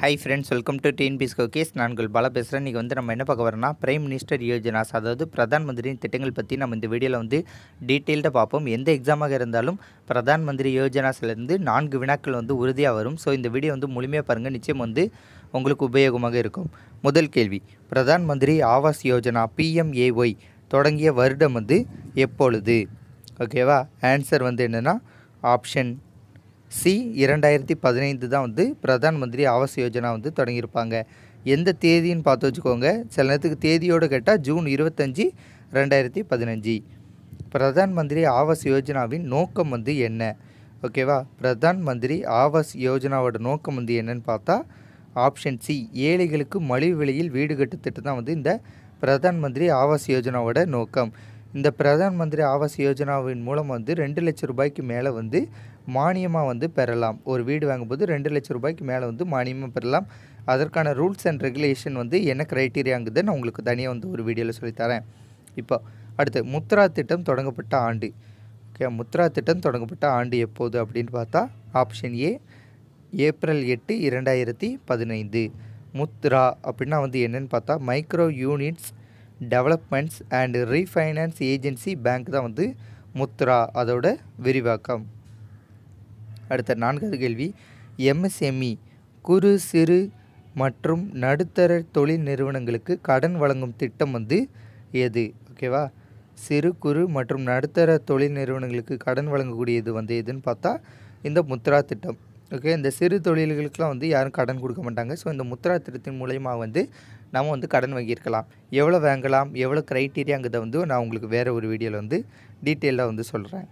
Hi friends welcome to TNPS கோகேஸ் நான் உங்கள் பாலா பேசுகிறேன் இன்றைக்கி வந்து நம்ம என்ன பார்க்க வரோம்னா பிரைம் மினிஸ்டர் யோஜனாஸ் அதாவது பிரதான் மந்திரியின் திட்டங்கள் பற்றி நம்ம இந்த வீடியோவில் வந்து டீட்டெயில்டாக பார்ப்போம் எந்த எக்ஸாமாக இருந்தாலும் பிரதான் மந்திரி யோஜனாஸ்லேருந்து நான்கு வினாக்கள் வந்து உறுதியாக வரும் ஸோ இந்த வீடியோ வந்து முழுமையாக பாருங்கள் நிச்சயம் வந்து உங்களுக்கு உபயோகமாக இருக்கும் முதல் கேள்வி பிரதான் மந்திரி ஆவாஸ் யோஜனா பிஎம்ஏஒய் தொடங்கிய வருடம் வந்து எப்பொழுது ஓகேவா ஆன்சர் வந்து என்னென்னா ஆப்ஷன் சி இரண்டாயிரத்தி பதினைந்து தான் வந்து பிரதான் மந்திரி ஆவாஸ் யோஜனா வந்து தொடங்கியிருப்பாங்க எந்த தேதின்னு பார்த்து வச்சுக்கோங்க சில நேரத்துக்கு தேதியோடு கேட்டால் ஜூன் இருபத்தஞ்சி ரெண்டாயிரத்தி பதினஞ்சு பிரதான் மந்திரி ஆவாஸ் யோஜனாவின் நோக்கம் வந்து என்ன ஓகேவா பிரதான் மந்திரி ஆவாஸ் யோஜனாவோட நோக்கம் வந்து என்னன்னு பார்த்தா ஆப்ஷன் சி ஏழைகளுக்கு மலிவு விலையில் வீடு கட்டு திட்டம் தான் வந்து இந்த பிரதான் மந்திரி ஆவாஸ் யோஜனாவோட நோக்கம் இந்த பிரதான் மந்திரி ஆவாஸ் யோஜனாவின் மூலம் வந்து ரெண்டு லட்சம் ரூபாய்க்கு மேலே வந்து மானியமாக வந்து பெறலாம் ஒரு வீடு வாங்கும்போது ரெண்டு லட்சம் ரூபாய்க்கு மேலே வந்து மானியமாக பெறலாம் அதற்கான ரூல்ஸ் அண்ட் ரெகுலேஷன் வந்து என்ன க்ரைட்டீரியாங்குது நான் உங்களுக்கு தனியாக வந்து ஒரு வீடியோவில் சொல்லித்தரேன் இப்போ அடுத்து முத்ரா திட்டம் தொடங்கப்பட்ட ஆண்டு ஓகே முத்ரா திட்டம் தொடங்கப்பட்ட ஆண்டு எப்போது அப்படின்னு பார்த்தா ஆப்ஷன் ஏ ஏப்ரல் எட்டு இரண்டாயிரத்தி பதினைந்து முத்ரா அப்படின்னா வந்து என்னென்னு பார்த்தா micro units developments and refinance agency bank தான் வந்து முத்ரா அதோட விரிவாக்கம் அடுத்த நான்காவது கேள்வி எம்எஸ்எம்இ குறு சிறு மற்றும் நடுத்தர தொழில் நிறுவனங்களுக்கு கடன் வழங்கும் திட்டம் வந்து எது ஓகேவா சிறு குறு மற்றும் நடுத்தர தொழில் நிறுவனங்களுக்கு கடன் வழங்கக்கூடியது வந்து எதுன்னு பார்த்தா இந்த முத்ரா திட்டம் ஓகே இந்த சிறு தொழில்களுக்கெலாம் வந்து யாரும் கடன் கொடுக்க மாட்டாங்க ஸோ இந்த முத்ரா திட்டத்தின் மூலயமா வந்து நம்ம வந்து கடன் வாங்கியிருக்கலாம் எவ்வளோ வாங்கலாம் எவ்வளோ க்ரைட்டீரியாங்கிறத வந்து நான் உங்களுக்கு வேறு ஒரு வீடியோவில் வந்து டீட்டெயிலாக வந்து சொல்கிறேன்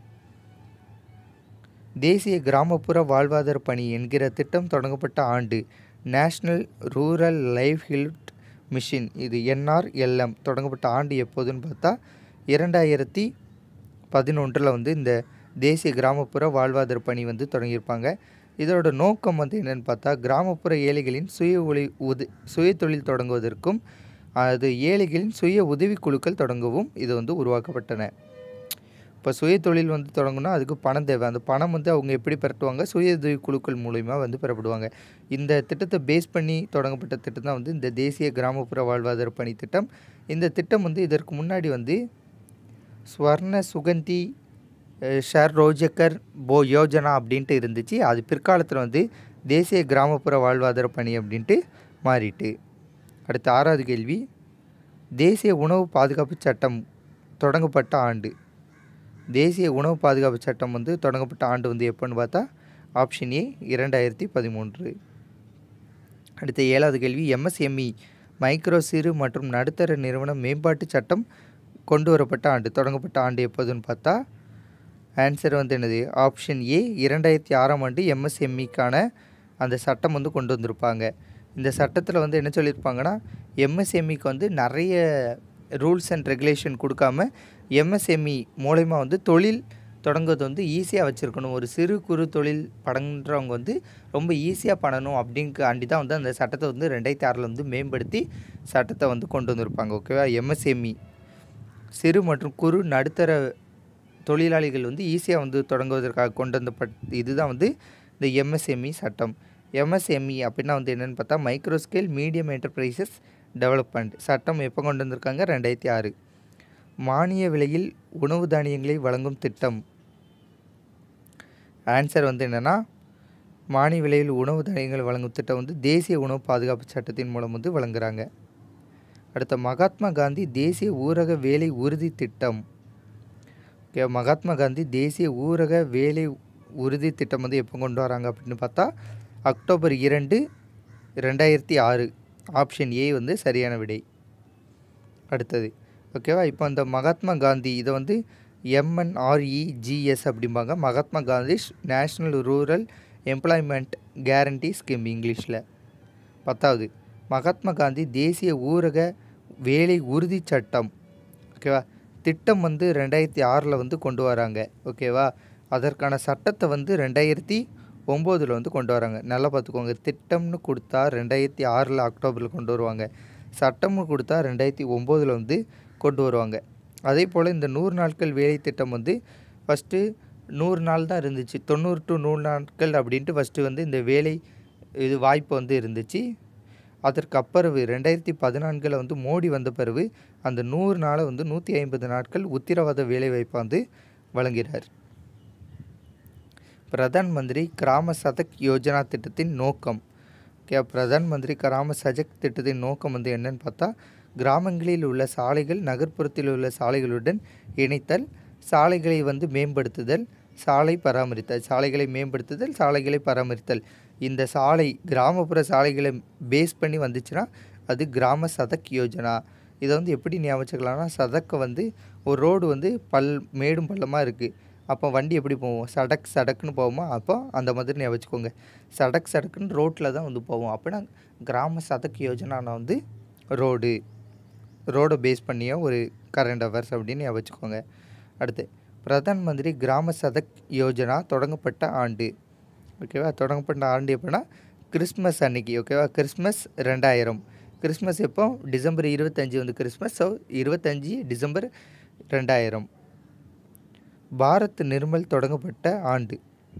தேசிய கிராமப்புற வாழ்வாதார பணி என்கிற திட்டம் தொடங்கப்பட்ட ஆண்டு நேஷ்னல் ரூரல் லைவ்ஹுட் மிஷின் இது என்ஆர்எல்எம் தொடங்கப்பட்ட ஆண்டு எப்போதுன்னு பார்த்தா இரண்டாயிரத்தி பதினொன்றில் வந்து இந்த தேசிய கிராமப்புற வாழ்வாதார பணி வந்து தொடங்கியிருப்பாங்க இதோட நோக்கம் வந்து என்னென்னு பார்த்தா கிராமப்புற ஏழைகளின் சுய ஒளி உது சுய தொழில் தொடங்குவதற்கும் அது ஏழைகளின் சுய உதவிக்குழுக்கள் தொடங்கவும் இது வந்து உருவாக்கப்பட்டன இப்போ சுய தொழில் வந்து தொடங்கணும்னா அதுக்கு பணம் தேவை அந்த பணம் வந்து அவங்க எப்படி பெறட்டுவாங்க சுய உதவி குழுக்கள் மூலிமா வந்து பெறப்படுவாங்க இந்த திட்டத்தை பேஸ் பண்ணி தொடங்கப்பட்ட திட்டம் தான் வந்து இந்த தேசிய கிராமப்புற வாழ்வாதார பணி திட்டம் இந்த திட்டம் வந்து இதற்கு முன்னாடி வந்து ஸ்வர்ண சுகந்தி ஷர் ரோஜக்கர் போ யோஜனா அப்படின்ட்டு இருந்துச்சு அது பிற்காலத்தில் வந்து தேசிய கிராமப்புற வாழ்வாதார பணி அப்படின்ட்டு மாறிட்டு அடுத்த ஆறாவது கேள்வி தேசிய உணவு பாதுகாப்பு சட்டம் தொடங்கப்பட்ட ஆண்டு தேசிய உணவு பாதுகாப்பு சட்டம் வந்து தொடங்கப்பட்ட ஆண்டு வந்து எப்போன்னு பார்த்தா ஆப்ஷன் ஏ இரண்டாயிரத்தி பதிமூன்று அடுத்த ஏழாவது கேள்வி எம்எஸ்எம்இ மைக்ரோ சிறு மற்றும் நடுத்தர நிறுவன மேம்பாட்டு சட்டம் கொண்டு வரப்பட்ட ஆண்டு தொடங்கப்பட்ட ஆண்டு எப்போதுன்னு பார்த்தா ஆன்சர் வந்து என்னது ஆப்ஷன் ஏ இரண்டாயிரத்தி ஆறாம் ஆண்டு எம்எஸ்எம்இக்கான அந்த சட்டம் வந்து கொண்டு வந்திருப்பாங்க இந்த சட்டத்தில் வந்து என்ன சொல்லியிருப்பாங்கன்னா எம்எஸ்எம்இக்கு வந்து நிறைய ரூல்ஸ் அண்ட் ரெகுலேஷன் கொடுக்காம எம்எஸ்எம்இ மூலயமா வந்து தொழில் தொடங்குறது வந்து ஈஸியாக வச்சுருக்கணும் ஒரு சிறு குறு தொழில் படங்குறவங்க வந்து ரொம்ப ஈஸியாக பண்ணணும் அப்படிங்க அண்டி தான் வந்து அந்த சட்டத்தை வந்து ரெண்டாயிரத்தி ஆறில் வந்து மேம்படுத்தி சட்டத்தை வந்து கொண்டு வந்திருப்பாங்க ஓகேவா எம்எஸ்எம்இ சிறு மற்றும் குறு நடுத்தர தொழிலாளிகள் வந்து ஈஸியாக வந்து தொடங்குவதற்காக கொண்டு வந்தப்பட் இதுதான் வந்து இந்த எம்எஸ்எம்இ சட்டம் எம்எஸ்எம்இ அப்படின்னா வந்து என்னென்னு பார்த்தா micro scale medium enterprises development சட்டம் எப்போ கொண்டு வந்திருக்காங்க ரெண்டாயிரத்தி ஆறு மானிய விலையில் உணவு தானியங்களை வழங்கும் திட்டம் ஆன்சர் வந்து என்னென்னா மானிய விலையில் உணவு தானியங்கள் வழங்கும் திட்டம் வந்து தேசிய உணவு பாதுகாப்பு சட்டத்தின் மூலம் வந்து வழங்குறாங்க அடுத்த மகாத்மா காந்தி தேசிய ஊரக வேலை உறுதி திட்டம் ஓகே மகாத்மா காந்தி தேசிய ஊரக வேலை உறுதி திட்டம் வந்து எப்போ கொண்டு வராங்க அப்படின்னு பார்த்தா அக்டோபர் இரண்டு ரெண்டாயிரத்தி ஆறு ஆப்ஷன் ஏ வந்து சரியான விடை அடுத்தது ஓகேவா இப்போ அந்த மகாத்மா காந்தி இதை வந்து எம்என்ஆர்இஜிஎஸ் அப்படிம்பாங்க Mahatma Gandhi national rural employment guarantee scheme இங்கிலீஷில் பத்தாவது மகாத்மா காந்தி தேசிய ஊரக வேலை உறுதி சட்டம் ஓகேவா திட்டம் வந்து ரெண்டாயிரத்தி ஆறில் வந்து கொண்டு வராங்க ஓகேவா அதற்கான சட்டத்தை வந்து ரெண்டாயிரத்தி ஒம்போதில் வந்து கொண்டு வராங்க நல்லா பார்த்துக்கோங்க திட்டம்னு கொடுத்தா ரெண்டாயிரத்தி ஆறில் அக்டோபரில் கொண்டு வருவாங்க சட்டம்னு கொடுத்தா ரெண்டாயிரத்தி ஒம்போதில் வந்து கொண்டு வருவாங்க அதே போல் இந்த நூறு நாட்கள் வேலை திட்டம் வந்து ஃபஸ்ட்டு நூறு நாள் தான் இருந்துச்சு தொண்ணூறு டு நூறு நாட்கள் அப்படின்ட்டு ஃபஸ்ட்டு வந்து இந்த வேலை இது வாய்ப்பு வந்து இருந்துச்சு அதற்கு அப்பிறகு ரெண்டாயிரத்தி பதினான்கில் வந்து மோடி வந்த பிறகு அந்த நூறு நாளை வந்து நூற்றி ஐம்பது நாட்கள் உத்திரவாத வேலைவாய்ப்பை வந்து வழங்கிறார் பிரதான் மந்திரி கிராம சதக் யோஜனா திட்டத்தின் நோக்கம் ஓகே பிரதான் மந்திரி கிராம சஜக் திட்டத்தின் நோக்கம் வந்து என்னன்னு பார்த்தா கிராமங்களில் உள்ள சாலைகள் நகர்ப்புறத்தில் உள்ள சாலைகளுடன் இணைத்தல் சாலைகளை வந்து மேம்படுத்துதல் சாலை பராமரித்தல் சாலைகளை மேம்படுத்துதல் சாலைகளை பராமரித்தல் இந்த சாலை கிராமப்புற சாலைகளை பேஸ் பண்ணி வந்துச்சுன்னா அது கிராம சதக் யோஜனா இதை வந்து எப்படி ஞாபகம் வச்சுக்கலாம்னா சதக்கை வந்து ஒரு ரோடு வந்து பல் மேடும் பள்ளமாக இருக்குது அப்போ வண்டி எப்படி போவோம் சடக் சடக்குன்னு போவோமா அப்போ அந்த மாதிரி ஞாபகம் வச்சுக்கோங்க சடக் சடக்குன்னு ரோட்டில் தான் வந்து போவோம் அப்படின்னா கிராம சதக் யோஜனான வந்து ரோடு ரோடை பேஸ் பண்ணிய ஒரு கரண்ட் அவர்ஸ் அப்படின்னு ஞாபகம் வச்சுக்கோங்க அடுத்து பிரதான் மந்திரி கிராம சதக் யோஜனா தொடங்கப்பட்ட ஆண்டு ஓகேவா தொடங்கப்பட்ட ஆண்டு எப்படின்னா கிறிஸ்மஸ் அன்னைக்கு ஓகேவா கிறிஸ்மஸ் ரெண்டாயிரம் கிறிஸ்மஸ் எப்போ டிசம்பர் இருபத்தஞ்சி வந்து கிறிஸ்மஸ் ஸோ இருபத்தஞ்சி டிசம்பர் ரெண்டாயிரம் பாரத் நிர்மல் தொடங்கப்பட்ட ஆண்டு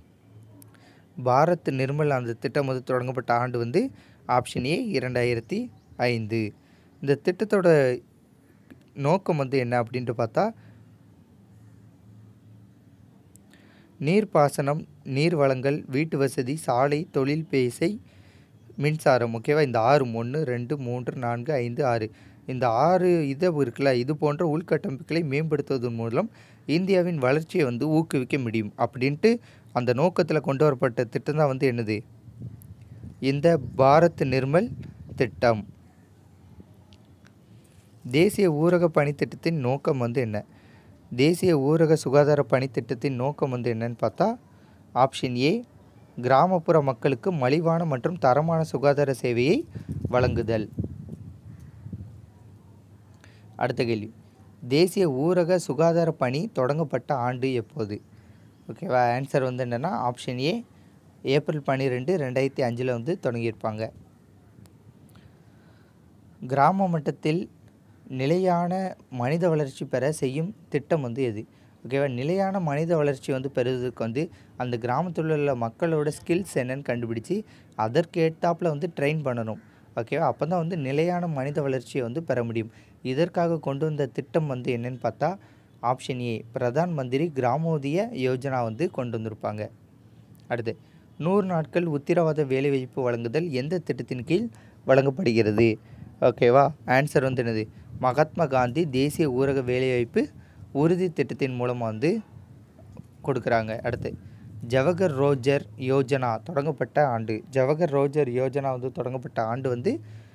பாரத் நிர்மல் அந்த திட்டம் வந்து தொடங்கப்பட்ட ஆண்டு வந்து ஆப்ஷன் ஏ இரண்டாயிரத்தி ஐந்து இந்த திட்டத்தோட நோக்கம் வந்து என்ன அப்படின்ட்டு பார்த்தா நீர்ப்பாசனம் நீர் வளங்கள் வீட்டு வசதி சாலை தொழில் பேசை மின்சாரம் ஓகேவா இந்த ஆறு ஒன்று ரெண்டு மூன்று நான்கு ஐந்து ஆறு இந்த ஆறு இது இருக்குல்ல இது போன்ற உள்கட்டமைப்புகளை மேம்படுத்துவதன் மூலம் இந்தியாவின் வளர்ச்சியை வந்து ஊக்குவிக்க முடியும் அப்படின்ட்டு அந்த நோக்கத்தில் கொண்டு வரப்பட்ட திட்டம் தான் வந்து என்னது இந்த பாரத் நிர்மல் திட்டம் தேசிய ஊரக பணித்திட்டத்தின் நோக்கம் வந்து என்ன தேசிய ஊரக சுகாதார பணித்திட்டத்தின் நோக்கம் வந்து என்னன்னு பார்த்தா ஆப்ஷன் ஏ கிராமப்புற மக்களுக்கு மலிவான மற்றும் தரமான சுகாதார சேவையை வழங்குதல் அடுத்த கேள்வி தேசிய ஊரக சுகாதார பணி தொடங்கப்பட்ட ஆண்டு எப்போது ஓகேவா ஆன்சர் வந்து என்னென்னா ஆப்ஷன் ஏ ஏப்ரல் பன்னிரெண்டு ரெண்டாயிரத்தி அஞ்சில் வந்து தொடங்கியிருப்பாங்க கிராம மட்டத்தில் நிலையான மனித வளர்ச்சி பெற செய்யும் திட்டம் வந்து எது ஓகேவா நிலையான மனித வளர்ச்சி வந்து பெறுவதற்கு வந்து அந்த கிராமத்தில் உள்ள மக்களோட ஸ்கில்ஸ் என்னன்னு கண்டுபிடிச்சி அதற்கேற்றாப்புல வந்து ட்ரெயின் பண்ணணும் ஓகேவா அப்போ தான் வந்து நிலையான மனித வளர்ச்சியை வந்து பெற முடியும் இதற்காக கொண்டு வந்த திட்டம் வந்து என்னன்னு பார்த்தா ஆப்ஷன் ஏ பிரதான் மந்திரி கிராமோதய யோஜனா வந்து கொண்டு வந்திருப்பாங்க அடுத்து நூறு நாட்கள் உத்திரவாத வேலைவாய்ப்பு வழங்குதல் எந்த திட்டத்தின் கீழ் வழங்கப்படுகிறது ஓகேவா ஆன்சர் வந்து என்னது மகாத்மா காந்தி தேசிய ஊரக வேலைவாய்ப்பு உறுதி திட்டத்தின் மூலமாக வந்து கொடுக்குறாங்க அடுத்து ஜவஹர் ரோஜர் யோஜனா தொடங்கப்பட்ட ஆண்டு ஜவஹர் ரோஜர் யோஜனா வந்து தொடங்கப்பட்ட ஆண்டு வந்து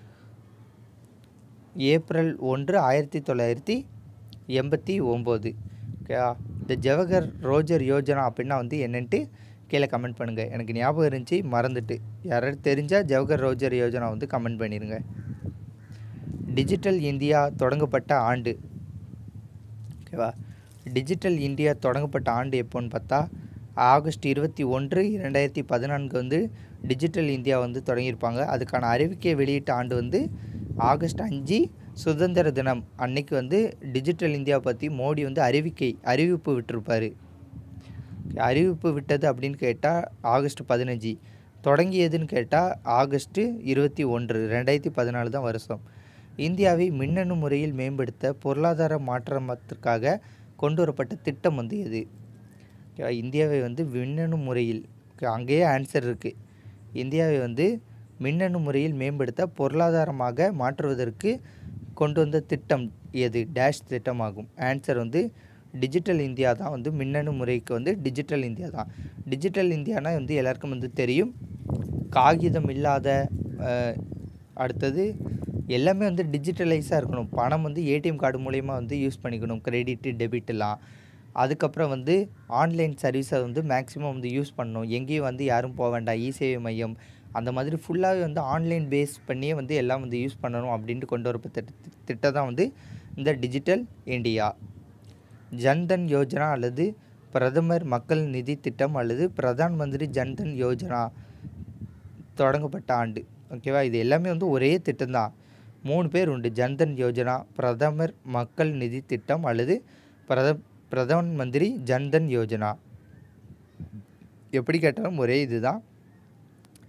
ஏப்ரல் ஒன்று ஆயிரத்தி தொள்ளாயிரத்தி எண்பத்தி ஒம்பது ஓகேவா இந்த ஜவஹர் ரோஜர் யோஜனா அப்படின்னா வந்து என்னன்ட்டு கீழே கமெண்ட் பண்ணுங்கள் எனக்கு ஞாபகம் இருந்துச்சு மறந்துட்டு யாராவது தெரிஞ்சால் ஜவஹர் ரோஜர் யோஜனா வந்து கமெண்ட் பண்ணிடுங்க டிஜிட்டல் இந்தியா தொடங்கப்பட்ட ஆண்டு ஓகேவா டிஜிட்டல் இந்தியா தொடங்கப்பட்ட ஆண்டு எப்போன்னு பார்த்தா ஆகஸ்ட் இருபத்தி ஒன்று ரெண்டாயிரத்தி பதினான்கு வந்து டிஜிட்டல் இந்தியா வந்து தொடங்கியிருப்பாங்க அதுக்கான அறிவிக்கையை வெளியிட்ட ஆண்டு வந்து ஆகஸ்ட் அஞ்சு சுதந்திர தினம் அன்னைக்கு வந்து டிஜிட்டல் இந்தியா பற்றி மோடி வந்து அறிவிக்கை அறிவிப்பு விட்டிருப்பார் அறிவிப்பு விட்டது அப்படின்னு கேட்டால் ஆகஸ்ட் பதினஞ்சு தொடங்கியதுன்னு கேட்டால் ஆகஸ்ட்டு இருபத்தி ஒன்று ரெண்டாயிரத்தி பதினாலு தான் வருஷம் இந்தியாவை மின்னணு முறையில் மேம்படுத்த பொருளாதார மாற்றத்திற்காக கொண்டு வரப்பட்ட திட்டம் வந்து எது ஓகேவா இந்தியாவை வந்து மின்னணு முறையில் ஓகே அங்கேயே ஆன்சர் இருக்குது இந்தியாவை வந்து மின்னணு முறையில் மேம்படுத்த பொருளாதாரமாக மாற்றுவதற்கு கொண்டு வந்த திட்டம் எது டேஷ் திட்டமாகும் ஆன்சர் வந்து டிஜிட்டல் இந்தியா தான் வந்து மின்னணு முறைக்கு வந்து டிஜிட்டல் இந்தியா தான் டிஜிட்டல் இந்தியானா வந்து எல்லாருக்கும் வந்து தெரியும் காகிதம் இல்லாத அஹ், அடுத்தது எல்லாமே வந்து டிஜிட்டலைஸாக இருக்கணும் பணம் வந்து ஏடிஎம் கார்டு மூலயமா வந்து யூஸ் பண்ணிக்கணும் கிரெடிட்டு டெபிட்லாம் அதுக்கப்புறம் வந்து ஆன்லைன் சர்வீஸை வந்து மேக்ஸிமம் வந்து யூஸ் பண்ணணும் எங்கேயும் வந்து யாரும் போக வேண்டாம் இ சேவை மையம் அந்த மாதிரி ஃபுல்லாகவே வந்து ஆன்லைன் பேஸ் பண்ணியே வந்து எல்லாம் வந்து யூஸ் பண்ணணும் அப்படின்ட்டு கொண்டு வரப்பட்ட திட்ட திட்டம் தான் வந்து இந்த டிஜிட்டல் இந்தியா ஜன்தன் யோஜனா அல்லது பிரதமர் மக்கள் நிதி திட்டம் அல்லது பிரதான் மந்திரி ஜன்தன் யோஜனா தொடங்கப்பட்ட ஆண்டு ஓகேவா இது எல்லாமே வந்து ஒரே திட்டம் தான் மூணு பேர் உண்டு ஜன்தன் யோஜனா பிரதமர் மக்கள் நிதி திட்டம் அல்லது பிரத பிரதான் மந்திரி ஜன்தன் யோஜனா எப்படி கேட்டாலும் ஒரே இதுதான்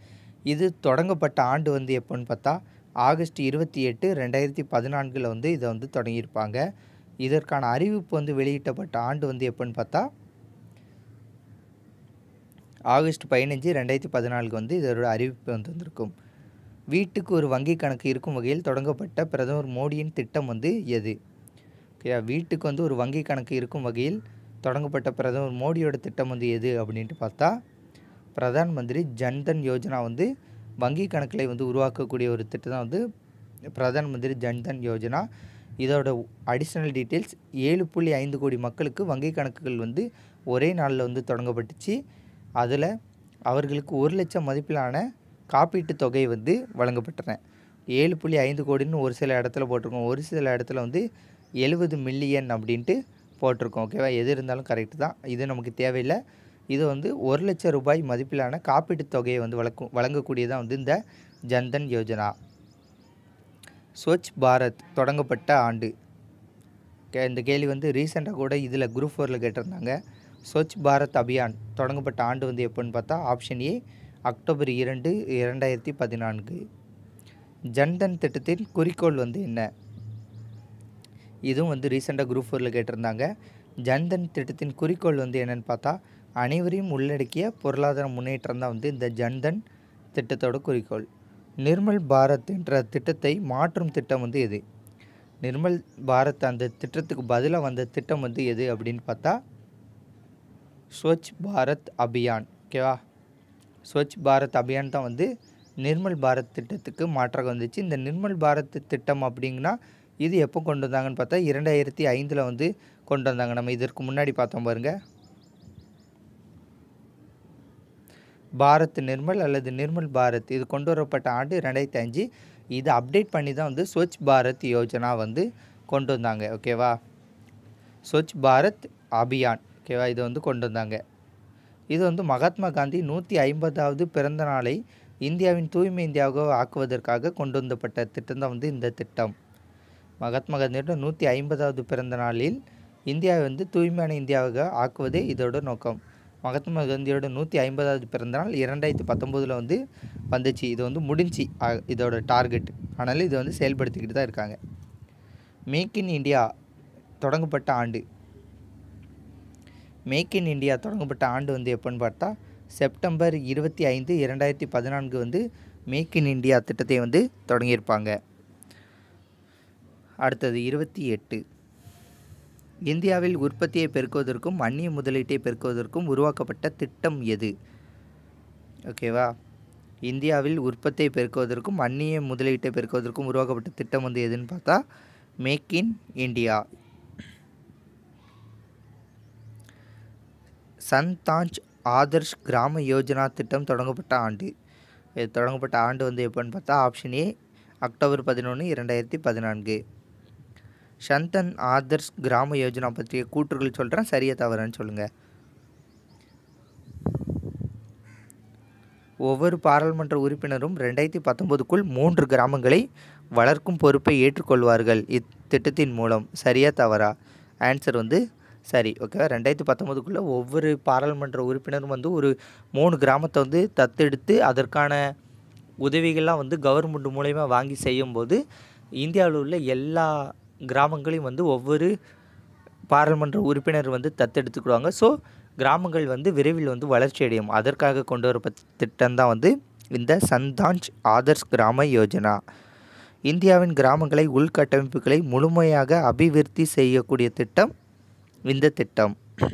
இது தொடங்கப்பட்ட ஆண்டு வந்து எப்போன்னு பார்த்தா ஆகஸ்ட் இருபத்தி எட்டு ரெண்டாயிரத்தி பதினான்கில் வந்து இதை வந்து தொடங்கியிருப்பாங்க இதற்கான அறிவிப்பு வந்து வெளியிட்டப்பட்ட ஆண்டு வந்து எப்போன்னு பார்த்தா ஆகஸ்ட் பதினஞ்சு ரெண்டாயிரத்தி பதினாலுக்கு வந்து இதோட அறிவிப்பு வந்து வந்திருக்கும் வீட்டுக்கு ஒரு வங்கி கணக்கு இருக்கும் வகையில் தொடங்கப்பட்ட பிரதமர் மோடியின் திட்டம் வந்து எது ஓகே வீட்டுக்கு வந்து ஒரு வங்கி கணக்கு இருக்கும் வகையில் தொடங்கப்பட்ட பிரதமர் மோடியோட திட்டம் வந்து எது அப்படின்ட்டு பார்த்தா பிரதான் மந்திரி ஜன்தன் யோஜனா வந்து வங்கி கணக்கில் வந்து உருவாக்கக்கூடிய ஒரு திட்டம் தான் வந்து பிரதான் மந்திரி ஜன்தன் யோஜனா இதோட அடிஷ்னல் டீட்டெயில்ஸ் ஏழு புள்ளி ஐந்து கோடி மக்களுக்கு வங்கி கணக்குகள் வந்து ஒரே நாளில் வந்து தொடங்கப்பட்டுச்சு அதில் அவர்களுக்கு ஒரு லட்சம் மதிப்பிலான காப்பீட்டுத் தொகை வந்து வழங்கப்பட்டன ஏழு புள்ளி ஐந்து கோடின்னு ஒரு சில இடத்துல போட்டிருக்கோம் ஒரு சில இடத்துல வந்து எழுபது மில்லியன் அப்படின்ட்டு போட்டிருக்கோம் ஓகேவா எது இருந்தாலும் கரெக்டு தான் இது நமக்கு தேவையில்லை இது வந்து ஒரு லட்சம் ரூபாய் மதிப்பிலான காப்பீட்டுத் தொகையை வந்து வழக்கும் வழங்கக்கூடியதான் வந்து இந்த ஜன்தன் யோஜனா ஸ்வச் பாரத் தொடங்கப்பட்ட ஆண்டு கே இந்த கேள்வி வந்து ரீசெண்டாக கூட இதில் குரூப் ஃபோரில் கேட்டிருந்தாங்க ஸ்வச் பாரத் அபியான் தொடங்கப்பட்ட ஆண்டு வந்து எப்போன்னு பார்த்தா ஆப்ஷன் ஏ அக்டோபர் இரண்டு இரண்டாயிரத்தி பதினான்கு ஜன்தன் திட்டத்தின் குறிக்கோள் வந்து என்ன இதுவும் வந்து ரீசெண்டாக குரூப் ஃபோரில் கேட்டிருந்தாங்க ஜன்தன் திட்டத்தின் குறிக்கோள் வந்து என்னன்னு பார்த்தா அனைவரையும் உள்ளடக்கிய பொருளாதார முன்னேற்றம் தான் வந்து இந்த ஜன்தன் திட்டத்தோட குறிக்கோள் நிர்மல் பாரத் என்ற திட்டத்தை மாற்றும் திட்டம் வந்து எது நிர்மல் பாரத் அந்த திட்டத்துக்கு பதிலாக வந்த திட்டம் வந்து எது அப்படின்னு பார்த்தா ஸ்வச் பாரத் அபியான் ஓகேவா ஸ்வச் பாரத் அபியான் தான் வந்து நிர்மல் பாரத் திட்டத்துக்கு மாற்றாக வந்துச்சு இந்த நிர்மல் பாரத் திட்டம் அப்படிங்கன்னா இது எப்போ கொண்டு வந்தாங்கன்னு பார்த்தா இரண்டாயிரத்தி ஐந்தில் வந்து கொண்டு வந்தாங்க நம்ம இதற்கு முன்னாடி பார்த்தோம் பாருங்க பாரத் நிர்மல் அல்லது நிர்மல் பாரத் இது கொண்டு வரப்பட்ட ஆண்டு ரெண்டாயிரத்தி அஞ்சு இதை அப்டேட் பண்ணி தான் வந்து ஸ்வச் பாரத் யோஜனா வந்து கொண்டு வந்தாங்க ஓகேவா ஸ்வச் பாரத் அபியான் ஓகேவா இதை வந்து கொண்டு வந்தாங்க இது வந்து மகாத்மா காந்தி நூற்றி ஐம்பதாவது பிறந்த நாளை இந்தியாவின் தூய்மை இந்தியாவாக ஆக்குவதற்காக கொண்டு வந்தப்பட்ட திட்டம் தான் வந்து இந்த திட்டம் மகாத்மா காந்தியோட நூற்றி ஐம்பதாவது பிறந்த நாளில் இந்தியாவை வந்து தூய்மையான இந்தியாவாக ஆக்குவதே இதோட நோக்கம் மகாத்மா காந்தியோட நூற்றி ஐம்பதாவது பிறந்த நாள் இரண்டாயிரத்தி பத்தொம்போதில் வந்து வந்துச்சு இது வந்து முடிஞ்சு அ- இதோட டார்கெட் ஆனாலும் இதை வந்து செயல்படுத்திக்கிட்டு தான் இருக்காங்க மேக் இன் இந்தியா தொடங்கப்பட்ட ஆண்டு மேக் இன் இந்தியா தொடங்கப்பட்ட ஆண்டு வந்து எப்போன்னு பார்த்தா செப்டம்பர் இருபத்தி ஐந்து இரண்டாயிரத்தி பதினான்கு வந்து மேக் இன் இந்தியா திட்டத்தை வந்து தொடங்கியிருப்பாங்க அடுத்தது இருபத்தி எட்டு இந்தியாவில் உற்பத்தியை பெருக்குவதற்கும் அந்நிய முதலீட்டை பெருக்குவதற்கும் உருவாக்கப்பட்ட திட்டம் எது ஓகேவா இந்தியாவில் உற்பத்தியை பெருக்குவதற்கும் அந்நிய முதலீட்டை பெருக்குவதற்கும் உருவாக்கப்பட்ட திட்டம் வந்து எதுன்னு பார்த்தா மேக் இன் இந்தியா சந்தாஞ்ச் ஆதர்ஷ் கிராம யோஜனா திட்டம் தொடங்கப்பட்ட ஆண்டு இது தொடங்கப்பட்ட ஆண்டு வந்து எப்போன்னு பார்த்தா ஆப்ஷன் ஏ அக்டோபர் பதினொன்று இரண்டாயிரத்தி பதினான்கு சந்தன் ஆதர்ஷ் கிராம யோஜனா பற்றிய கூற்றுகள் சொல்கிறேன் சரியா தவறுன்னு சொல்லுங்கள் ஒவ்வொரு பாராளுமன்ற உறுப்பினரும் ரெண்டாயிரத்தி பத்தொம்போதுக்குள் மூன்று கிராமங்களை வளர்க்கும் பொறுப்பை ஏற்றுக்கொள்வார்கள் இத்திட்டத்தின் மூலம் சரியா தவறா ஆன்சர் வந்து சரி ஓகேவா ரெண்டாயிரத்தி பத்தொம்போதுக்குள்ளே ஒவ்வொரு பாராளுமன்ற உறுப்பினரும் வந்து ஒரு மூணு கிராமத்தை வந்து தத்தெடுத்து அதற்கான உதவிகள்லாம் வந்து கவர்மெண்ட் மூலயமா வாங்கி செய்யும்போது இந்தியாவில் உள்ள எல்லா கிராமங்களையும் வந்து ஒவ்வொரு பாராளுமன்ற உறுப்பினர் வந்து தத்தெடுத்துக்கிடுவாங்க ஸோ கிராமங்கள் வந்து விரைவில் வந்து வளர்ச்சி அடையும் அதற்காக கொண்டு வரப்பட்ட திட்டம் தான் வந்து இந்த சந்தாஞ்ச் ஆதர்ஷ் கிராம யோஜனா இந்தியாவின் கிராமங்களை உள்கட்டமைப்புகளை முழுமையாக அபிவிருத்தி செய்யக்கூடிய திட்டம் இந்த திட்டம்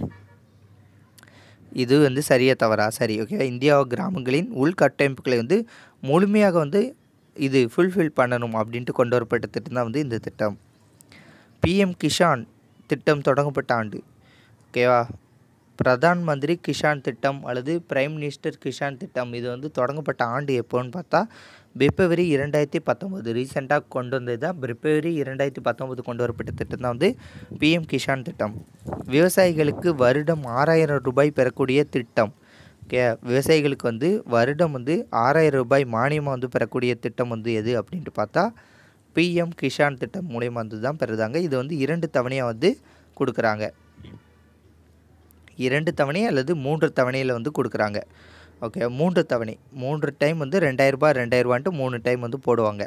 இது வந்து சரியா தவறா சரி ஓகே இந்தியா கிராமங்களின் உள்கட்டமைப்புகளை வந்து முழுமையாக வந்து இது ஃபுல்ஃபில் பண்ணணும் அப்படின்ட்டு கொண்டு வரப்பட்ட திட்டம் தான் வந்து இந்த திட்டம் பிஎம் கிஷான் திட்டம் தொடங்கப்பட்ட ஆண்டு ஓகேவா பிரதான் மந்திரி கிஷான் திட்டம் அல்லது பிரைம் மினிஸ்டர் கிஷான் திட்டம் இது வந்து தொடங்கப்பட்ட ஆண்டு எப்போன்னு பார்த்தா பிப்ரவரி இரண்டாயிரத்தி பத்தொம்போது ரீசெண்டாக கொண்டு வந்தது தான் பிப்ரவரி இரண்டாயிரத்தி பத்தொம்போது கொண்டு வரப்பட்ட திட்டம் தான் வந்து பிஎம் கிஷான் திட்டம் விவசாயிகளுக்கு வருடம் ஆறாயிரம் ரூபாய் பெறக்கூடிய திட்டம் ஓகே விவசாயிகளுக்கு வந்து வருடம் வந்து ஆறாயிரம் ரூபாய் மானியமாக வந்து பெறக்கூடிய திட்டம் வந்து எது அப்படின்ட்டு பார்த்தா பிஎம் கிஷான் திட்டம் மூலயமா வந்து தான் பெறுதாங்க இது வந்து இரண்டு தவணையாக வந்து கொடுக்குறாங்க இரண்டு தவணை அல்லது மூன்று தவணையில் வந்து கொடுக்குறாங்க ஓகே மூன்று தவணை மூன்று டைம் வந்து ரெண்டாயிரரூபா ரெண்டாயிரரூபான்ட்டு மூணு டைம் வந்து போடுவாங்க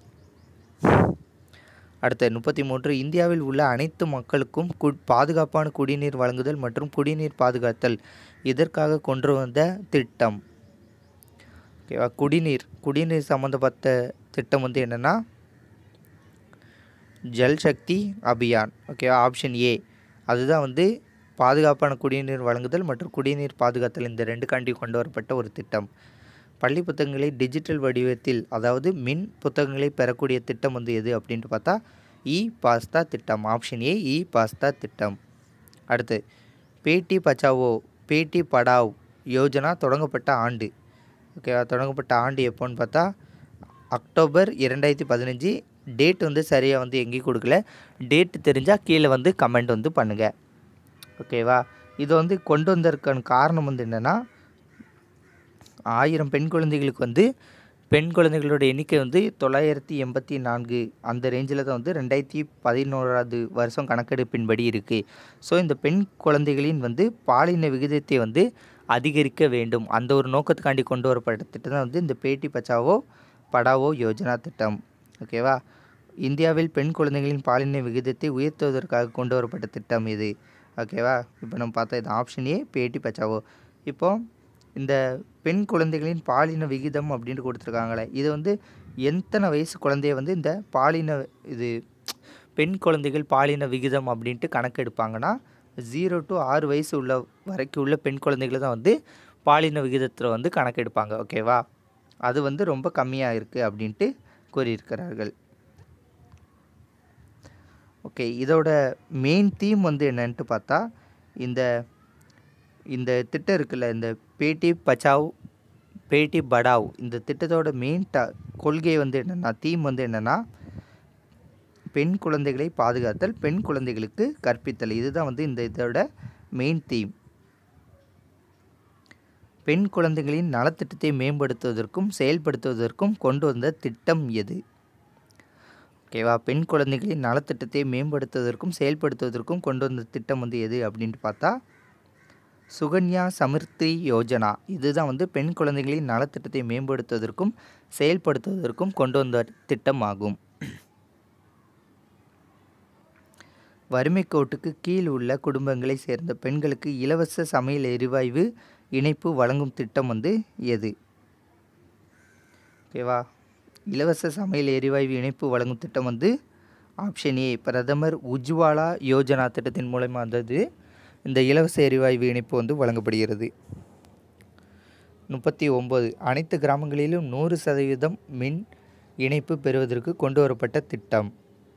அடுத்த முப்பத்தி மூன்று இந்தியாவில் உள்ள அனைத்து மக்களுக்கும் கு பாதுகாப்பான குடிநீர் வழங்குதல் மற்றும் குடிநீர் பாதுகாத்தல் இதற்காக கொண்டு வந்த திட்டம் ஓகேவா குடிநீர் குடிநீர் சம்மந்தப்பட்ட திட்டம் வந்து என்னென்னா ஜல் சக்தி அபியான் ஓகேவா ஆப்ஷன் ஏ அதுதான் வந்து பாதுகாப்பான குடிநீர் வழங்குதல் மற்றும் குடிநீர் பாதுகாத்தல் இந்த ரெண்டு காண்டி கொண்டு வரப்பட்ட ஒரு திட்டம் பள்ளி புத்தகங்களை டிஜிட்டல் வடிவத்தில் அதாவது மின் புத்தகங்களை பெறக்கூடிய திட்டம் வந்து எது அப்படின்ட்டு பார்த்தா இ பாஸ்தா திட்டம் ஆப்ஷன் ஏ இ பாஸ்தா திட்டம் அடுத்து பேட்டி பச்சாவோ பேட்டி படாவ் யோஜனா தொடங்கப்பட்ட ஆண்டு ஓகேவா தொடங்கப்பட்ட ஆண்டு எப்போன்னு பார்த்தா அக்டோபர் இரண்டாயிரத்தி பதினஞ்சு டேட் வந்து சரியாக வந்து எங்கேயும் கொடுக்கல டேட் தெரிஞ்சால் கீழே வந்து கமெண்ட் வந்து பண்ணுங்கள் ஓகேவா இது வந்து கொண்டு வந்ததற்கான காரணம் வந்து என்னென்னா ஆயிரம் பெண் குழந்தைகளுக்கு வந்து பெண் குழந்தைகளோட எண்ணிக்கை வந்து தொள்ளாயிரத்தி எண்பத்தி நான்கு அந்த ரேஞ்சில் தான் வந்து ரெண்டாயிரத்தி பதினோராவது வருஷம் கணக்கெடுப்பின்படி இருக்குது ஸோ இந்த பெண் குழந்தைகளின் வந்து பாலின விகிதத்தை வந்து அதிகரிக்க வேண்டும் அந்த ஒரு நோக்கத்துக்காண்டி கொண்டு வரப்பட்ட திட்டம் தான் வந்து இந்த பேட்டி பச்சாவோ படாவோ யோஜனா திட்டம் ஓகேவா இந்தியாவில் பெண் குழந்தைகளின் பாலின விகிதத்தை உயர்த்துவதற்காக கொண்டு வரப்பட்ட திட்டம் இது ஓகேவா இப்போ நம்ம பார்த்தா இது ஆப்ஷன் ஏ பேட்டி பச்சாவோ இப்போது இந்த பெண் குழந்தைகளின் பாலின விகிதம் அப்படின்ட்டு கொடுத்துருக்காங்களே இது வந்து எத்தனை வயசு குழந்தைய வந்து இந்த பாலின இது பெண் குழந்தைகள் பாலின விகிதம் அப்படின்ட்டு கணக்கெடுப்பாங்கன்னா ஜீரோ டு ஆறு வயசு உள்ள வரைக்கும் உள்ள பெண் குழந்தைகளை தான் வந்து பாலின விகிதத்தில் வந்து கணக்கெடுப்பாங்க ஓகேவா அது வந்து ரொம்ப கம்மியாக இருக்குது அப்படின்ட்டு கூறியிருக்கிறார்கள் ஓகே இதோட மெயின் தீம் வந்து என்னன்ட்டு பார்த்தா இந்த இந்த திட்டம் இருக்குல்ல இந்த பேட்டி பச்சாவ் பேட்டி படாவ் இந்த திட்டத்தோட மெயின் ட கொள்கை வந்து என்னென்னா தீம் வந்து என்னென்னா பெண் குழந்தைகளை பாதுகாத்தல் பெண் குழந்தைகளுக்கு கற்பித்தல் இதுதான் வந்து இந்த இதோட மெயின் தீம் பெண் குழந்தைகளின் நலத்திட்டத்தை மேம்படுத்துவதற்கும் செயல்படுத்துவதற்கும் கொண்டு வந்த திட்டம் எது ஓகேவா பெண் குழந்தைகளின் நலத்திட்டத்தை மேம்படுத்துவதற்கும் செயல்படுத்துவதற்கும் கொண்டு வந்த திட்டம் வந்து எது அப்படின்ட்டு பார்த்தா சுகன்யா சமிர்த்தி யோஜனா இதுதான் வந்து பெண் குழந்தைகளின் நலத்திட்டத்தை மேம்படுத்துவதற்கும் செயல்படுத்துவதற்கும் கொண்டு வந்த திட்டம் ஆகும் வறுமை கோட்டுக்கு கீழ் உள்ள குடும்பங்களை சேர்ந்த பெண்களுக்கு இலவச சமையல் எரிவாயு இணைப்பு வழங்கும் திட்டம் வந்து எது ஓகேவா இலவச சமையல் எரிவாயு இணைப்பு வழங்கும் திட்டம் வந்து ஆப்ஷன் ஏ பிரதமர் உஜ்வாலா யோஜனா திட்டத்தின் மூலமாக வந்தது இந்த இலவச எரிவாயு இணைப்பு வந்து வழங்கப்படுகிறது முப்பத்தி ஒம்பது அனைத்து கிராமங்களிலும் நூறு சதவீதம் மின் இணைப்பு பெறுவதற்கு கொண்டு வரப்பட்ட திட்டம்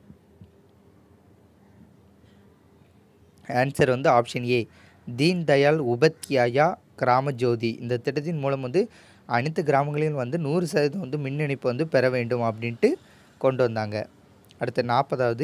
ஆன்சர் வந்து ஆப்ஷன் ஏ தீன் தயாள் உபத்யாயா கிராம ஜோதி இந்த திட்டத்தின் மூலம் வந்து அனைத்து கிராமங்களிலும் வந்து நூறு சதவீதம் வந்து மின் இணைப்பு வந்து பெற வேண்டும் அப்படின்ட்டு கொண்டு வந்தாங்க அடுத்து நாற்பதாவது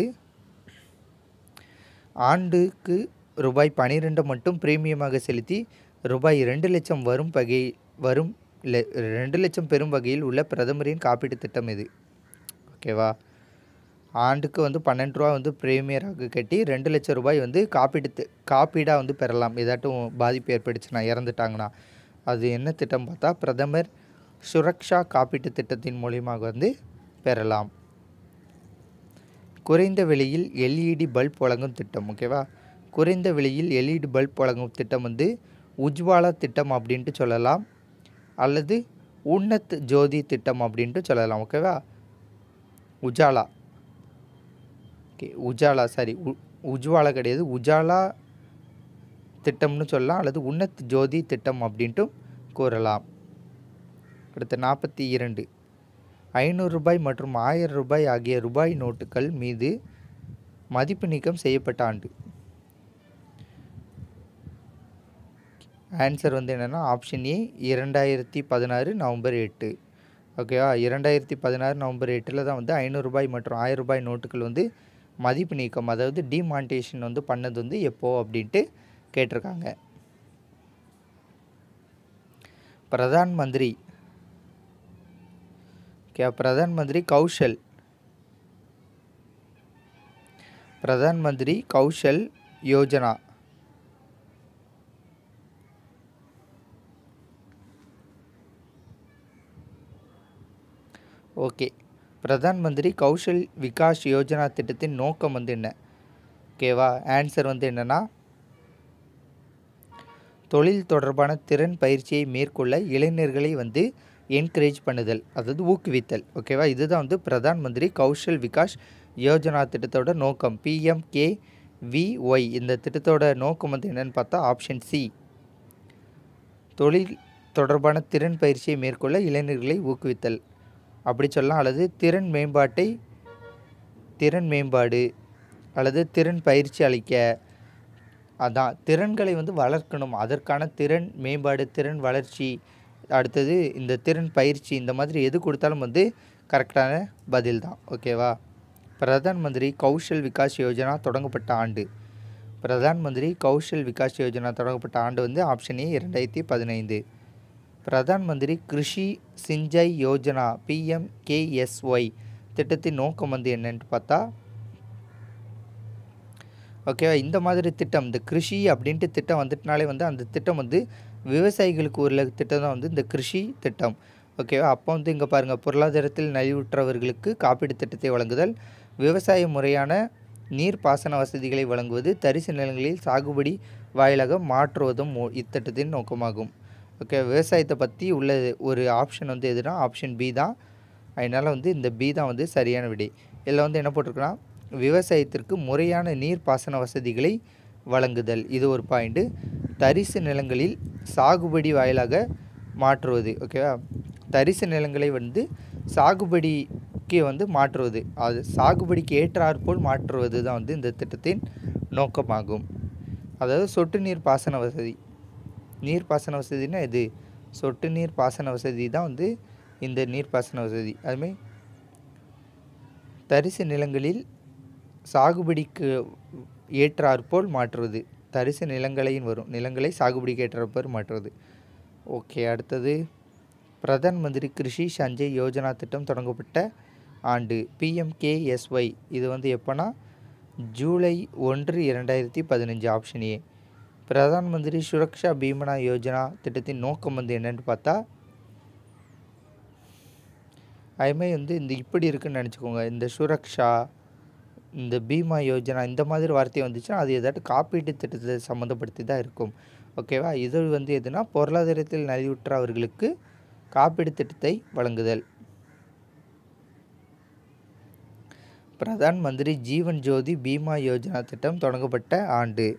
ஆண்டுக்கு ரூபாய் பன்னிரெண்டு மட்டும் பிரீமியமாக செலுத்தி ரூபாய் ரெண்டு லட்சம் வரும் வகை வரும் le- ரெண்டு லட்சம் பெறும் வகையில் உள்ள பிரதமரின் காப்பீட்டு திட்டம் இது ஓகேவா ஆண்டுக்கு வந்து பன்னெண்டு ரூபா வந்து பிரீமியராக கட்டி ரெண்டு லட்சம் ரூபாய் வந்து காப்பீட்டு தி- காப்பீடாக வந்து பெறலாம் ஏதாட்டும் பாதிப்பு ஏற்பட்டுச்சுன்னா இறந்துட்டாங்கன்னா அது என்ன திட்டம் பார்த்தா பிரதமர் சுரக்ஷா காப்பீட்டு திட்டத்தின் மூலியமாக வந்து பெறலாம் குறைந்த விலையில் எல்இடி பல்ப் வழங்கும் திட்டம் ஓகேவா குறைந்த விலையில் எல்இடி பல்ப் வழங்கும் திட்டம் வந்து உஜ்வாலா திட்டம் அப்படின்ட்டு சொல்லலாம் அல்லது உன்னத் ஜோதி திட்டம் அப்படின்ட்டு சொல்லலாம் ஓகேவா உஜாலா ஓகே உஜாலா சாரி உ- உஜ்வாலா கிடையாது உஜாலா திட்டம்னு சொல்லலாம் அல்லது உன்னத் ஜோதி திட்டம் அப்படின்ட்டும் கூறலாம் அடுத்து நாற்பத்தி இரண்டு ஐநூறு ரூபாய் மற்றும் ஆயிரம் ரூபாய் ஆகிய ரூபாய் நோட்டுகள் மீது மதிப்பு நீக்கம் செய்யப்பட்ட ஆண்டு ஆன்சர் வந்து என்னென்னா ஆப்ஷன் ஏ இரண்டாயிரத்தி பதினாறு நவம்பர் எட்டு ஓகேவா இரண்டாயிரத்தி பதினாறு நவம்பர் எட்டில் தான் வந்து ஐநூறு ரூபாய் மற்றும் ஆயிரம் ரூபாய் நோட்டுகள் வந்து மதிப்பு நீக்கம் அதாவது டிமான்டேஷன் வந்து பண்ணது வந்து எப்போ அப்படின்ட்டு கேட்டிருக்காங்க பிரதான் மந்திரி क्या प्रधानमंत्री कौशल प्रधानमंत्री कौशल योजना ஓகே பிரதான் மந்திரி கௌஷல் விகாஸ் யோஜனா திட்டத்தின் நோக்கம் வந்து என்ன ஓகேவா ஆன்சர் வந்து என்னென்னா தொழில் தொடர்பான திறன் பயிற்சியை மேற்கொள்ள இளைஞர்களை வந்து என்கரேஜ் பண்ணுதல் அதாவது ஊக்குவித்தல் ஓகேவா இதுதான் வந்து பிரதான் மந்திரி கௌஷல் விகாஸ் யோஜனா திட்டத்தோட நோக்கம் பிஎம்கே விஒய் இந்த திட்டத்தோட நோக்கம் வந்து என்னென்னு பார்த்தா ஆப்ஷன் சி தொழில் தொடர்பான திறன் பயிற்சியை மேற்கொள்ள இளைஞர்களை ஊக்குவித்தல் அப்படி சொல்லலாம் அல்லது திறன் மேம்பாட்டை திறன் மேம்பாடு அல்லது திறன் பயிற்சி அளிக்க அதான் திறன்களை வந்து வளர்க்கணும் அதற்கான திறன் மேம்பாடு திறன் வளர்ச்சி அடுத்தது இந்த திறன் பயிற்சி இந்த மாதிரி எது கொடுத்தாலும் வந்து கரெக்டான பதில் தான் ஓகேவா பிரதான் மந்திரி கௌஷல் விகாஸ் யோஜனா தொடங்கப்பட்ட ஆண்டு பிரதான் மந்திரி கௌஷல் விகாஸ் யோஜனா தொடங்கப்பட்ட ஆண்டு வந்து ஆப்ஷன் ஏ இரண்டாயிரத்தி பதினைந்து பிரதான் மந்திரி கிருஷி சிஞ்சாய் யோஜனா பிஎம்கேஎஸ்ஒய் திட்டத்தின் நோக்கம் வந்து என்னன்னு பார்த்தா ஓகேவா இந்த மாதிரி திட்டம் இந்த கிருஷி அப்படின்ட்டு திட்டம் வந்துட்டுனாலே வந்து அந்த திட்டம் வந்து விவசாயிகளுக்கு உள்ள திட்டம் தான் வந்து இந்த கிருஷி திட்டம் ஓகேவா அப்போ வந்து இங்கே பாருங்கள் பொருளாதாரத்தில் நலிவுற்றவர்களுக்கு காப்பீடு திட்டத்தை வழங்குதல் விவசாய முறையான நீர் பாசன வசதிகளை வழங்குவது தரிசு நிலங்களில் சாகுபடி வாயிலாக மாற்றுவதும் மோ- இத்திட்டத்தின் நோக்கமாகும் ஓகே விவசாயத்தை பற்றி உள்ள ஒரு ஆப்ஷன் வந்து எதுனா ஆப்ஷன் பி தான் அதனால் வந்து இந்த பி தான் வந்து சரியான விடை இதில் வந்து என்ன போட்டிருக்குன்னா விவசாயத்திற்கு முறையான நீர் பாசன வசதிகளை வழங்குதல் இது ஒரு பாயிண்ட்டு தரிசு நிலங்களில் சாகுபடி வாயிலாக மாற்றுவது ஓகேவா தரிசு நிலங்களை வந்து சாகுபடிக்கு வந்து மாற்றுவது அது சாகுபடிக்கு ஏற்றாற்போல் மாற்றுவது தான் வந்து இந்த திட்டத்தின் நோக்கமாகும் அதாவது சொட்டு நீர் பாசன வசதி நீர் பாசன வசதினா இது சொட்டு நீர் பாசன வசதி தான் வந்து இந்த நீர் பாசன வசதி அதுமாதிரி தரிசு நிலங்களில் சாகுபடிக்கு ஏற்றாற்போல் மாற்றுவது தரிசு நிலங்களையும் வரும் நிலங்களை சாகுபடிக்கு ஏற்றாற்போல் மாற்றுவது ஓகே அடுத்தது பிரதான் மந்திரி கிருஷி சஞ்சய் யோஜனா திட்டம் தொடங்கப்பட்ட ஆண்டு பிஎம்கேஎஸ்ஒய் இது வந்து எப்போனா ஜூலை ஒன்று இரண்டாயிரத்தி பதினஞ்சு ஆப்ஷன் ஏ பிரதான் மந்திரி சுரக்ஷா பீமனா யோஜனா திட்டத்தின் நோக்கம் வந்து என்னன்னு பார்த்தா அதுமாதிரி வந்து இந்த இப்படி இருக்குன்னு நினச்சிக்கோங்க இந்த சுரக்ஷா இந்த பீமா யோஜனா இந்த மாதிரி வார்த்தை வந்துச்சுன்னா அது ஏதாட்டு காப்பீட்டு திட்டத்தை சம்மந்தப்படுத்தி தான் இருக்கும் ஓகேவா இது வந்து எதுனா பொருளாதாரத்தில் நலிவுற்ற அவர்களுக்கு காப்பீடு திட்டத்தை வழங்குதல் பிரதான் மந்திரி ஜீவன் ஜோதி பீமா யோஜனா திட்டம் தொடங்கப்பட்ட ஆண்டு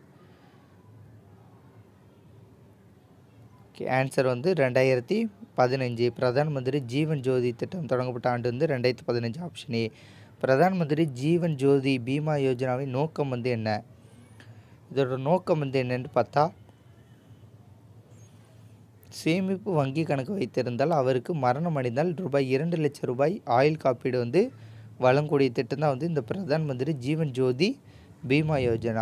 ஆன்சர் வந்து ரெண்டாயிரத்தி பதினஞ்சு பிரதான் மந்திரி ஜீவன் ஜோதி திட்டம் தொடங்கப்பட்ட ஆண்டு வந்து ரெண்டாயிரத்தி பதினஞ்சு ஆப்ஷன் ஏ பிரதான் மந்திரி ஜீவன் ஜோதி பீமா யோஜனாவின் நோக்கம் வந்து என்ன இதோட நோக்கம் வந்து என்னன்னு பார்த்தா சேமிப்பு வங்கி கணக்கு வைத்திருந்தால் அவருக்கு மரணம் அடைந்தால் ரூபாய் இரண்டு லட்சம் ரூபாய் ஆயுள் காப்பீடு வந்து வழங்கக்கூடிய திட்டம் தான் வந்து இந்த பிரதான் மந்திரி ஜீவன் ஜோதி பீமா யோஜனா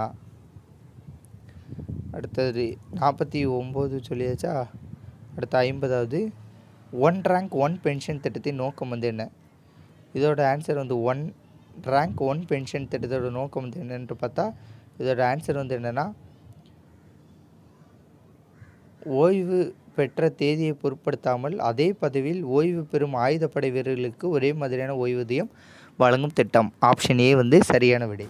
அடுத்தது நாற்பத்தி ஒம்பது சொல்லியாச்சா அடுத்த ஐம்பதாவது ஒன் ரேங்க் ஒன் பென்ஷன் திட்டத்தின் நோக்கம் வந்து என்ன இதோட ஆன்சர் வந்து ஒன் ரேங்க் ஒன் பென்ஷன் திட்டத்தோட நோக்கம் வந்து என்னன்னு பார்த்தா இதோட ஆன்சர் வந்து என்னென்னா ஓய்வு பெற்ற தேதியை பொருட்படுத்தாமல் அதே பதவியில் ஓய்வு பெறும் ஆயுதப்படை வீரர்களுக்கு ஒரே மாதிரியான ஓய்வூதியம் வழங்கும் திட்டம் ஆப்ஷன் ஏ வந்து சரியான விடை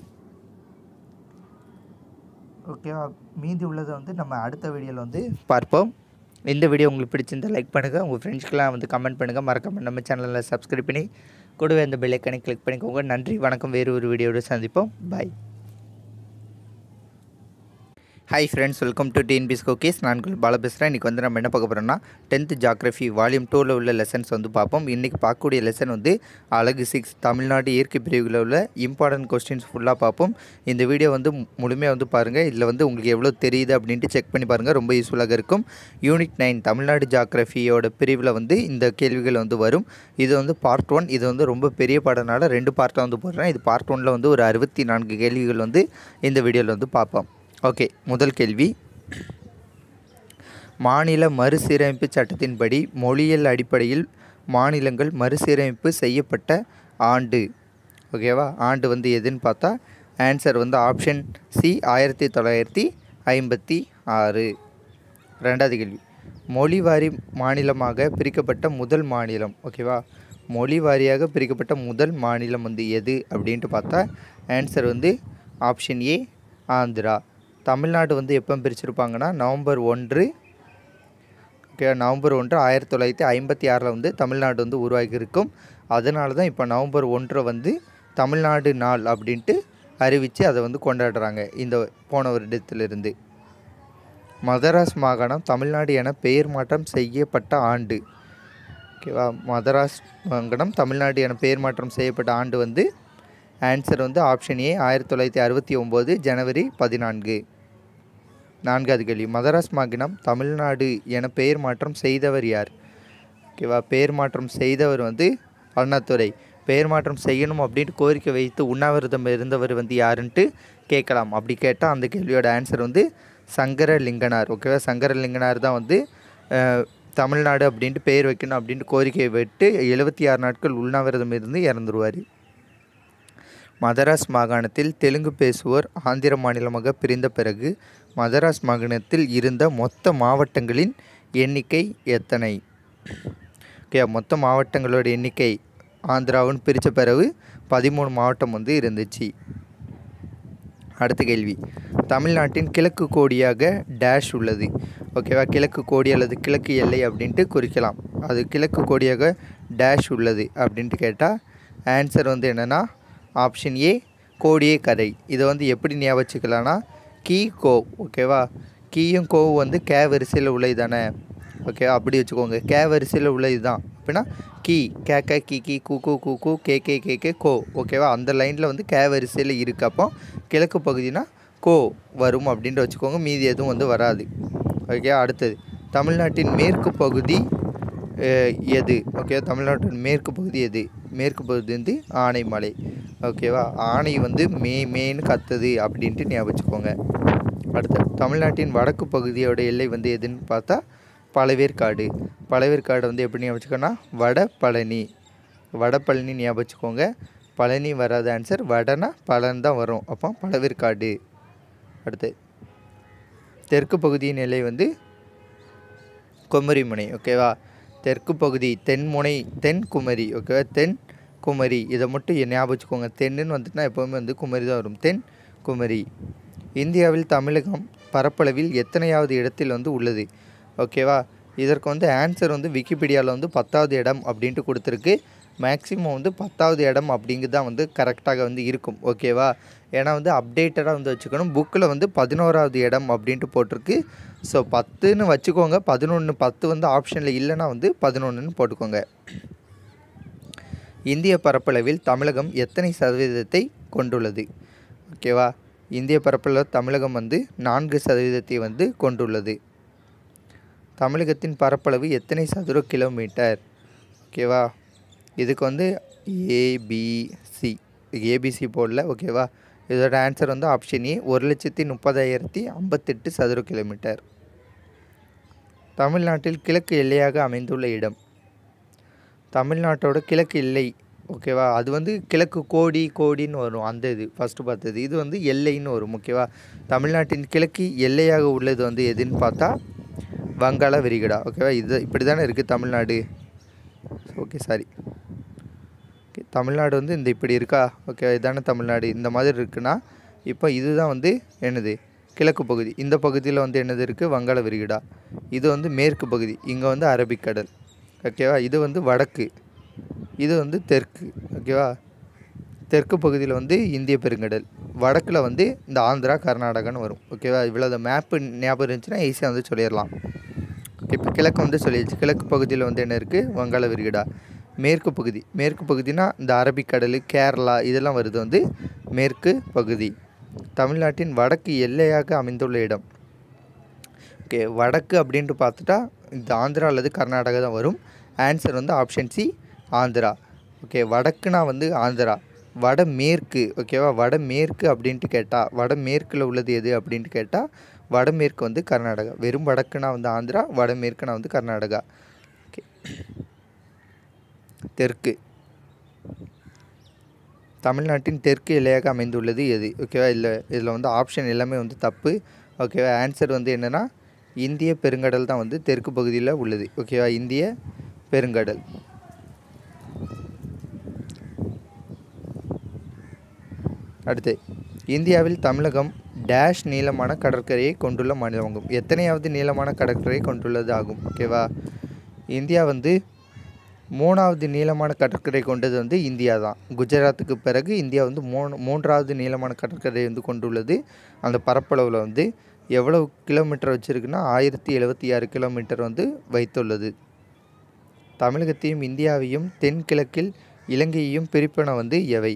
ஓகேவா மீதி உள்ளதை வந்து நம்ம அடுத்த வீடியோவில் வந்து பார்ப்போம் இந்த வீடியோ உங்களுக்கு பிடிச்சிருந்தா லைக் பண்ணுங்கள் உங்கள் ஃப்ரெண்ட்ஸ்க்கெலாம் வந்து கமெண்ட் பண்ணுங்கள் மறக்காம நம்ம சேனலில் சப்ஸ்கிரைப் பண்ணி கூடவே அந்த பெல்லைக்கனை கிளிக் பண்ணிக்கோங்க நன்றி வணக்கம் வேறு ஒரு வீடியோட சந்திப்போம் bye hi friends welcome to TNPS கோகேஸ் நான் உங்கள் பால பேசுகிறேன் இன்றைக்கி வந்து நம்ம என்ன பார்க்க போகிறோம்னா டென்த்து ஜாகிரஃபி வால்யூம் டூவில் உள்ள லெசன்ஸ் வந்து பார்ப்போம் இன்றைக்கி பார்க்கக்கூடிய லெசன் வந்து அழகு சிக்ஸ் தமிழ்நாடு இயற்கை பிரிவுகளில் உள்ள இம்பார்ட்டன்ட் கொஸ்டின்ஸ் ஃபுல்லாக பார்ப்போம் இந்த வீடியோ வந்து முழுமையாக வந்து பாருங்கள் இதில் வந்து உங்களுக்கு எவ்வளோ தெரியுது அப்படின்ட்டு செக் பண்ணி பாருங்கள் ரொம்ப யூஸ்ஃபுல்லாக இருக்கும் யூனிட் நைன் தமிழ்நாடு ஜாகிரஃபியோட பிரிவில் வந்து இந்த கேள்விகள் வந்து வரும் இது வந்து பார்ட் ஒன் இது வந்து ரொம்ப பெரிய பாடனால ரெண்டு பார்ட்டாக வந்து போடுறேன் இது பார்ட் ஒனில் வந்து ஒரு அறுபத்தி நான்கு கேள்விகள் வந்து இந்த வீடியோவில் வந்து பார்ப்போம் ஓகே முதல் கேள்வி மாநில மறுசீரமைப்பு சட்டத்தின்படி மொழியியல் அடிப்படையில் மாநிலங்கள் மறுசீரமைப்பு செய்யப்பட்ட ஆண்டு ஓகேவா ஆண்டு வந்து எதுன்னு பார்த்தா ஆன்சர் வந்து ஆப்ஷன் சி ஆயிரத்தி தொள்ளாயிரத்தி ஐம்பத்தி ஆறு ரெண்டாவது கேள்வி மொழிவாரி மாநிலமாக பிரிக்கப்பட்ட முதல் மாநிலம் ஓகேவா மொழி வாரியாக பிரிக்கப்பட்ட முதல் மாநிலம் வந்து எது அப்படின்ட்டு பார்த்தா ஆன்சர் வந்து ஆப்ஷன் ஏ ஆந்திரா தமிழ்நாடு வந்து எப்போ பிரிச்சிருப்பாங்கன்னா நவம்பர் ஒன்று ஓகே நவம்பர் ஒன்று ஆயிரத்தி தொள்ளாயிரத்தி ஐம்பத்தி ஆறில் வந்து தமிழ்நாடு வந்து உருவாகியிருக்கும் அதனால தான் இப்போ நவம்பர் ஒன்றை வந்து தமிழ்நாடு நாள் அப்படின்ட்டு அறிவித்து அதை வந்து கொண்டாடுறாங்க இந்த போன வருடத்திலிருந்து மதராஸ் மாகாணம் தமிழ்நாடு என பெயர் மாற்றம் செய்யப்பட்ட ஆண்டு ஓகேவா மதராஸ் மாகாணம் தமிழ்நாடு என பெயர் மாற்றம் செய்யப்பட்ட ஆண்டு வந்து ஆன்சர் வந்து ஆப்ஷன் ஏ ஆயிரத்தி தொள்ளாயிரத்தி அறுபத்தி ஒம்பது ஜனவரி பதினான்கு நான்காவது கேள்வி மதராஸ் மாகாணம் தமிழ்நாடு என பெயர் மாற்றம் செய்தவர் யார் ஓகேவா பெயர் மாற்றம் செய்தவர் வந்து அண்ணாதுரை பெயர் மாற்றம் செய்யணும் அப்படின்ட்டு கோரிக்கை வைத்து உண்ணாவிரதம் இருந்தவர் வந்து யாருன்ட்டு கேட்கலாம் அப்படி கேட்டால் அந்த கேள்வியோட ஆன்சர் வந்து சங்கரலிங்கனார் ஓகேவா சங்கரலிங்கனார் தான் வந்து அஹ், தமிழ்நாடு அப்படின்ட்டு பெயர் வைக்கணும் அப்படின்ட்டு கோரிக்கையை விட்டு எழுபத்தி ஆறு நாட்கள் உண்ணாவிரதம் இருந்து இறந்துருவார் மதராஸ் மாகாணத்தில் தெலுங்கு பேசுவோர் ஆந்திர மாநிலமாக பிரிந்த பிறகு மதராஸ் மாகாணத்தில் இருந்த மொத்த மாவட்டங்களின் எண்ணிக்கை எத்தனை ஓகே மொத்த மாவட்டங்களோட எண்ணிக்கை ஆந்திராவுன்னு பிரித்த பிறகு பதிமூணு மாவட்டம் வந்து இருந்துச்சு அடுத்த கேள்வி தமிழ்நாட்டின் கிழக்கு கோடியாக டேஷ் உள்ளது ஓகேவா கிழக்கு கோடி அல்லது கிழக்கு எல்லை அப்படின்ட்டு குறிக்கலாம் அது கிழக்கு கோடியாக டேஷ் உள்ளது அப்படின்ட்டு கேட்டால் ஆன்சர் வந்து என்னென்னா ஆப்ஷன் ஏ கோடியே கரை இதை வந்து எப்படி ஞாபகம் வச்சுக்கலாம்னா கீ கோ ஓகேவா கீயும் கோவும் வந்து கே வரிசையில் உள்ளது தானே ஓகே அப்படி வச்சுக்கோங்க கே வரிசையில் உள்ளது தான் அப்படின்னா கீ கே கே கி கி கு கு கு கு கே கே கே கே கோ ஓகேவா அந்த லைனில் வந்து கே வரிசையில் இருக்கு அப்போ கிழக்கு பகுதினா கோ வரும் அப்படின்ட்டு வச்சுக்கோங்க மீதி எதுவும் வந்து வராது ஓகே அடுத்தது தமிழ்நாட்டின் மேற்கு பகுதி அஹ், எது ஓகே தமிழ்நாட்டின் மேற்கு பகுதி எது மேற்கு பகுதி வந்து ஆனைமலை ஓகேவா ஆனை வந்து மே மேன்னு கத்துது அப்படின்ட்டு ஞாபகம் வச்சுக்கோங்க அடுத்து தமிழ்நாட்டின் வடக்கு பகுதியோட எல்லை வந்து எதுன்னு பார்த்தா பழவேற்காடு பழவேற்காடு வந்து எப்படி ஞாபகம் வச்சுக்கோன்னா வட பழனி வட பழனி ஞாபகம் வச்சுக்கோங்க பழனி வராத ஆன்சர் வடனா பழன் தான் வரும் அப்போ பழவேற்காடு அடுத்து தெற்கு பகுதியின் எல்லை வந்து குமரிமுனை ஓகேவா தெற்கு பகுதி தென்முனை தென் குமரி ஓகேவா தென் குமரி இதை மட்டும் ஞாபகம் வச்சுக்கோங்க தென்னுன்னு வந்துட்டுனா எப்போவுமே வந்து குமரி தான் வரும் தென் குமரி இந்தியாவில் தமிழகம் பரப்பளவில் எத்தனையாவது இடத்தில் வந்து உள்ளது ஓகேவா இதற்கு வந்து ஆன்சர் வந்து விக்கிபீடியாவில் வந்து பத்தாவது இடம் அப்படின்ட்டு கொடுத்துருக்கு மேக்ஸிமம் வந்து பத்தாவது இடம் அப்படிங்கிறது தான் வந்து கரெக்டாக வந்து இருக்கும் ஓகேவா ஏன்னா வந்து அப்டேட்டடாக வந்து வச்சுக்கணும் புக்கில் வந்து பதினோராவது இடம் அப்படின்ட்டு போட்டிருக்கு ஸோ பத்துன்னு வச்சுக்கோங்க பதினொன்று பத்து வந்து ஆப்ஷனில் இல்லைன்னா வந்து பதினொன்றுன்னு போட்டுக்கோங்க இந்திய பரப்பளவில் தமிழகம் எத்தனை சதவீதத்தை கொண்டுள்ளது ஓகேவா இந்திய பரப்பளவில் தமிழகம் வந்து நான்கு சதவீதத்தை வந்து கொண்டுள்ளது தமிழகத்தின் பரப்பளவு எத்தனை சதுர கிலோமீட்டர் ஓகேவா இதுக்கு வந்து ஏபிசி ஏபிசி போடல ஓகேவா இதோட ஆன்சர் வந்து ஆப்ஷன் ஏ ஒரு லட்சத்தி முப்பதாயிரத்தி ஐம்பத்தெட்டு சதுர கிலோமீட்டர் தமிழ்நாட்டில் கிழக்கு எல்லையாக அமைந்துள்ள இடம் தமிழ்நாட்டோட கிழக்கு எல்லை ஓகேவா அது வந்து கிழக்கு கோடி கோடின்னு வரும் அந்த இது ஃபஸ்ட்டு பார்த்தது இது வந்து எல்லைன்னு வரும் ஓகேவா தமிழ்நாட்டின் கிழக்கு எல்லையாக உள்ளது வந்து எதுன்னு பார்த்தா வங்காள விரிகுடா ஓகேவா இது இப்படி தானே இருக்குது Tamil Nadu okay sorry okay Tamil Nadu வந்து இந்த இப்படி இருக்கா ஓகே இதானே தமிழ்நாடு இந்த மாதிரி இருக்குன்னா இப்போ இதுதான் வந்து என்னது கிழக்கு பகுதி இந்த பகுதியில் வந்து என்னது இருக்குது வங்காள விரிகுடா இது வந்து மேற்கு பகுதி இங்கே வந்து அரபிக்கடல் ஓகேவா இது வந்து வடக்கு இது வந்து தெற்கு ஓகேவா தெற்கு பகுதியில் வந்து இந்திய பெருங்கடல் வடக்கில் வந்து இந்த ஆந்திரா கர்நாடகான்னு வரும் ஓகேவா இவ்வளோ மேப்பு ஞாபகம் இருந்துச்சுன்னா ஈஸியாக வந்து சொல்லிடலாம் இப்போ கிழக்கு வந்து சொல்லிடுச்சு கிழக்கு பகுதியில் வந்து என்ன இருக்குது வங்காள விரிகுடா மேற்கு பகுதி மேற்கு பகுதினா இந்த அரபிக்கடல் கேரளா இதெல்லாம் வருது வந்து மேற்கு பகுதி தமிழ்நாட்டின் வடக்கு எல்லையாக அமைந்துள்ள இடம் ஓகே வடக்கு அப்படின்ட்டு பார்த்துட்டா இந்த ஆந்திரா அல்லது கர்நாடகா தான் வரும் ஆன்சர் வந்து ஆப்ஷன் சி ஆந்திரா ஓகே வடக்குனா வந்து ஆந்திரா வட மேற்கு ஓகேவா வட மேற்கு அப்படின்ட்டு கேட்டால் வட மேற்கில் உள்ளது எது அப்படின்ட்டு கேட்டால் வடமேற்கு வந்து கர்நாடகா வெறும் வடக்குனா வந்து ஆந்திரா வடமேற்குனா வந்து கர்நாடகா ஓகே தெற்கு தமிழ்நாட்டின் தெற்கு எல்லையாக அமைந்துள்ளது எது ஓகேவா இல்லை இதில் வந்து ஆப்ஷன் எல்லாமே வந்து தப்பு ஓகேவா ஆன்சர் வந்து என்னென்னா இந்திய பெருங்கடல் தான் வந்து தெற்கு பகுதியில் உள்ளது ஓகேவா இந்திய பெருங்கடல் அடுத்து இந்தியாவில் தமிழகம் டேஷ் நீளமான கடற்கரையை கொண்டுள்ள மாநிலமாகும் எத்தனையாவது நீளமான கடற்கரையை கொண்டுள்ளது ஆகும் ஓகேவா இந்தியா வந்து மூணாவது நீளமான கடற்கரை கொண்டது வந்து இந்தியா தான் குஜராத்துக்கு பிறகு இந்தியா வந்து மூணு மூன்றாவது நீளமான கடற்கரை வந்து கொண்டுள்ளது அந்த பரப்பளவில் வந்து எவ்வளவு கிலோமீட்டர் வச்சுருக்குன்னா ஆயிரத்தி எழுபத்தி ஆறு கிலோமீட்டர் வந்து வைத்துள்ளது தமிழகத்தையும் இந்தியாவையும் தென்கிழக்கில் இலங்கையையும் பிரிப்பன வந்து எவை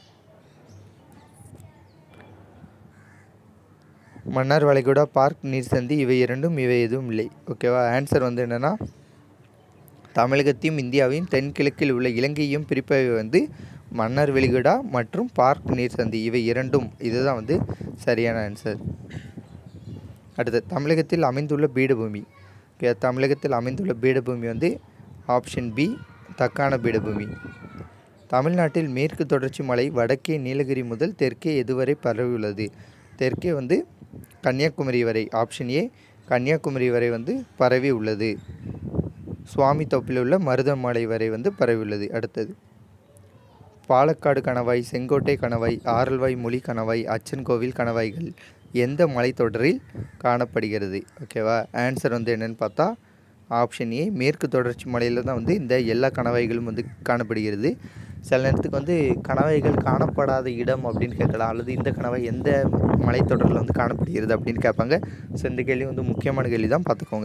மன்னார் வளைகுடா பார்க் நீர்சந்தி இவை இரண்டும் இவை எதுவும் இல்லை ஓகேவா ஆன்சர் வந்து என்னென்னா தமிழகத்தையும் இந்தியாவையும் தென்கிழக்கில் உள்ள இலங்கையையும் பிரிப்பவை வந்து மன்னார் வெளிகுடா மற்றும் பார்க் நீர்சந்தி இவை இரண்டும் இதுதான் வந்து சரியான ஆன்சர் அடுத்து தமிழகத்தில் அமைந்துள்ள பீடபூமி ஓகே தமிழகத்தில் அமைந்துள்ள பீடபூமி வந்து ஆப்ஷன் பி தக்கான பீடபூமி தமிழ்நாட்டில் மேற்கு தொடர்ச்சி மலை வடக்கே நீலகிரி முதல் தெற்கே எதுவரை பரவியுள்ளது தெற்கே வந்து கன்னியாகுமரி வரை ஆப்ஷன் ஏ கன்னியாகுமரி வரை வந்து பரவி உள்ளது சுவாமி தொப்பில் உள்ள மருதமலை வரை வந்து பரவியுள்ளது அடுத்தது பாலக்காடு கணவாய் செங்கோட்டை கணவாய் ஆரல்வாய் மொழி கணவாய் அச்சன் கோவில் கணவாய்கள் எந்த மலைத்தொடரில் காணப்படுகிறது ஓகேவா ஆன்சர் வந்து என்னென்னு பார்த்தா ஆப்ஷன் ஏ மேற்கு தொடர்ச்சி மலையில் தான் வந்து இந்த எல்லா கணவாய்களும் வந்து காணப்படுகிறது சில நேரத்துக்கு வந்து கணவாய்கள் காணப்படாத இடம் அப்படின்னு கேட்கலாம் அல்லது இந்த கணவாய் எந்த மலைத்தொடரில் வந்து காணப்படுகிறது அப்படின்னு கேட்பாங்க ஸோ இந்த கேள்வி வந்து முக்கியமான கேள்வி தான் பார்த்துக்கோங்க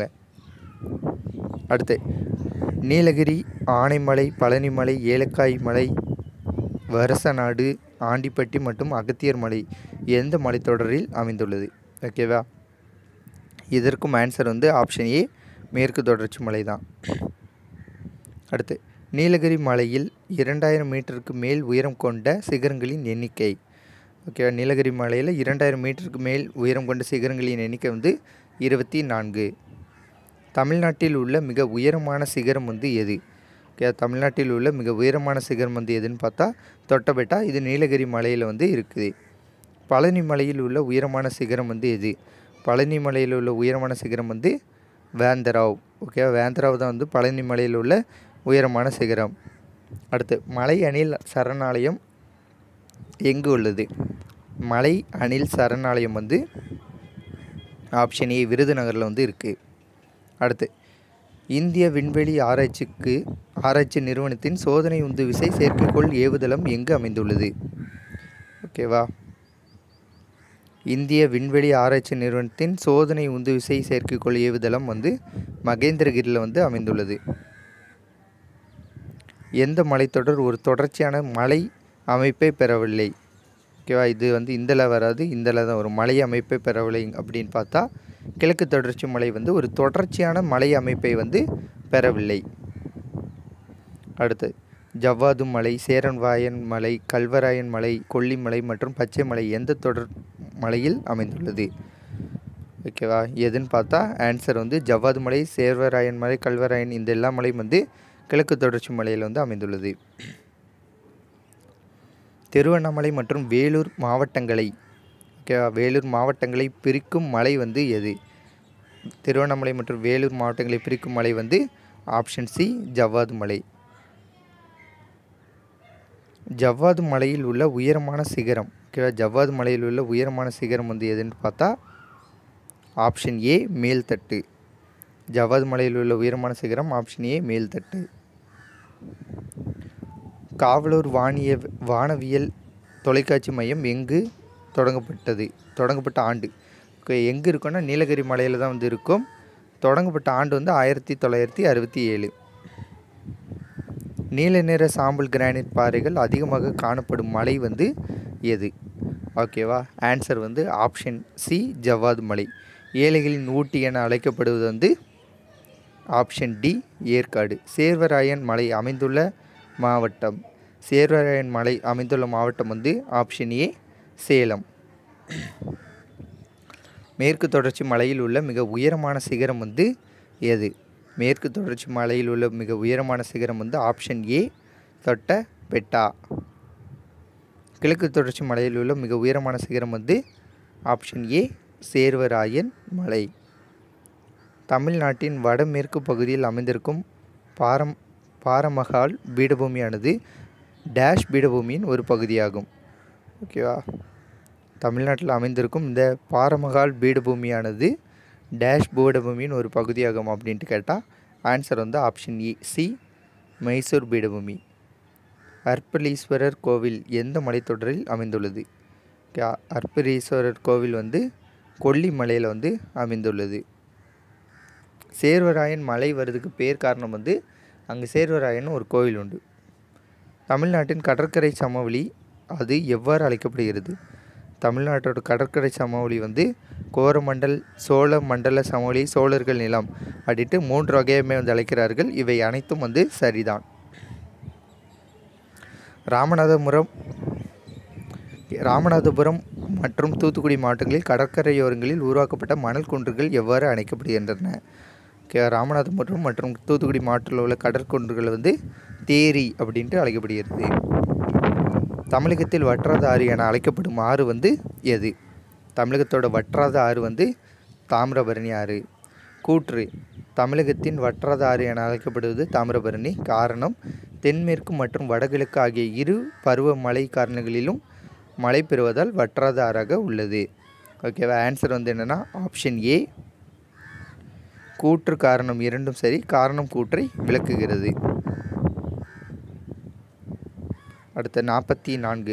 அடுத்து நீலகிரி ஆனைமலை பழனிமலை ஏலக்காய் மலை வருசநாடு ஆண்டிப்பட்டி மற்றும் அகத்தியர் மலை எந்த மலைத்தொடரில் அமைந்துள்ளது ஓகேவா இதற்கும் ஆன்சர் வந்து ஆப்ஷன் ஏ மேற்கு தொடர்ச்சி மலை தான் அடுத்து நீலகிரி மலையில் இரண்டாயிரம் மீட்டருக்கு மேல் உயரம் கொண்ட சிகரங்களின் எண்ணிக்கை ஓகேவா நீலகிரி மலையில் இரண்டாயிரம் மீட்டருக்கு மேல் உயரம் கொண்ட சிகரங்களின் எண்ணிக்கை வந்து இருபத்தி நான்கு தமிழ்நாட்டில் உள்ள மிக உயரமான சிகரம் வந்து எது ஓகே தமிழ்நாட்டில் உள்ள மிக உயரமான சிகரம் வந்து எதுன்னு பார்த்தா தொட்டபெட்டா இது நீலகிரி மலையில் வந்து இருக்குது பழனி மலையில் உள்ள உயரமான சிகரம் வந்து எது பழனி மலையில் உள்ள உயரமான சிகரம் வந்து வேந்தராவ் ஓகே வேந்தராவ் தான் வந்து பழனி மலையில் உள்ள உயரமான சிகரம் அடுத்து மலை அணில் சரணாலயம் எங்கு உள்ளது மலை அணில் சரணாலயம் வந்து ஆப்ஷன் ஏ விருதுநகரில் வந்து இருக்குது அடுத்து இந்திய விண்வெளி ஆராய்ச்சிக்கு ஆராய்ச்சி நிறுவனத்தின் சோதனை உந்து விசை செயற்கைக்கோள் ஏவுதளம் எங்கு அமைந்துள்ளது ஓகேவா இந்திய விண்வெளி ஆராய்ச்சி நிறுவனத்தின் சோதனை உந்து விசை செயற்கைக்கோள் ஏவுதளம் வந்து மகேந்திரகிரியில் வந்து அமைந்துள்ளது எந்த மலைத்தொடர் ஒரு தொடர்ச்சியான மலை அமைப்பை பெறவில்லை ஓகேவா இது வந்து இந்தில் வராது இந்தில் தான் ஒரு மலை அமைப்பை பெறவில்லை அப்படின்னு பார்த்தா கிழக்கு தொடர்ச்சி மலை வந்து ஒரு தொடர்ச்சியான மலை அமைப்பை வந்து பெறவில்லை அடுத்து ஜவ்வாது மலை சேரன்வாயன் மலை கல்வராயன் மலை கொல்லிமலை மற்றும் பச்சை மலை எந்த தொடர் மலையில் அமைந்துள்ளது ஓகேவா எதுன்னு பார்த்தா ஆன்சர் வந்து ஜவ்வாது மலை சேர்வராயன் மலை கல்வராயன் இந்த எல்லா மலையும் வந்து கிழக்கு தொடர்ச்சி மலையில் வந்து அமைந்துள்ளது திருவண்ணாமலை மற்றும் வேலூர் மாவட்டங்களை ஓகேவா வேலூர் மாவட்டங்களை பிரிக்கும் மலை வந்து எது திருவண்ணாமலை மற்றும் வேலூர் மாவட்டங்களை பிரிக்கும் மலை வந்து ஆப்ஷன் சி ஜவ்வாது மலை ஜவ்வாது மலையில் உள்ள உயரமான சிகரம் ஓகேவா ஜவ்வாது மலையில் உள்ள உயரமான சிகரம் வந்து எதுன்னு பார்த்தா ஆப்ஷன் ஏ மேல்தட்டு ஜவ்வாது மலையில் உள்ள உயரமான சிகரம் ஆப்ஷன் ஏ மேல்தட்டு காவலூர் வானிய வானவியல் தொலைக்காட்சி மையம் எங்கு தொடங்கப்பட்டது தொடங்கப்பட்ட ஆண்டு ஓகே எங்கே இருக்குன்னா நீலகிரி மலையில் தான் வந்து இருக்கும் தொடங்கப்பட்ட ஆண்டு வந்து ஆயிரத்தி தொள்ளாயிரத்தி அறுபத்தி ஏழு நீல நிற சாம்பல் கிரானைட் பாறைகள் அதிகமாக காணப்படும் மலை வந்து எது ஓகேவா ஆன்சர் வந்து ஆப்ஷன் சி ஜவ்வாது மலை ஏழைகளின் ஊட்டி என அழைக்கப்படுவது வந்து ஆப்ஷன் டி ஏற்காடு சேர்வராயன் மலை அமைந்துள்ள மாவட்டம் சேர்வராயன் மலை அமைந்துள்ள மாவட்டம் வந்து ஆப்ஷன் ஏ சேலம் மேற்கு தொடர்ச்சி மலையில் உள்ள மிக உயரமான சிகரம் வந்து எது மேற்கு தொடர்ச்சி மலையில் உள்ள மிக உயரமான சிகரம் வந்து ஆப்ஷன் ஏ தொட்ட பெட்டா கிழக்கு தொடர்ச்சி மலையில் உள்ள மிக உயரமான சிகரம் வந்து ஆப்ஷன் ஏ சேர்வராயன் மலை தமிழ்நாட்டின் வடமேற்கு பகுதியில் அமைந்திருக்கும் பாரம் பாரமகால் பீடபூமியானது டேஷ் பீடபூமியின் ஒரு பகுதியாகும் ஓகேவா தமிழ்நாட்டில் அமைந்திருக்கும் இந்த பாரமகால் பீடபூமியானது டேஷ் பீடபூமியின் ஒரு பகுதியாகும் அப்படின்ட்டு கேட்டால் ஆன்சர் வந்து ஆப்ஷன் இ சி மைசூர் பீடபூமி அர்ப்பலீஸ்வரர் கோவில் எந்த மலைத்தொடரில் அமைந்துள்ளது ஓகே அர்ப்பலீஸ்வரர் கோவில் வந்து கொல்லிமலையில் வந்து அமைந்துள்ளது சேர்வராயன் மலை வர்றதுக்கு பேர் காரணம் வந்து அங்கே சேர்வராயன் ஒரு கோவில் உண்டு தமிழ்நாட்டின் கடற்கரை சமவெளி அது எவ்வாறு அழைக்கப்படுகிறது தமிழ்நாட்டோட கடற்கரை சமவெளி வந்து கோரமண்டல் சோழ மண்டல சமவெளி சோழர்கள் நிலம் அப்படின்ட்டு மூன்று வகையுமே வந்து அழைக்கிறார்கள் இவை அனைத்தும் வந்து சரிதான் ராமநாதபுரம் ராமநாதபுரம் மற்றும் தூத்துக்குடி மாவட்டங்களில் கடற்கரையோரங்களில் உருவாக்கப்பட்ட மணல் குன்றுகள் எவ்வாறு அணைக்கப்படுகின்றன ஓகே ராமநாதபுரம் மற்றும் தூத்துக்குடி மாவட்டத்தில் உள்ள கடற்குன்றுகள் வந்து தேரி அப்படின்ட்டு அழைக்கப்படுகிறது தமிழகத்தில் வற்றாத ஆறு என அழைக்கப்படும் ஆறு வந்து எது தமிழகத்தோட வற்றாத ஆறு வந்து தாமிரபரணி ஆறு கூற்று தமிழகத்தின் வற்றாத ஆறு என அழைக்கப்படுவது தாமிரபரணி காரணம் தென்மேற்கு மற்றும் வடகிழக்கு ஆகிய இரு பருவமழை காரணங்களிலும் மழை பெறுவதால் வற்றாத ஆறாக உள்ளது ஓகேவா ஆன்சர் வந்து என்னென்னா ஆப்ஷன் ஏ கூற்று காரணம் இரண்டும் சரி காரணம் கூற்றை விளக்குகிறது அடுத்த நாற்பத்தி நான்கு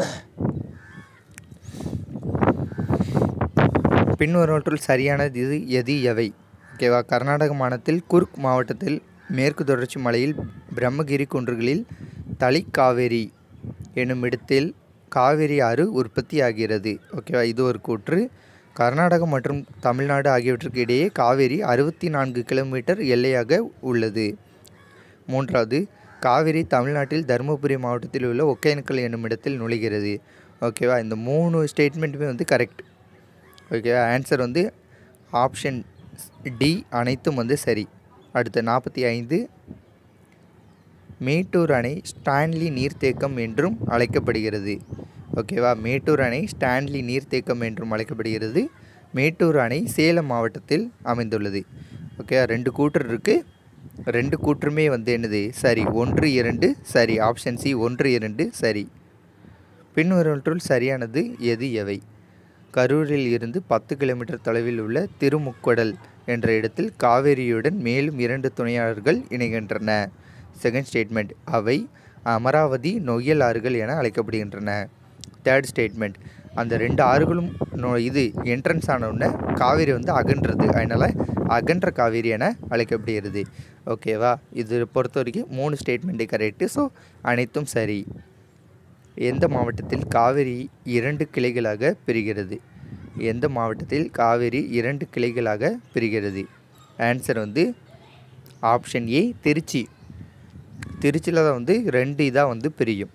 பின்வருவற்றுள் சரியானது இது எது எவை ஓகேவா கர்நாடக மாநிலத்தில் குர்க் மாவட்டத்தில் மேற்கு தொடர்ச்சி மலையில் பிரம்மகிரி குன்றுகளில் தளிக்காவேரி என்னும் இடத்தில் காவேரி ஆறு உற்பத்தியாகிறது ஓகேவா இது ஒரு கூற்று கர்நாடகம் மற்றும் தமிழ்நாடு ஆகியவற்றுக்கு இடையே காவேரி அறுபத்தி நான்கு கிலோமீட்டர் எல்லையாக உள்ளது மூன்றாவது காவிரி தமிழ்நாட்டில் தருமபுரி மாவட்டத்தில் உள்ள ஒகேனக்கல் என்னும் இடத்தில் நுழைகிறது ஓகேவா இந்த மூணு ஸ்டேட்மெண்ட்டுமே வந்து கரெக்ட் ஓகேவா ஆன்சர் வந்து ஆப்ஷன் டி அனைத்தும் வந்து சரி அடுத்து நாற்பத்தி ஐந்து மேட்டூர் அணை ஸ்டான்லி நீர்த்தேக்கம் என்றும் அழைக்கப்படுகிறது ஓகேவா மேட்டூர் அணை ஸ்டான்லி நீர்த்தேக்கம் என்றும் அழைக்கப்படுகிறது மேட்டூர் அணை சேலம் மாவட்டத்தில் அமைந்துள்ளது ஓகே ரெண்டு கூற்று இருக்குது ரெண்டு கூற்றுமே வந்து என்னது சரி ஒன்று இரண்டு சரி ஆப்ஷன் சி ஒன்று இரண்டு சரி பின்வருவற்றுள் சரியானது எது எவை கரூரில் இருந்து பத்து கிலோமீட்டர் தொலைவில் உள்ள திருமுக்கடல் என்ற இடத்தில் காவேரியுடன் மேலும் இரண்டு துணையாளர்கள் இணைகின்றன செகண்ட் ஸ்டேட்மெண்ட் அவை அமராவதி நொய்யல் ஆறுகள் என அழைக்கப்படுகின்றன தேர்ட் ஸ்டேட்மெண்ட் அந்த ரெண்டு ஆறுகளும் நோ இது என்ட்ரன்ஸ் ஆன உடனே காவேரி வந்து அகன்றது அதனால் அகன்ற காவேரி என அழைக்கப்படுகிறது ஓகேவா இது பொறுத்த வரைக்கும் மூணு ஸ்டேட்மெண்ட்டு கரெக்டு ஸோ அனைத்தும் சரி எந்த மாவட்டத்தில் காவேரி இரண்டு கிளைகளாக பிரிகிறது எந்த மாவட்டத்தில் காவேரி இரண்டு கிளைகளாக பிரிகிறது ஆன்சர் வந்து ஆப்ஷன் ஏ திருச்சி திருச்சியில் தான் வந்து ரெண்டு இதாக வந்து பிரியும்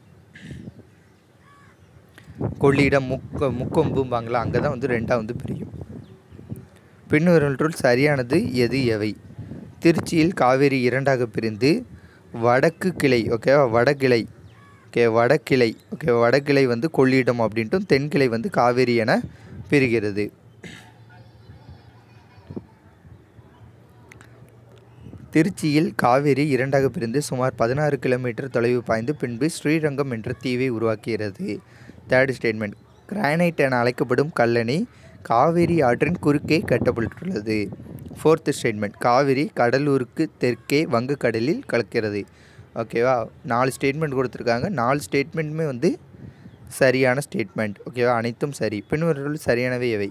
கொள்ளிடம் முக்க முக்கொம்பும்பாங்களா அங்கே தான் வந்து ரெண்டாக வந்து பிரியும் பின்வருவற்றுள் சரியானது எது எவை திருச்சியில் காவேரி இரண்டாக பிரிந்து வடக்கு கிளை ஓகேவா வடகிளை ஓகே வடகிளை ஓகே வடகிளை வந்து கொள்ளிடம் அப்படின்ட்டும் தென்கிளை வந்து காவேரி என பிரிகிறது திருச்சியில் காவேரி இரண்டாக பிரிந்து சுமார் பதினாறு கிலோமீட்டர் தொலைவு பாய்ந்து பின்பு ஸ்ரீரங்கம் என்ற தீவை உருவாக்குகிறது தேர்ட் ஸ்டேட்மெண்ட் கிரானைட் என அழைக்கப்படும் கல்லணை காவேரி ஆற்றின் குறுக்கே கட்டப்பட்டுள்ளது ஃபோர்த் ஸ்டேட்மெண்ட் காவிரி கடலூருக்கு தெற்கே வங்கக்கடலில் கலக்கிறது ஓகேவா நாலு ஸ்டேட்மெண்ட் கொடுத்துருக்காங்க நாலு ஸ்டேட்மெண்ட்டுமே வந்து சரியான ஸ்டேட்மெண்ட் ஓகேவா அனைத்தும் சரி பின்வருள் சரியானவை எவை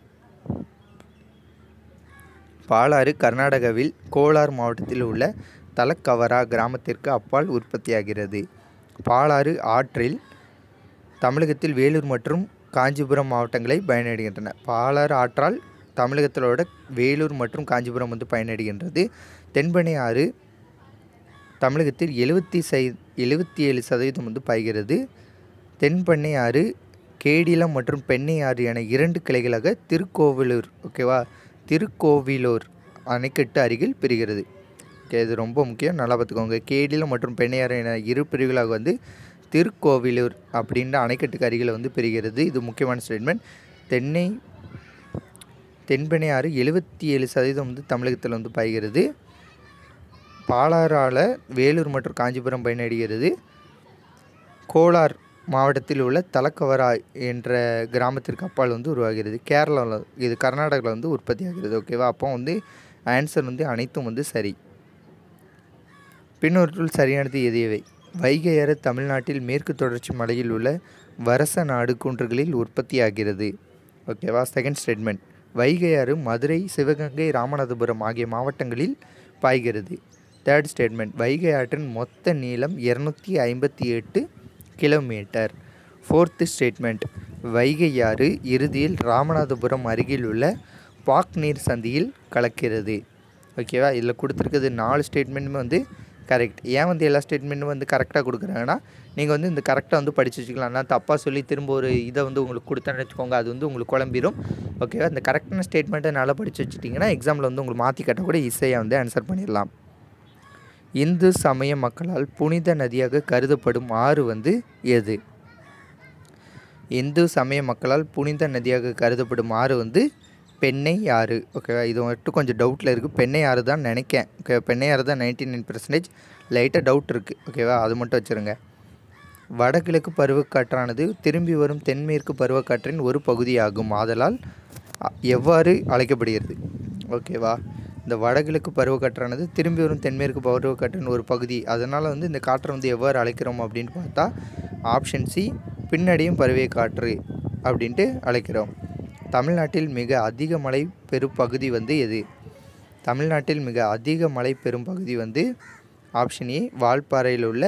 பாலாறு கர்நாடகாவில் கோலார் மாவட்டத்தில் உள்ள தலக்கவரா கிராமத்திற்கு அப்பால் உற்பத்தியாகிறது பாலாறு ஆற்றில் தமிழகத்தில் வேலூர் மற்றும் காஞ்சிபுரம் மாவட்டங்களை பயனடைகின்றன பாலாறு ஆற்றால் தமிழகத்திலோட வேலூர் மற்றும் காஞ்சிபுரம் வந்து பயனடைகின்றது தென்பெண்ணை ஆறு தமிழகத்தில் எழுபத்தி சை எழுபத்தி ஏழு சதவீதம் வந்து பாய்கிறது தென்பெண்ணை ஆறு கேடிலம் மற்றும் பெண்ணை ஆறு என இரண்டு கிளைகளாக திருக்கோவிலூர் ஓகேவா திருக்கோவிலூர் அணைக்கட்டு அருகில் பிரிகிறது ஓகே இது ரொம்ப முக்கியம் நல்லா பார்த்துக்கோங்க கேடிலம் மற்றும் பெண்ணையாறு என இரு பிரிவுகளாக வந்து திருக்கோவிலூர் அப்படின்ற அணைக்கட்டுக்கு அருகில் வந்து பிரிகிறது இது முக்கியமான ஸ்டேட்மெண்ட் தென்னை தென்பெண்ணை ஆறு எழுபத்தி ஏழு சதவீதம் வந்து தமிழகத்தில் வந்து பாய்கிறது பாலாறால் வேலூர் மற்றும் காஞ்சிபுரம் பயனடைகிறது கோலார் மாவட்டத்தில் உள்ள தலக்கவரா என்ற கிராமத்திற்கு அப்பால் வந்து உருவாகிறது கேரளாவில் இது கர்நாடகாவில் வந்து உற்பத்தி ஆகிறது ஓகேவா அப்போ வந்து ஆன்சர் வந்து அனைத்தும் வந்து சரி பின்னொருற்றுள் சரியானது எதியவை வைகை ஆறு தமிழ்நாட்டில் மேற்கு தொடர்ச்சி மலையில் உள்ள வரச நாடு குன்றுகளில் உற்பத்தியாகிறது ஓகேவா செகண்ட் ஸ்டேட்மெண்ட் வைகை ஆறு மதுரை சிவகங்கை ராமநாதபுரம் ஆகிய மாவட்டங்களில் பாய்கிறது தேர்ட் ஸ்டேட்மெண்ட் வைகை ஆற்றின் மொத்த நீளம் இரநூத்தி ஐம்பத்தி எட்டு கிலோமீட்டர் ஃபோர்த்து ஸ்டேட்மெண்ட் வைகை ஆறு இறுதியில் ராமநாதபுரம் அருகில் உள்ள பாக் நீர் சந்தியில் கலக்கிறது ஓகேவா இதில் கொடுத்துருக்கிறது நாலு ஸ்டேட்மெண்ட்டுமே வந்து கரெக்ட் ஏன் வந்து எல்லா ஸ்டேட்மெண்ட்டும் வந்து கரெக்டாக கொடுக்குறாங்கன்னா நீங்கள் வந்து இந்த கரெக்டாக வந்து படித்து வச்சுக்கலாம் நான் தப்பாக சொல்லி திரும்ப ஒரு இதை வந்து உங்களுக்கு கொடுத்தேன்னு வச்சுக்கோங்க அது வந்து உங்களுக்கு குழம்பிடும் ஓகேவா இந்த கரெக்டான ஸ்டேட்மெண்ட்டை நல்லா படித்து வச்சுட்டிங்கன்னா எக்ஸாமில் வந்து உங்களுக்கு மாற்றி கட்ட கூட ஈஸியாக வந்து ஆன்சர் பண்ணிடலாம் இந்து சமய மக்களால் புனித நதியாக கருதப்படும் ஆறு வந்து எது இந்து சமய மக்களால் புனித நதியாக கருதப்படும் ஆறு வந்து பெண்ணை ஆறு ஓகேவா இது மட்டும் கொஞ்சம் டவுட்டில் இருக்குது பெண்ணை ஆறு தான் நினைக்கேன் ஓகே பெண்ணை ஆறு தான் நைன்டி நைன் பர்சன்டேஜ் லைட்டாக டவுட் இருக்குது ஓகேவா அது மட்டும் வச்சுருங்க வடகிழக்கு பருவக்காற்றானது திரும்பி வரும் தென்மேற்கு பருவக்காற்றின் ஒரு பகுதியாகும் ஆதலால் அ- எவ்வாறு அழைக்கப்படுகிறது ஓகேவா இந்த வடகிழக்கு பருவக்காற்றானது திரும்பி வரும் தென்மேற்கு பருவக்காற்றின் ஒரு பகுதி அதனால் வந்து இந்த காற்றை வந்து எவ்வாறு அழைக்கிறோம் அப்படின்னு பார்த்தா ஆப்ஷன் சி பின்னடையும் பருவை காற்று அப்படின்ட்டு அழைக்கிறோம் தமிழ்நாட்டில் மிக அதிக மழை பெறும் பகுதி வந்து எது தமிழ்நாட்டில் மிக அதிக மழை பெறும் பகுதி வந்து ஆப்ஷன் ஏ வால்பாறையில் உள்ள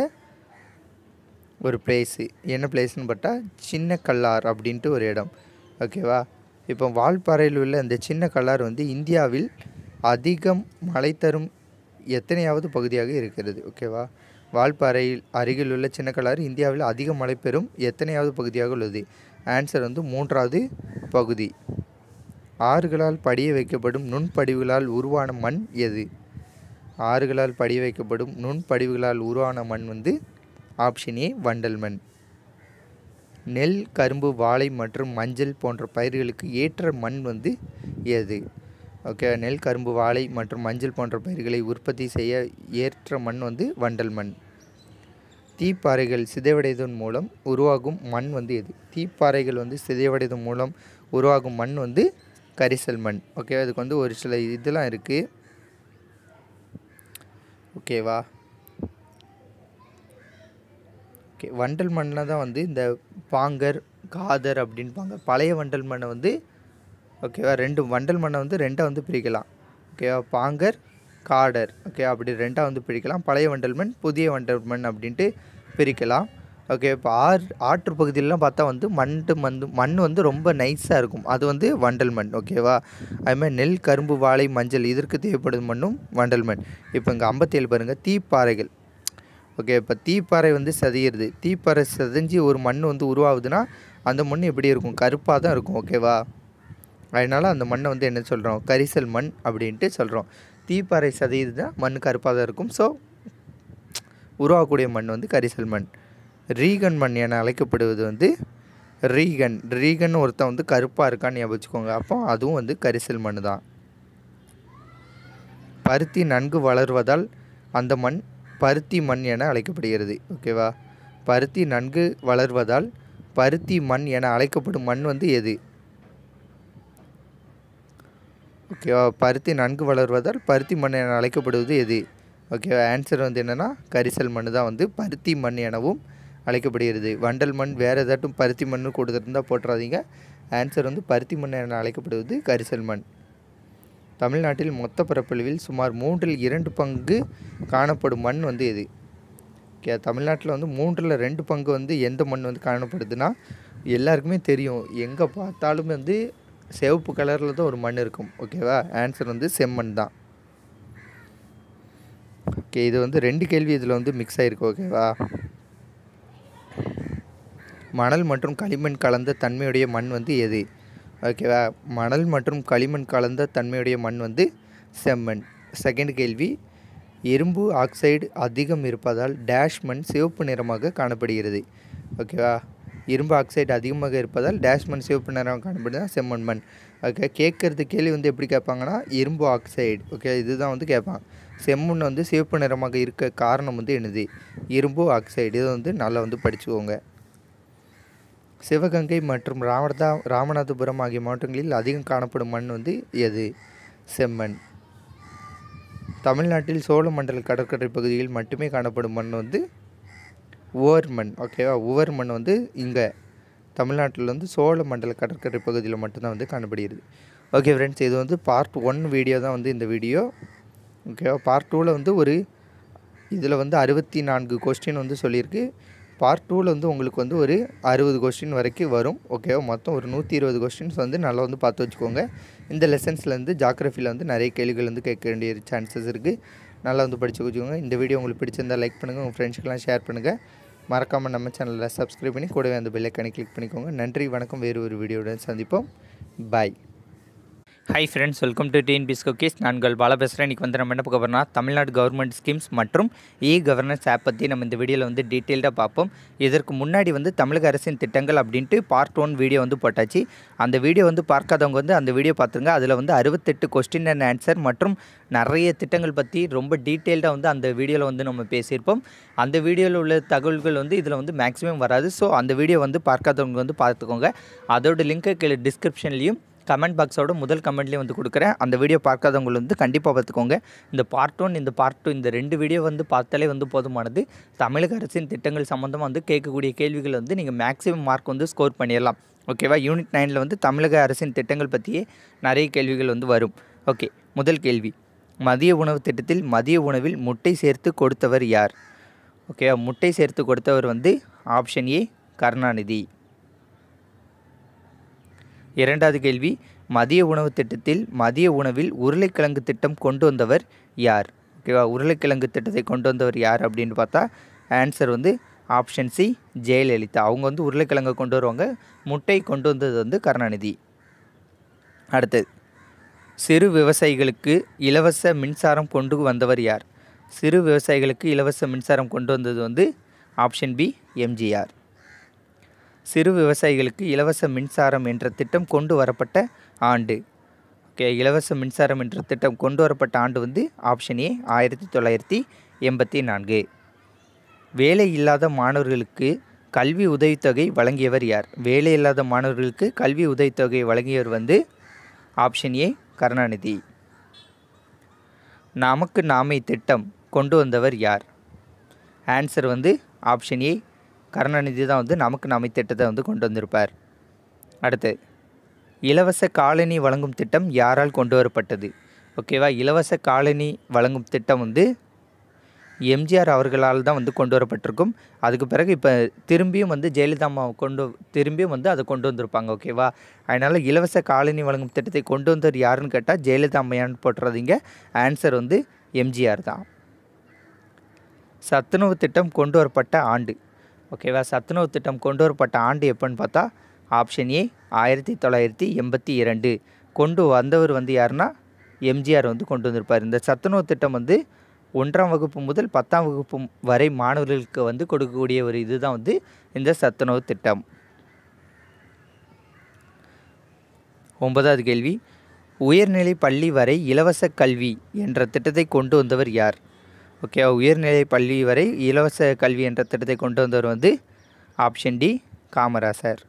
ஒரு பிளேஸு என்ன பிளேஸ்னு பார்த்தா சின்ன கல்லார் அப்படின்ட்டு ஒரு இடம் ஓகேவா இப்போ வால்பாறையில் உள்ள இந்த சின்ன கல்லார் வந்து இந்தியாவில் அதிகம் மழை தரும் எத்தனையாவது பகுதியாக இருக்கிறது ஓகேவா வால்பாறையில் அருகில் உள்ள சின்ன கல்லாறு இந்தியாவில் அதிக மழை பெறும் எத்தனையாவது பகுதியாக உள்ளது ஆன்சர் வந்து மூன்றாவது பகுதி ஆறுகளால் படிய வைக்கப்படும் நுண்படிவுகளால் உருவான மண் எது ஆறுகளால் படிய வைக்கப்படும் நுண்படிவுகளால் உருவான மண் வந்து ஆப்ஷன் ஏ வண்டல் மண் நெல் கரும்பு வாழை மற்றும் மஞ்சள் போன்ற பயிர்களுக்கு ஏற்ற மண் வந்து எது ஓகே நெல் கரும்பு வாழை மற்றும் மஞ்சள் போன்ற பயிர்களை உற்பத்தி செய்ய ஏற்ற மண் வந்து வண்டல் மண் தீப்பாறைகள் சிதைவடைவதன் மூலம் உருவாகும் மண் வந்து எது தீப்பாறைகள் வந்து சிதைவடைவதன் மூலம் உருவாகும் மண் வந்து கரிசல் மண் ஓகே அதுக்கு வந்து ஒரு சில இதெல்லாம் இருக்குது ஓகேவா ஓகே வண்டல் மண்ணில் தான் வந்து இந்த பாங்கர் காதர் அப்படின்பாங்க பழைய வண்டல் மண்ணை வந்து ஓகேவா ரெண்டு வண்டல் மண்ணை வந்து ரெண்டாக வந்து பிரிக்கலாம் ஓகேவா பாங்கர் காடர் ஓகே அப்படி ரெண்டாக வந்து பிரிக்கலாம் பழைய வண்டல் மண் புதிய வண்டல் மண் அப்படின்ட்டு பிரிக்கலாம் ஓகே இப்போ ஆறு ஆற்று பகுதியிலலாம் பார்த்தா வந்து மண் வந்து மண் வந்து ரொம்ப நைஸாக இருக்கும் அது வந்து வண்டல் மண் ஓகேவா அதுமாதிரி நெல் கரும்பு வாழை மஞ்சள் இதற்கு தேவைப்படும் மண்ணும் வண்டல் மண் இப்போ இங்கே ஐம்பத்தேழு பாருங்கள் தீப்பாறைகள் ஓகே இப்போ தீப்பாறை வந்து சதையிறது தீப்பாறை சதைஞ்சு ஒரு மண் வந்து உருவாகுதுன்னா அந்த மண் எப்படி இருக்கும் கருப்பாக தான் இருக்கும் ஓகேவா அதனால் அந்த மண்ணை வந்து என்ன சொல்கிறோம் கரிசல் மண் அப்படின்ட்டு சொல்கிறோம் தீப்பாறை சதையுது தான் மண் கருப்பாக தான் இருக்கும் ஸோ உருவாகக்கூடிய மண் வந்து கரிசல் மண் ரீகன் மண் என அழைக்கப்படுவது வந்து ரீகன் ரீகன் ஒருத்தன் வந்து கருப்பாக இருக்கான்னு ஞாபகம் வச்சுக்கோங்க அப்போ அதுவும் வந்து கரிசல் மண் தான் பருத்தி நன்கு வளர்வதால் அந்த மண் பருத்தி மண் என அழைக்கப்படுகிறது ஓகேவா பருத்தி நன்கு வளர்வதால் பருத்தி மண் என அழைக்கப்படும் மண் வந்து எது ஓகேவா பருத்தி நன்கு வளர்வதால் பருத்தி மண் என அழைக்கப்படுவது எது ஓகேவா ஆன்சர் வந்து என்னென்னா கரிசல் மண் தான் வந்து பருத்தி மண் எனவும் அழைக்கப்படுகிறது வண்டல் மண் வேறு ஏதாட்டும் பருத்தி மண் கொடுத்துருந்தால் போட்டுறாதீங்க ஆன்சர் வந்து பருத்தி மண் என அழைக்கப்படுவது கரிசல் மண் தமிழ்நாட்டில் மொத்த பரப்பளவில் சுமார் மூன்றில் இரண்டு பங்கு காணப்படும் மண் வந்து எது ஓகே தமிழ்நாட்டில் வந்து மூன்றில் ரெண்டு பங்கு வந்து எந்த மண் வந்து காணப்படுதுன்னா எல்லாருக்குமே தெரியும் எங்கே பார்த்தாலுமே வந்து சிவப்பு கலரில் தான் ஒரு மண் இருக்கும் ஓகேவா ஆன்சர் வந்து செம்மண் தான் ஓகே இது வந்து ரெண்டு கேள்வி இதில் வந்து மிக்ஸ் ஆகிருக்கு ஓகேவா மணல் மற்றும் களிமண் கலந்த தன்மையுடைய மண் வந்து எது ஓகேவா மணல் மற்றும் களிமண் கலந்த தன்மையுடைய மண் வந்து செம்மண் செகண்ட் கேள்வி இரும்பு ஆக்சைடு அதிகம் இருப்பதால் டேஷ் மண் சிவப்பு நிறமாக காணப்படுகிறது ஓகேவா இரும்பு ஆக்சைடு அதிகமாக இருப்பதால் டேஷ் மண் சிவப்பு நிறம் காணப்படுது செம்மண் மண் ஓகே கேட்குறது கேள்வி வந்து எப்படி கேட்பாங்கன்னா இரும்பு ஆக்சைடு ஓகே இதுதான் வந்து கேட்பாங்க செம்மண் வந்து சிவப்பு நிறமாக இருக்க காரணம் வந்து என்னது இரும்பு ஆக்சைடு இதை வந்து நல்லா வந்து படிச்சுக்கோங்க சிவகங்கை மற்றும் ராமதா ராமநாதபுரம் ஆகிய மாவட்டங்களில் அதிகம் காணப்படும் மண் வந்து எது செம்மண் தமிழ்நாட்டில் சோழமண்டல கடற்கரை பகுதியில் மட்டுமே காணப்படும் மண் வந்து உவர் மண் ஓகேவா உவர் மண் வந்து இங்கே தமிழ்நாட்டில் வந்து சோழமண்டல கடற்கரை பகுதியில் மட்டும்தான் வந்து காணப்படுகிறது ஓகே ஃப்ரெண்ட்ஸ் இது வந்து பார்ட் ஒன் வீடியோ தான் வந்து இந்த வீடியோ ஓகேவா பார்ட் டூவில் வந்து ஒரு இதில் வந்து அறுபத்தி நான்கு கொஸ்டின் வந்து சொல்லியிருக்கு பார்ட் டூவில் வந்து உங்களுக்கு வந்து ஒரு அறுபது கொஸ்டின் வரைக்கும் வரும் ஓகேவா மொத்தம் ஒரு நூற்றி இருபது கொஸ்டின்ஸ் வந்து நல்லா வந்து பார்த்து வச்சுக்கோங்க இந்த லெசன்ஸ்லேருந்து ஜாகிரஃபியில் வந்து நிறைய கேள்விகள் வந்து கேட்க வேண்டிய சான்சஸ் இருக்குது நல்லா வந்து படித்து வச்சுக்கோங்க இந்த வீடியோ உங்களுக்கு பிடிச்சிருந்தால் லைக் பண்ணுங்கள் உங்கள் ஃப்ரெண்ட்ஸ்க்கெலாம் ஷேர் பண்ணுங்கள் மறக்காமல் நம்ம சேனலில் சப்ஸ்கிரைப் பண்ணி கூடவே அந்த பெல்லைக்கானே கிளிக் பண்ணிக்கோங்க நன்றி வணக்கம் வேறு ஒரு வீடியோவுடன் சந்திப்போம் bye hi friends welcome to டிஎன்பிஸ் cookies நான் உங்கள் பாலா பேசுகிறேன் இன்றைக்கி வந்து நம்ம என்ன பார்க்க போகிறோம்னா தமிழ்நாடு கவர்மெண்ட் ஸ்கீம்ஸ் மற்றும் இ கவர்னன்ஸ் ஆப் பற்றி நம்ம இந்த வீடியோவில் வந்து டீட்டெயில்டாக பார்ப்போம் இதற்கு முன்னாடி வந்து தமிழக அரசின் திட்டங்கள் அப்படின்ட்டு பார்ட் ஒன் வீடியோ வந்து போட்டாச்சு அந்த வீடியோ வந்து பார்க்காதவங்க வந்து அந்த வீடியோ பார்த்துருங்க அதில் வந்து அறுபத்தெட்டு கொஸ்டின் அண்ட் ஆன்சர் மற்றும் நிறைய திட்டங்கள் பற்றி ரொம்ப டீட்டெயில்டாக வந்து அந்த வீடியோவில் வந்து நம்ம பேசியிருப்போம் அந்த வீடியோவில் உள்ள தகவல்கள் வந்து இதில் வந்து மேக்ஸிமம் வராது ஸோ அந்த வீடியோ வந்து பார்க்காதவங்க வந்து பார்த்துக்கோங்க அதோட லிங்க்கை கீழே டிஸ்கிரிப்ஷன்லேயும் கமெண்ட் பாக்ஸோட முதல் கமெண்ட்லேயும் வந்து கொடுக்குறேன் அந்த வீடியோ பார்க்காதவங்க வந்து கண்டிப்பாக பார்த்துக்கோங்க இந்த பார்ட் ஒன் இந்த பார்ட் டூ இந்த ரெண்டு வீடியோ வந்து பார்த்தாலே வந்து போதுமானது தமிழக அரசின் திட்டங்கள் சம்மந்தமாக வந்து கேட்கக்கூடிய கேள்விகள் வந்து நீங்கள் மேக்ஸிமம் மார்க் வந்து ஸ்கோர் பண்ணிடலாம் ஓகேவா யூனிட் நைனில் வந்து தமிழக அரசின் திட்டங்கள் பற்றியே நிறைய கேள்விகள் வந்து வரும் ஓகே முதல் கேள்வி மதிய உணவு திட்டத்தில் மதிய உணவில் முட்டை சேர்த்து கொடுத்தவர் யார் ஓகேவா முட்டை சேர்த்து கொடுத்தவர் வந்து ஆப்ஷன் ஏ கருணாநிதி இரண்டாவது கேள்வி மதிய உணவு திட்டத்தில் மதிய உணவில் உருளைக்கிழங்கு திட்டம் கொண்டு வந்தவர் யார் ஓகேவா உருளைக்கிழங்கு திட்டத்தை கொண்டு வந்தவர் யார் அப்படின்னு பார்த்தா ஆன்சர் வந்து ஆப்ஷன் சி ஜெயலலிதா அவங்க வந்து உருளைக்கிழங்கை கொண்டு வருவாங்க முட்டை கொண்டு வந்தது வந்து கருணாநிதி அடுத்தது சிறு விவசாயிகளுக்கு இலவச மின்சாரம் கொண்டு வந்தவர் யார் சிறு விவசாயிகளுக்கு இலவச மின்சாரம் கொண்டு வந்தது வந்து ஆப்ஷன் பி எம்ஜிஆர் சிறு விவசாயிகளுக்கு இலவச மின்சாரம் என்ற திட்டம் கொண்டு வரப்பட்ட ஆண்டு ஓகே இலவச மின்சாரம் என்ற திட்டம் கொண்டு வரப்பட்ட ஆண்டு வந்து ஆப்ஷன் ஏ ஆயிரத்தி தொள்ளாயிரத்தி எண்பத்தி நான்கு வேலை இல்லாத மாணவர்களுக்கு கல்வி உதவித்தொகை வழங்கியவர் யார் வேலை இல்லாத மாணவர்களுக்கு கல்வி உதவித்தொகை வழங்கியவர் வந்து ஆப்ஷன் ஏ கருணாநிதி நமக்கு நாமை திட்டம் கொண்டு வந்தவர் யார் ஆன்சர் வந்து ஆப்ஷன் ஏ கருணாநிதி தான் வந்து நமக்கு நாமை திட்டத்தை வந்து கொண்டு வந்திருப்பார் அடுத்து இலவச காலனி வழங்கும் திட்டம் யாரால் கொண்டு வரப்பட்டது ஓகேவா இலவச காலனி வழங்கும் திட்டம் வந்து எம்ஜிஆர் அவர்களால் தான் வந்து கொண்டு வரப்பட்டிருக்கும் அதுக்கு பிறகு இப்போ திரும்பியும் வந்து ஜெயலலிதா அம்மா கொண்டு திரும்பியும் வந்து அதை கொண்டு வந்திருப்பாங்க ஓகேவா அதனால் இலவச காலனி வழங்கும் திட்டத்தை கொண்டு வந்தவர் யாருன்னு கேட்டால் ஜெயலலிதா அம்மையான்னு போட்டுறதீங்க ஆன்சர் வந்து எம்ஜிஆர் தான் சத்துணவு திட்டம் கொண்டு வரப்பட்ட ஆண்டு ஓகேவா சத்துணவு திட்டம் கொண்டு வரப்பட்ட ஆண்டு எப்போன்னு பார்த்தா ஆப்ஷன் ஏ ஆயிரத்தி தொள்ளாயிரத்தி எண்பத்தி இரண்டு கொண்டு வந்தவர் வந்து யாருன்னா எம்ஜிஆர் வந்து கொண்டு வந்திருப்பார் இந்த சத்துணவு திட்டம் வந்து ஒன்றாம் வகுப்பு முதல் பத்தாம் வகுப்பு வரை மாணவர்களுக்கு வந்து கொடுக்கக்கூடிய ஒரு இதுதான் வந்து இந்த சத்துணவு திட்டம் ஒன்பதாவது கேள்வி உயர்நிலை பள்ளி வரை இலவச கல்வி என்ற திட்டத்தை கொண்டு வந்தவர் யார் ஓகே உயர்நிலை பள்ளி வரை இலவச கல்வி என்ற திட்டத்தை கொண்டு வந்தவர் வந்து ஆப்ஷன் டி காமராசர்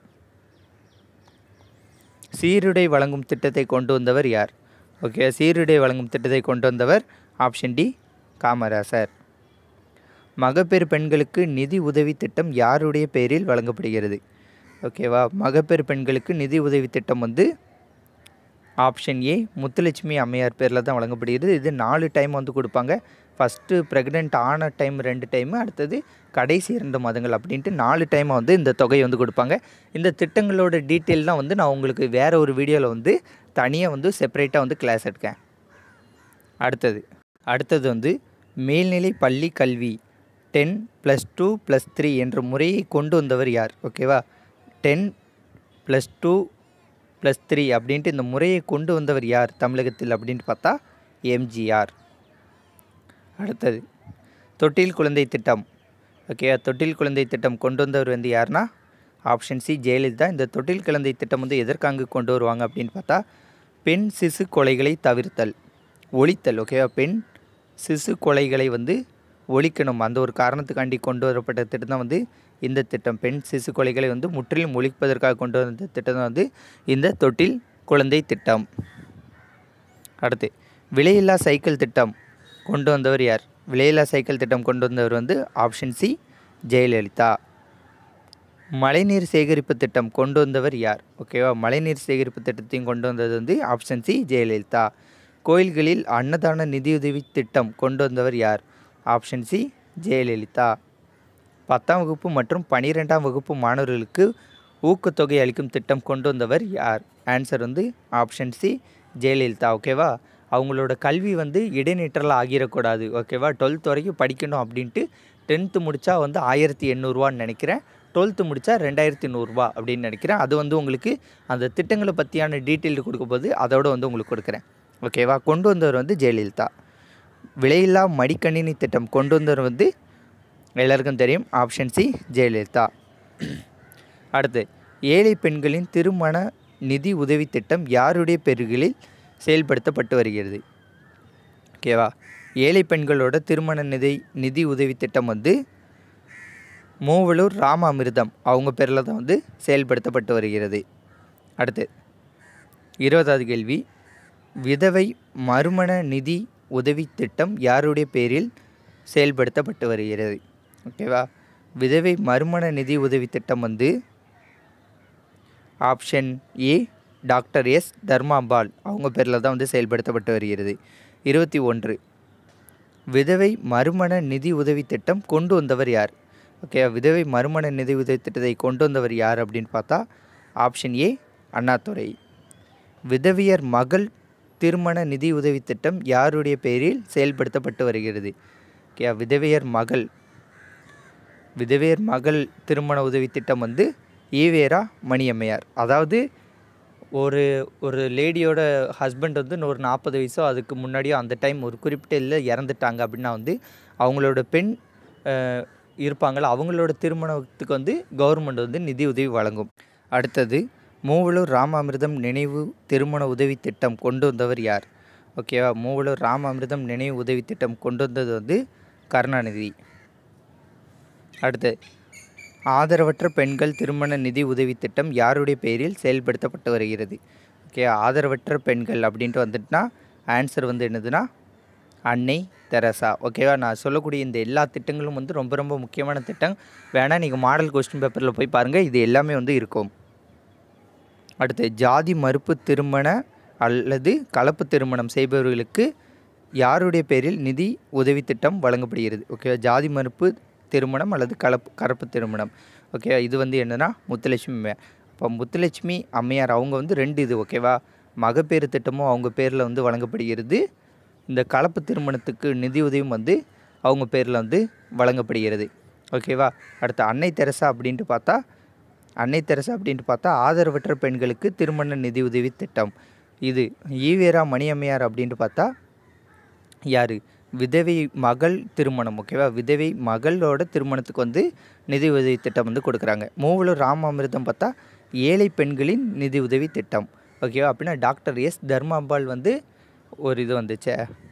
சீருடை வழங்கும் திட்டத்தை கொண்டு வந்தவர் யார் ஓகே சீருடை வழங்கும் திட்டத்தை கொண்டு வந்தவர் ஆப்ஷன் டி காமராசர் மகப்பேறு பெண்களுக்கு நிதி உதவி திட்டம் யாருடைய பெயரில் வழங்கப்படுகிறது ஓகேவா மகப்பேறு பெண்களுக்கு நிதி உதவி திட்டம் வந்து ஆப்ஷன் ஏ முத்துலட்சுமி அம்மையார் பேரில் தான் வழங்கப்படுகிறது இது நாலு டைம் வந்து கொடுப்பாங்க ஃபஸ்ட்டு ப்ரெக்னென்ட் ஆன டைம் ரெண்டு டைமு அடுத்தது கடைசி இரண்டு மாதங்கள் அப்படின்ட்டு நாலு டைம் வந்து இந்த தொகையை வந்து கொடுப்பாங்க இந்த திட்டங்களோட டீட்டெயில் தான் வந்து நான் உங்களுக்கு வேறு ஒரு வீடியோவில் வந்து தனியாக வந்து செப்பரேட்டாக வந்து கிளாஸ் எடுக்கேன் அடுத்தது அடுத்தது வந்து மேல்நிலை பள்ளி கல்வி ten plus two plus three என்ற முறையை கொண்டு வந்தவர் யார் ஓகேவா ten plus two plus three அப்படின்ட்டு இந்த முறையை கொண்டு வந்தவர் யார் தமிழகத்தில் அப்படின்ட்டு பார்த்தா எம்ஜிஆர் அடுத்தது தொட்டில் குழந்தை திட்டம் ஓகே தொட்டில் குழந்தை திட்டம் கொண்டு வந்தவர் வந்து யாருன்னா ஆப்ஷன் சி ஜெயலலிதா இந்த தொட்டில் குழந்தை திட்டம் வந்து எதற்காக கொண்டு வருவாங்க அப்படின்னு பார்த்தா பெண் சிசு கொலைகளை தவிர்த்தல் ஒழித்தல் ஓகேவா பெண் சிசு கொலைகளை வந்து ஒழிக்கணும் அந்த ஒரு காரணத்துக்காண்டி கொண்டு வரப்பட்ட திட்டம் தான் வந்து இந்த திட்டம் பெண் சிசு கொலைகளை வந்து முற்றிலும் ஒழிப்பதற்காக கொண்டு வந்த திட்டம் தான் வந்து இந்த தொட்டில் குழந்தை திட்டம் அடுத்து விலையில்லா சைக்கிள் திட்டம் கொண்டு வந்தவர் யார் விலையில்லா சைக்கிள் திட்டம் கொண்டு வந்தவர் வந்து ஆப்ஷன் சி ஜெயலலிதா மழைநீர் சேகரிப்பு திட்டம் கொண்டு வந்தவர் யார் ஓகேவா மழைநீர் சேகரிப்பு திட்டத்தையும் கொண்டு வந்தது வந்து ஆப்ஷன் சி ஜெயலலிதா கோயில்களில் அன்னதான நிதியுதவி திட்டம் கொண்டு வந்தவர் யார் ஆப்ஷன் சி ஜெயலலிதா பத்தாம் வகுப்பு மற்றும் பன்னிரெண்டாம் வகுப்பு மாணவர்களுக்கு ஊக்கத்தொகை அளிக்கும் திட்டம் கொண்டு வந்தவர் யார் ஆன்சர் வந்து ஆப்ஷன் சி ஜெயலலிதா ஓகேவா அவங்களோட கல்வி வந்து இடைநிற்றல் ஆகிடக்கூடாது ஓகேவா டுவெல்த் வரைக்கும் படிக்கணும் அப்படின்ட்டு டென்த்து முடித்தா வந்து ஆயிரத்தி எண்ணூறுவான்னு நினைக்கிறேன் டுவெல்த்து முடித்தா ரெண்டாயிரத்தி நூறுரூவா அப்படின்னு நினைக்கிறேன் அது வந்து உங்களுக்கு அந்த திட்டங்களை பற்றியான டீட்டெயில் கொடுக்கும்போது அதோட வந்து உங்களுக்கு கொடுக்குறேன் ஓகேவா கொண்டு வந்தவர் வந்து ஜெயலலிதா விலையில்லா மடிக்கணினி திட்டம் கொண்டு வந்தவர் வந்து எல்லாருக்கும் தெரியும் ஆப்ஷன் சி ஜெயலலிதா அடுத்து ஏழை பெண்களின் திருமண நிதி உதவி திட்டம் யாருடைய பெயர்களில் செயல்படுத்தப்பட்டு வருகிறது ஓகேவா ஏழை பெண்களோட திருமண நிதி நிதி உதவி திட்டம் வந்து மூவலூர் ராம அமிர்தம் அவங்க பேரில் தான் வந்து செயல்படுத்தப்பட்டு வருகிறது அடுத்து இருபதாவது கேள்வி விதவை மறுமண நிதி உதவி திட்டம் யாருடைய பேரில் செயல்படுத்தப்பட்டு வருகிறது ஓகேவா விதவை மறுமண நிதி உதவி திட்டம் வந்து option A doctor S Dharmambal அவங்க பேரில் தான் வந்து செயல்படுத்தப்பட்டு வருகிறது இருபத்தி ஒன்று விதவை மறுமண நிதி உதவி திட்டம் கொண்டு வந்தவர் யார் ஓகே விதவை மறுமண நிதி உதவி திட்டத்தை கொண்டு வந்தவர் யார் அப்படின்னு பார்த்தா ஆப்ஷன் ஏ அண்ணாதுரை விதவியர் மகள் திருமண நிதி உதவி திட்டம் யாருடைய பெயரில் செயல்படுத்தப்பட்டு வருகிறது ஓகே விதவையர் மகள் விதவையர் மகள் திருமண உதவி திட்டம் வந்து ஈவேரா மணியம்மையார் அதாவது ஒரு ஒரு லேடியோட ஹஸ்பண்ட் வந்து ஒரு நாற்பது வயசோ அதுக்கு முன்னாடியோ அந்த டைம் ஒரு குறிப்பிட்ட இல்லை இறந்துட்டாங்க அப்படின்னா வந்து அவங்களோட பெண் அஹ், இருப்பாங்கள அவங்களோட திருமணத்துக்கு வந்து கவர்மெண்ட் வந்து நிதி உதவி வழங்கும் அடுத்தது மூவலூர் ராமாமிர்தம் நினைவு திருமண உதவி திட்டம் கொண்டு வந்தவர் யார் ஓகேவா மூவலூர் ராமாமிர்தம் நினைவு உதவி திட்டம் கொண்டு வந்தது வந்து கருணாநிதி அடுத்து ஆதரவற்ற பெண்கள் திருமண நிதி உதவி திட்டம் யாருடைய பெயரில் செயல்படுத்தப்பட்டு வருகிறது ஓகே ஆதரவற்ற பெண்கள் அப்படின்ட்டு வந்துட்டுனா ஆன்சர் வந்து என்னதுன்னா அன்னை தெரசா ஓகேவா நான் சொல்லக்கூடிய இந்த எல்லா திட்டங்களும் வந்து ரொம்ப ரொம்ப முக்கியமான திட்டம் வேணால் நீங்கள் மாடல் கொஸ்டின் பேப்பரில் போய் பாருங்கள் இது எல்லாமே வந்து இருக்கும் அடுத்து ஜாதி மறுப்பு திருமண அல்லது கலப்பு திருமணம் செய்பவர்களுக்கு யாருடைய பேரில் நிதி உதவி திட்டம் வழங்கப்படுகிறது ஓகே ஜாதி மறுப்பு திருமணம் அல்லது கலப்பு கலப்பு திருமணம் ஓகே இது வந்து என்னன்னா முத்துலட்சுமி அம்மையார் இப்போ முத்துலட்சுமி அம்மையார் அவங்க வந்து ரெண்டு இது ஓகேவா மகப்பேறு திட்டமும் அவங்க பேரில் வந்து வழங்கப்படுகிறது இந்த கலப்பு திருமணத்துக்கு நிதி உதவியும் வந்து அவங்க பேரில் வந்து வழங்கப்படுகிறது ஓகேவா அடுத்து அன்னை தெரசா அப்படின்ட்டு பார்த்தா அன்னை தெரசா அப்படின்ட்டு பார்த்தா ஆதரவற்ற பெண்களுக்கு திருமண நிதி உதவி திட்டம் இது ஈவேரா மணியம்மையார் அப்படின்ட்டு பார்த்தா யார் விதவை மகள் திருமணம் ஓகேவா விதவை மகளோட திருமணத்துக்கு வந்து நிதி உதவி திட்டம் வந்து கொடுக்குறாங்க மூவலூர் ராமாமிர்தம் பார்த்தா ஏழை பெண்களின் நிதி உதவி திட்டம் ஓகேவா அப்படின்னா டாக்டர் எஸ் தர்மாம்பாள் வந்து ஒரு இது வந்துச்சே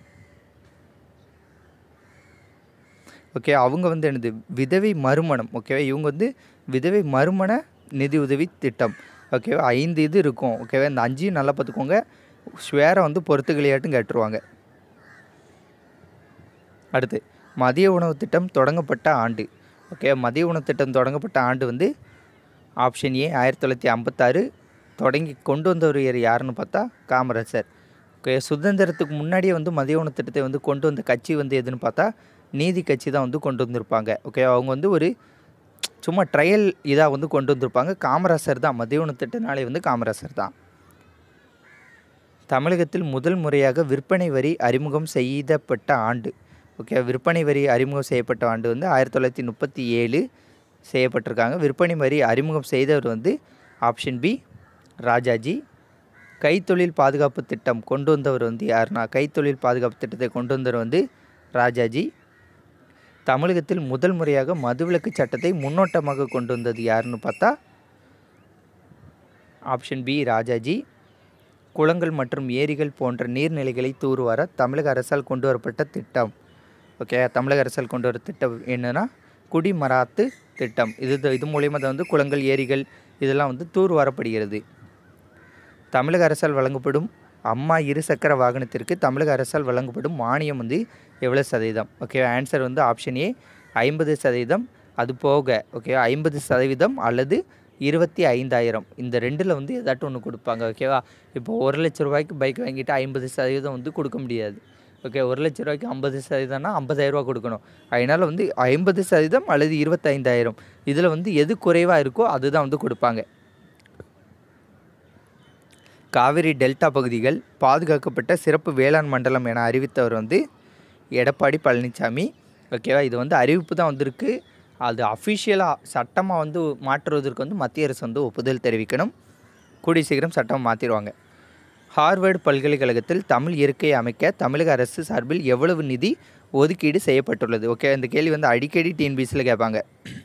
ஓகே அவங்க வந்து என்னது விதவை மறுமணம் ஓகேவா இவங்க வந்து விதவை மறுமண நிதி உதவி திட்டம் ஓகேவா ஐந்து இது இருக்கும் ஓகேவா இந்த அஞ்சையும் நல்லா பார்த்துக்கோங்க ஸ்வேரை வந்து பொறுத்துக்கலையாட்டும் கேட்டுருவாங்க அடுத்து மதிய உணவு திட்டம் தொடங்கப்பட்ட ஆண்டு ஓகே மதிய உணவு திட்டம் தொடங்கப்பட்ட ஆண்டு வந்து ஆப்ஷன் ஏ ஆயிரத்தி தொள்ளாயிரத்தி ஐம்பத்தாறு தொடங்கி கொண்டு வந்தவர் யார் யாருன்னு பார்த்தா காமராஜர் ஓகே சுதந்திரத்துக்கு முன்னாடியே வந்து மதிய உணவு திட்டத்தை வந்து கொண்டு வந்த கட்சி வந்து எதுன்னு பார்த்தா நீதி கட்சி தான் வந்து கொண்டு வந்திருப்பாங்க ஓகே அவங்க வந்து ஒரு சும்மா ட்ரையல் இதாக வந்து கொண்டு வந்திருப்பாங்க காமராசர் தான் மதிய உணவு திட்டனாலே வந்து காமராசர் தான் தமிழகத்தில் முதல் முறையாக விற்பனை வரி அறிமுகம் செய்யப்பட்ட ஆண்டு ஓகே விற்பனை வரி அறிமுகம் செய்யப்பட்ட ஆண்டு வந்து ஆயிரத்தி தொள்ளாயிரத்தி முப்பத்தி ஏழு செய்யப்பட்டிருக்காங்க விற்பனை வரி அறிமுகம் செய்தவர் வந்து ஆப்ஷன் பி ராஜாஜி கைத்தொழில் பாதுகாப்பு திட்டம் கொண்டு வந்தவர் வந்து யாருன்னா கைத்தொழில் பாதுகாப்பு திட்டத்தை கொண்டு வந்தவர் வந்து ராஜாஜி தமிழகத்தில் முதல் முறையாக மதுவிலக்கு சட்டத்தை முன்னோட்டமாக கொண்டு வந்தது யாருன்னு பார்த்தா ஆப்ஷன் பி ராஜாஜி குளங்கள் மற்றும் ஏரிகள் போன்ற நீர்நிலைகளை தூர்வார தமிழக அரசால் கொண்டு வரப்பட்ட திட்டம் ஓகே தமிழக அரசால் கொண்டு வர திட்டம் என்னன்னா குடிமராத்து திட்டம் இது இது மூலியமாக தான் வந்து குளங்கள் ஏரிகள் இதெல்லாம் வந்து தூர் வரப்படுகிறது தமிழக அரசால் வழங்கப்படும் அம்மா இருசக்கர வாகனத்திற்கு தமிழக அரசால் வழங்கப்படும் மானியம் வந்து எவ்வளோ சதவீதம் ஓகே ஆன்சர் வந்து ஆப்ஷன் ஏ ஐம்பது சதவீதம் அது போக ஓகே ஐம்பது சதவீதம் அல்லது இருபத்தி ஐந்தாயிரம் இந்த ரெண்டில் வந்து ஏதாட்டும் ஒன்று கொடுப்பாங்க ஓகேவா இப்போ ஒரு லட்ச ரூபாய்க்கு பைக் வாங்கிட்டு ஐம்பது சதவீதம் வந்து கொடுக்க முடியாது ஓகே ஒரு லட்ச ரூபாய்க்கு ஐம்பது சதவீதம்னா ஐம்பதாயிரரூவா கொடுக்கணும் அதனால் வந்து ஐம்பது சதவீதம் அல்லது இருபத்தைந்தாயிரம் இதில் வந்து எது குறைவாக இருக்கோ அதுதான் வந்து கொடுப்பாங்க காவிரி டெல்டா பகுதிகள் பாதுகாக்கப்பட்ட சிறப்பு வேளாண் மண்டலம் என அறிவித்தவர் வந்து எடப்பாடி பழனிசாமி ஓகேவா இது வந்து அறிவிப்பு தான் வந்திருக்கு அது அஃபிஷியலாக சட்டமாக வந்து மாற்றுவதற்கு வந்து மத்திய அரசு வந்து ஒப்புதல் தெரிவிக்கணும் கூடிய சீக்கிரம் சட்டம் மாற்றிடுவாங்க ஹார்வர்டு பல்கலைக்கழகத்தில் தமிழ் இருக்கையை அமைக்க தமிழக அரசு சார்பில் எவ்வளவு நிதி ஒதுக்கீடு செய்யப்பட்டுள்ளது ஓகே இந்த கேள்வி வந்து அடிக்கடி டிஎன்பிசியில் கேட்பாங்க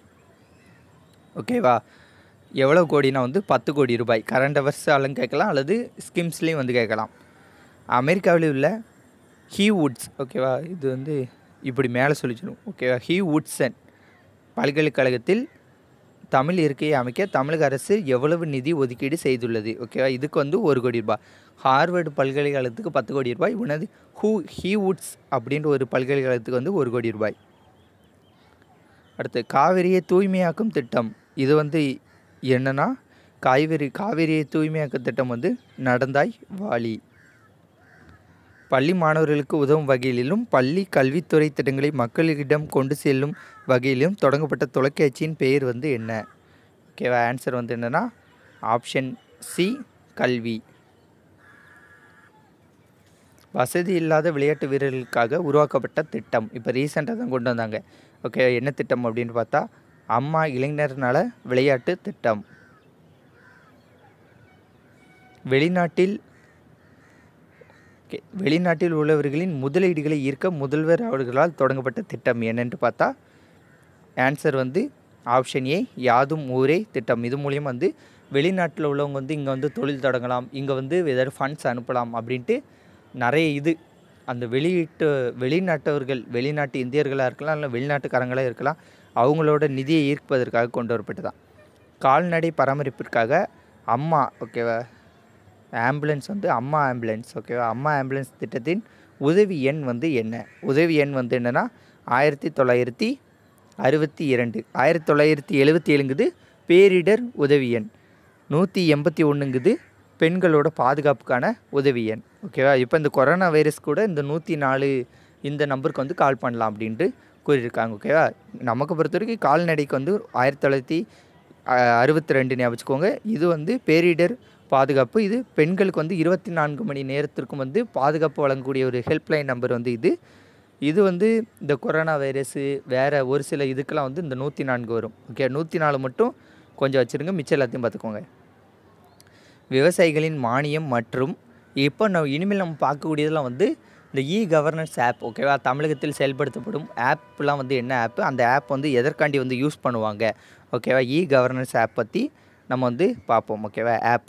ஓகேவா எவ்வளோ கோடினா வந்து பத்து கோடி ரூபாய் கரண்ட் அவர்ஸாலும் கேட்கலாம் அல்லது ஸ்கிம்ஸ்லேயும் வந்து கேட்கலாம் அமெரிக்காவில் உள்ள ஹீ வுட்ஸ் ஓகேவா இது வந்து இப்படி மேலே சொல்லிச்சிடும் ஓகேவா ஹீ வுட்சன் பல்கலைக்கழகத்தில் தமிழ் இருக்கையை அமைக்க தமிழக அரசு எவ்வளவு நிதி ஒதுக்கீடு செய்துள்ளது ஓகேவா இதுக்கு வந்து ஒரு கோடி ரூபாய் ஹார்வர்டு பல்கலைக்கழகத்துக்கு பத்து கோடி ரூபாய் உனது ஹூ ஹீ வுட்ஸ் அப்படின்ற ஒரு பல்கலைக்கழகத்துக்கு வந்து ஒரு கோடி ரூபாய் அடுத்து காவிரியை தூய்மையாக்கும் திட்டம் இது வந்து என்னன்னா காய்கறி காவிரியை தூய்மையாக்கும் திட்டம் வந்து நடந்தாய் வாலி பள்ளி மாணவர்களுக்கு உதவும் வகையிலும் பள்ளி கல்வித்துறை திட்டங்களை மக்களிடம் கொண்டு செல்லும் வகையிலும் தொடங்கப்பட்ட தொலைக்காட்சியின் பெயர் வந்து என்ன ஓகேவா ஆன்சர் வந்து என்னென்னா ஆப்ஷன் சி கல்வி வசதி இல்லாத விளையாட்டு வீரர்களுக்காக உருவாக்கப்பட்ட திட்டம் இப்போ ரீசெண்டாக தான் கொண்டு வந்தாங்க ஓகே என்ன திட்டம் அப்படின்னு பார்த்தா அம்மா இளைஞர் நல விளையாட்டு திட்டம் வெளிநாட்டில் ஓகே வெளிநாட்டில் உள்ளவர்களின் முதலீடுகளை ஈர்க்க முதல்வர் அவர்களால் தொடங்கப்பட்ட திட்டம் என்னென்று பார்த்தா ஆன்சர் வந்து ஆப்ஷன் ஏ யாதும் ஊரே திட்டம் இது மூலியம் வந்து வெளிநாட்டில் உள்ளவங்க வந்து இங்கே வந்து தொழில் தொடங்கலாம் இங்கே வந்து ஏதாவது ஃபண்ட்ஸ் அனுப்பலாம் அப்படின்ட்டு நிறைய இது அந்த வெளியீட்டு வெளிநாட்டவர்கள் வெளிநாட்டு இந்தியர்களாக இருக்கலாம் இல்லை வெளிநாட்டுக்காரங்களாக இருக்கலாம் அவங்களோட நிதியை ஈர்ப்பதற்காக கொண்டு வரப்பட்டதான் கால்நடை பராமரிப்பிற்காக அம்மா ஓகேவா ஆம்புலன்ஸ் வந்து அம்மா ஆம்புலன்ஸ் ஓகேவா அம்மா ஆம்புலன்ஸ் திட்டத்தின் உதவி எண் வந்து என்ன உதவி எண் வந்து என்னென்னா ஆயிரத்தி தொள்ளாயிரத்தி அறுபத்தி இரண்டு ஆயிரத்தி தொள்ளாயிரத்தி எழுபத்தி ஏழுங்குது பேரிடர் உதவி எண் நூற்றி எண்பத்தி ஒன்றுங்குது பெண்களோட பாதுகாப்புக்கான உதவி எண் ஓகேவா இப்போ இந்த கொரோனா வைரஸ் கூட இந்த நூற்றி நாலு இந்த நம்பருக்கு வந்து கால் பண்ணலாம் அப்படின்ட்டு கூறியிருக்காங்க ஓகேவா நமக்கு பொறுத்த வரைக்கும் கால்நடைக்கு வந்து ஆயிரத்தி தொள்ளாயிரத்தி அறுபத்தி ரெண்டு ஞாபகம் இது வந்து பேரிடர் பாதுகாப்பு இது பெண்களுக்கு வந்து இருபத்தி நான்கு மணி நேரத்திற்கும் வந்து பாதுகாப்பு வழங்கக்கூடிய ஒரு ஹெல்ப்லைன் நம்பர் வந்து இது இது வந்து இந்த கொரோனா வைரஸு வேறு ஒரு சில இதுக்கெல்லாம் வந்து இந்த நூற்றி நான்கு வரும் ஓகே நூற்றி நாலு மட்டும் கொஞ்சம் வச்சுருங்க மிச்சம் எல்லாத்தையும் பார்த்துக்கோங்க விவசாயிகளின் மானியம் மற்றும் இப்போ நம்ம இனிமேல் நம்ம பார்க்கக்கூடியதெல்லாம் வந்து இந்த இ கவர்னன்ஸ் ஆப் ஓகேவா தமிழகத்தில் செயல்படுத்தப்படும் ஆப்லாம் வந்து என்ன ஆப் அந்த ஆப் வந்து எதற்காண்டி வந்து யூஸ் பண்ணுவாங்க ஓகேவா இ கவர்னன்ஸ் ஆப் பற்றி நம்ம வந்து பார்ப்போம் ஓகேவா ஆப்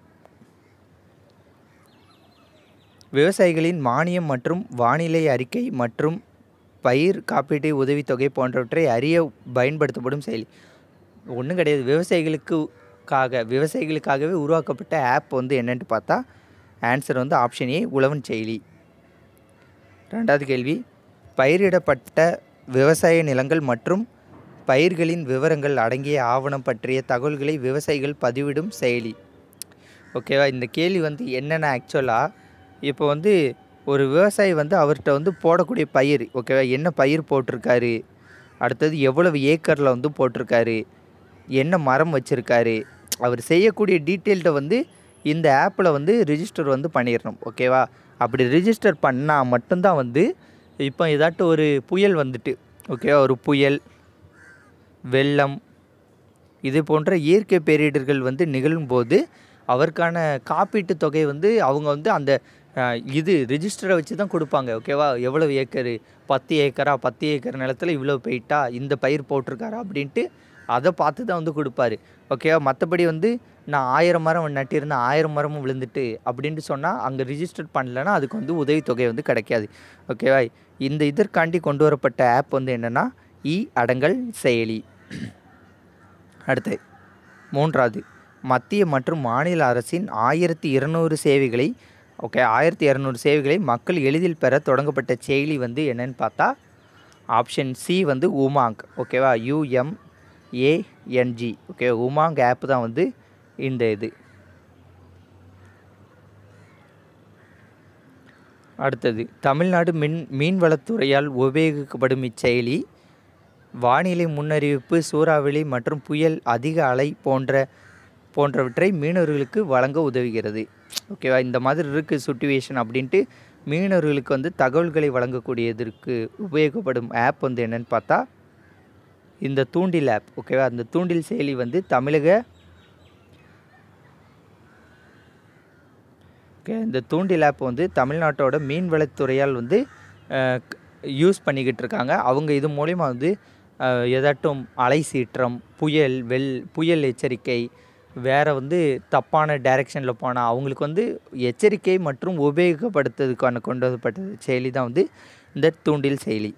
விவசாயிகளின் மானியம் மற்றும் வானிலை அறிக்கை மற்றும் பயிர் காப்பீட்டு உதவித்தொகை போன்றவற்றை அறிய பயன்படுத்தப்படும் செயலி ஒன்றும் கிடையாது விவசாயிகளுக்காக விவசாயிகளுக்காகவே உருவாக்கப்பட்ட ஆப் வந்து என்னென்னு பார்த்தா ஆன்சர் வந்து ஆப்ஷன் ஏ உழவன் செயலி ரெண்டாவது கேள்வி பயிரிடப்பட்ட விவசாய நிலங்கள் மற்றும் பயிர்களின் விவரங்கள் அடங்கிய ஆவணம் பற்றிய தகவல்களை விவசாயிகள் பதிவிடும் செயலி ஓகேவா இந்த கேள்வி வந்து என்னென்ன ஆக்சுவலாக இப்போ வந்து ஒரு விவசாயி வந்து அவர்கிட்ட வந்து போடக்கூடிய பயிர் ஓகேவா என்ன பயிர் போட்டிருக்காரு அடுத்தது எவ்வளவு ஏக்கரில் வந்து போட்டிருக்காரு என்ன மரம் வச்சுருக்காரு அவர் செய்யக்கூடிய டீட்டெயில்ட்டை வந்து இந்த ஆப்பில் வந்து ரிஜிஸ்டர் வந்து பண்ணிடணும் ஓகேவா அப்படி ரிஜிஸ்டர் பண்ணால் மட்டும்தான் வந்து இப்போ ஏதாட்டும் ஒரு புயல் வந்துட்டு ஓகேவா ஒரு புயல் வெள்ளம் இது போன்ற இயற்கை பேரிடர்கள் வந்து நிகழும்போது அவருக்கான காப்பீட்டு தொகை வந்து அவங்க வந்து அந்த அஹ், இது ரிஜிஸ்டரை வச்சு தான் கொடுப்பாங்க ஓகேவா எவ்வளவு ஏக்கரு பத்து ஏக்கரா பத்து ஏக்கர் நிலத்துல இவ்வளோ போயிட்டா இந்த பயிர் போட்டிருக்காரா அப்படின்ட்டு அதை பார்த்து தான் வந்து கொடுப்பாரு ஓகேவா மற்றபடி வந்து நான் ஆயிரம் மரம் நட்டிருந்தேன் ஆயிரம் மரமும் விழுந்துட்டு அப்படின்ட்டு சொன்னால் அங்கே ரிஜிஸ்டர் பண்ணலன்னா அதுக்கு வந்து உதவித்தொகை வந்து கிடைக்காது ஓகேவா இந்த இதற்காண்டி கொண்டு வரப்பட்ட ஆப் வந்து என்னென்னா இ அடங்கல் செயலி அடுத்து மூன்றாவது மத்திய மற்றும் மாநில அரசின் ஆயிரத்தி இருநூறு சேவைகளை ஓகே ஆயிரத்தி இரநூறு சேவைகளை மக்கள் எளிதில் பெற தொடங்கப்பட்ட செயலி வந்து என்னன்னு பார்த்தா ஆப்ஷன் சி வந்து உமாங் ஓகேவா U M A N G okay Umang app தான் வந்து இந்த இது அடுத்தது தமிழ்நாடு மின் மீன்வளத்துறையால் உபயோகிக்கப்படும் இச்செயலி வானிலை முன்னறிவிப்பு சூறாவளி மற்றும் புயல் அதிக அலை போன்ற போன்றவற்றை மீனவர்களுக்கு வழங்க உதவுகிறது ஓகேவா இந்த மாதிரி இருக்குது சுச்சுவேஷன் அப்படின்ட்டு மீனவர்களுக்கு வந்து தகவல்களை வழங்கக்கூடியதற்கு உபயோகப்படும் ஆப் வந்து என்னன்னு பார்த்தா இந்த தூண்டில் ஆப் ஓகேவா அந்த தூண்டில் செயலி வந்து தமிழக ஓகே இந்த தூண்டில் ஆப் வந்து தமிழ்நாட்டோட மீன்வளத்துறையால் வந்து யூஸ் பண்ணிக்கிட்டு இருக்காங்க அவங்க இது மூலிமா வந்து அஹ், எதாட்டும் அலை சீற்றம் புயல் வெல் புயல் எச்சரிக்கை வேறு வந்து தப்பான டைரெக்ஷனில் போனால் அவங்களுக்கு வந்து எச்சரிக்கை மற்றும் உபயோகப்படுத்துறதுக்கான கொண்டு வரப்பட்ட செயலி தான் வந்து இந்த தூண்டில் செயலி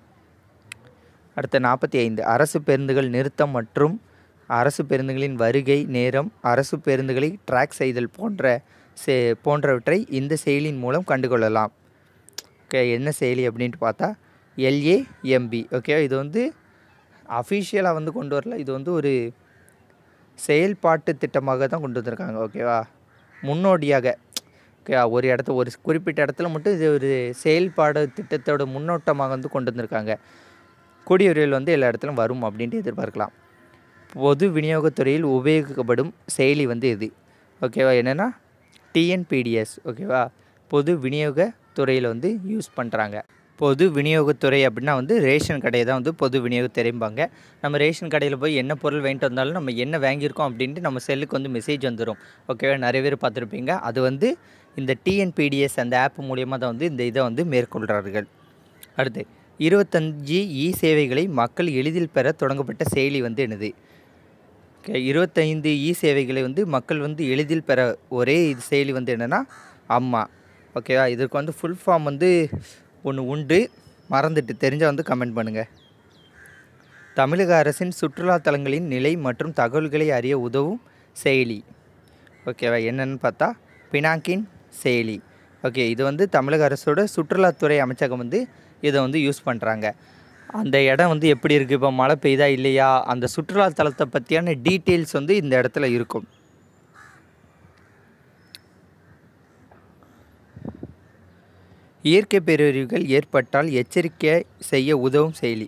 அடுத்த நாற்பத்தி ஐந்து அரசு பேருந்துகள் நிறுத்தம் மற்றும் அரசு பேருந்துகளின் வருகை நேரம் அரசு பேருந்துகளை ட்ராக் செய்தல் போன்ற சே போன்றவற்றை இந்த செயலியின் மூலம் கண்டுகொள்ளலாம் ஓகே என்ன செயலி அப்படின்ட்டு பார்த்தா எல்ஏஎம்பி ஓகே இது வந்து அஃபிஷியலாக வந்து கொண்டு வரல இது வந்து ஒரு செயல்பாட்டு திட்டமாக தான் கொண்டு வந்திருக்காங்க ஓகேவா முன்னோடியாக ஓகே ஒரு இடத்த ஒரு குறிப்பிட்ட இடத்துல மட்டும் இது ஒரு செயல்பாடு திட்டத்தோட முன்னோட்டமாக வந்து கொண்டு வந்திருக்காங்க கூடிய விரைவில் வந்து எல்லா இடத்துலையும் வரும் அப்படின்ட்டு எதிர்பார்க்கலாம் பொது விநியோகத்துறையில் உபயோகிக்கப்படும் செயலி வந்து இது ஓகேவா என்னென்னா டிஎன்பிடிஎஸ் ஓகேவா பொது விநியோக துறையில் வந்து யூஸ் பண்ணுறாங்க பொது விநியோகத்துறை அப்படின்னா வந்து ரேஷன் கடையை தான் வந்து பொது விநியோகத்துறைம்பாங்க நம்ம ரேஷன் கடையில் போய் என்ன பொருள் வாங்கிட்டு வந்தாலும் நம்ம என்ன வாங்கியிருக்கோம் அப்படின்ட்டு நம்ம செல்லுக்கு வந்து மெசேஜ் வந்துடும் ஓகேவா நிறைய பேர் பார்த்துருப்பீங்க அது வந்து இந்த டிஎன்பிடிஎஸ் அந்த ஆப் மூலியமாக தான் வந்து இந்த இதை வந்து மேற்கொள்கிறார்கள் அடுத்து இருபத்தஞ்சி இ சேவைகளை மக்கள் எளிதில் பெற தொடங்கப்பட்ட செயலி வந்து என்னது ஓகே இருபத்தைந்து இ சேவைகளை வந்து மக்கள் வந்து எளிதில் பெற ஒரே இது செயலி வந்து என்னென்னா அம்மா ஓகேவா இதற்கு வந்து ஃபுல் ஃபார்ம் வந்து ஒன்று உண்டு மறந்துட்டு தெரிஞ்சால் வந்து கமெண்ட் பண்ணுங்கள் தமிழக அரசின் சுற்றுலா தலங்களின் நிலை மற்றும் தகவல்களை அறிய உதவும் செயலி ஓகேவா என்னன்னு பார்த்தா பினாக்கின் செயலி ஓகே இது வந்து தமிழக அரசோட சுற்றுலாத்துறை அமைச்சகம் வந்து இதை வந்து யூஸ் பண்ணுறாங்க அந்த இடம் வந்து எப்படி இருக்குது இப்போ மழை பெய்தா இல்லையா அந்த சுற்றுலா தலத்தை பற்றியான டீட்டெயில்ஸ் வந்து இந்த இடத்துல இருக்கும் இயற்கை பேரழிவுகள் ஏற்பட்டால் எச்சரிக்கை செய்ய உதவும் செயலி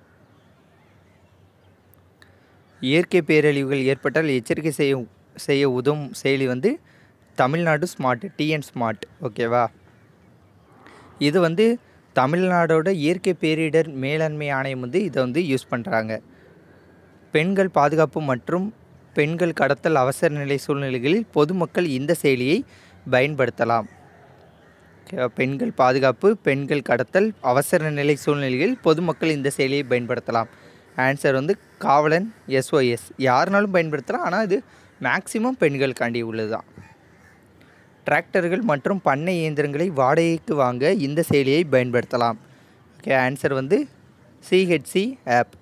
இயற்கை பேரழிவுகள் ஏற்பட்டால் எச்சரிக்கை செய்ய செய்ய உதவும் செயலி வந்து தமிழ்நாடு ஸ்மார்ட் டிஎன் ஸ்மார்ட் ஓகேவா இது வந்து தமிழ்நாடோட இயற்கை பேரிடர் மேலாண்மை ஆணையம் வந்து இதை வந்து யூஸ் பண்ணுறாங்க பெண்கள் பாதுகாப்பு மற்றும் பெண்கள் கடத்தல் அவசர நிலை சூழ்நிலைகளில் பொதுமக்கள் இந்த செயலியை பயன்படுத்தலாம் ஓகேவா? பெண்கள் பாதுகாப்பு பெண்கள் கடத்தல் அவசர நிலை சூழ்நிலைகளில் பொதுமக்கள் இந்த செயலியை பயன்படுத்தலாம் ஆன்சர் வந்து காவலன் எஸ்ஓஎஸ் யாருனாலும் பயன்படுத்தலாம் ஆனால் இது மேக்சிமம் பெண்களுக்காண்டி உள்ளது தான் டிராக்டர்கள் மற்றும் பண்ணை இயந்திரங்களை வாடகைக்கு வாங்க இந்த செயலியை பயன்படுத்தலாம் ஓகே ஆன்சர் வந்து சிஹெச்சி ஆப்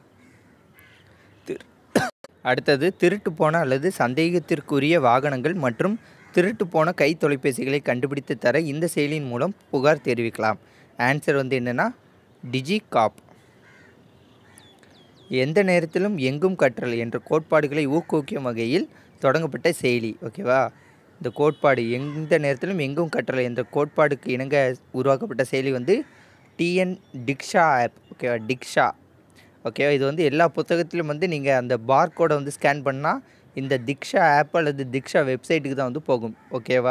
அடுத்தது திருட்டு போன அல்லது சந்தேகத்திற்குரிய வாகனங்கள் மற்றும் திருட்டு போன கை தொலைபேசிகளை கண்டுபிடித்து தர இந்த செயலியின் மூலம் புகார் தெரிவிக்கலாம் ஆன்சர் வந்து என்னென்னா டிஜி காப் எந்த நேரத்திலும் எங்கும் கற்றல் என்ற கோட்பாடுகளை ஊக்குவிக்கும் வகையில் தொடங்கப்பட்ட செயலி ஓகேவா இந்த கோட்பாடு எந்த நேரத்திலும் எங்கும் கற்றல் என்ற கோட்பாடுக்கு இணங்க உருவாக்கப்பட்ட செயலி வந்து டிஎன் டிக்ஷா ஆப் ஓகேவா டிக்ஷா ஓகேவா இது வந்து எல்லா புத்தகத்திலும் வந்து நீங்கள் அந்த பார்கோடை வந்து ஸ்கேன் பண்ணால் இந்த திக்ஷா ஆப் அல்லது திக்ஷா வெப்சைட்டுக்கு தான் வந்து போகும் ஓகேவா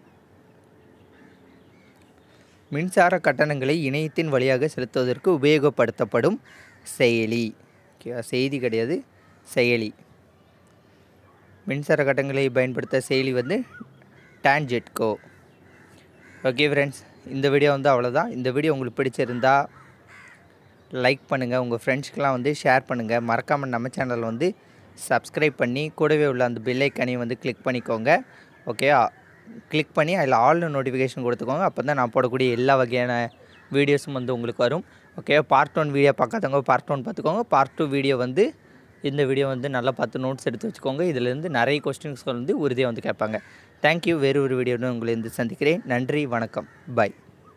மின்சார கட்டணங்களை இணையத்தின் வழியாக செலுத்துவதற்கு உபயோகப்படுத்தப்படும் செயலி ஓகேவா செய்தி கிடையாது செயலி மின்சார கட்டணங்களை பயன்படுத்த செயலி வந்து டான்ஜெட்கோ ஓகே ஃப்ரெண்ட்ஸ் இந்த வீடியோ வந்து அவ்வளோதான் இந்த வீடியோ உங்களுக்கு பிடிச்சிருந்தா லைக் பண்ணுங்கள் உங்கள் ஃப்ரெண்ட்ஸ்க்கெலாம் வந்து ஷேர் பண்ணுங்கள் மறக்காமல் நம்ம சேனல் வந்து சப்ஸ்கிரைப் பண்ணி கூடவே உள்ள அந்த பெல் ஐக்கனையும் வந்து கிளிக் பண்ணிக்கோங்க ஓகே கிளிக் பண்ணி அதில் ஆல் நோட்டிஃபிகேஷன் கொடுத்துக்கோங்க அப்போ தான் நான் போடக்கூடிய எல்லா வகையான வீடியோஸும் வந்து உங்களுக்கு வரும் ஓகே பார்ட் ஒன் வீடியோ பார்க்காதவங்க பார்ட் ஒன் பார்த்துக்கோங்க பார்ட் டூ வீடியோ வந்து இந்த வீடியோ வந்து நல்லா பார்த்து நோட்ஸ் எடுத்து வச்சுக்கோங்க இதிலேருந்து நிறைய கொஸ்டின்ஸ்கள் வந்து உறுதியாக வந்து கேட்பாங்க தேங்க்யூ வேறு ஒரு வீடியோன்னு உங்களை வந்து சந்திக்கிறேன் நன்றி வணக்கம் bye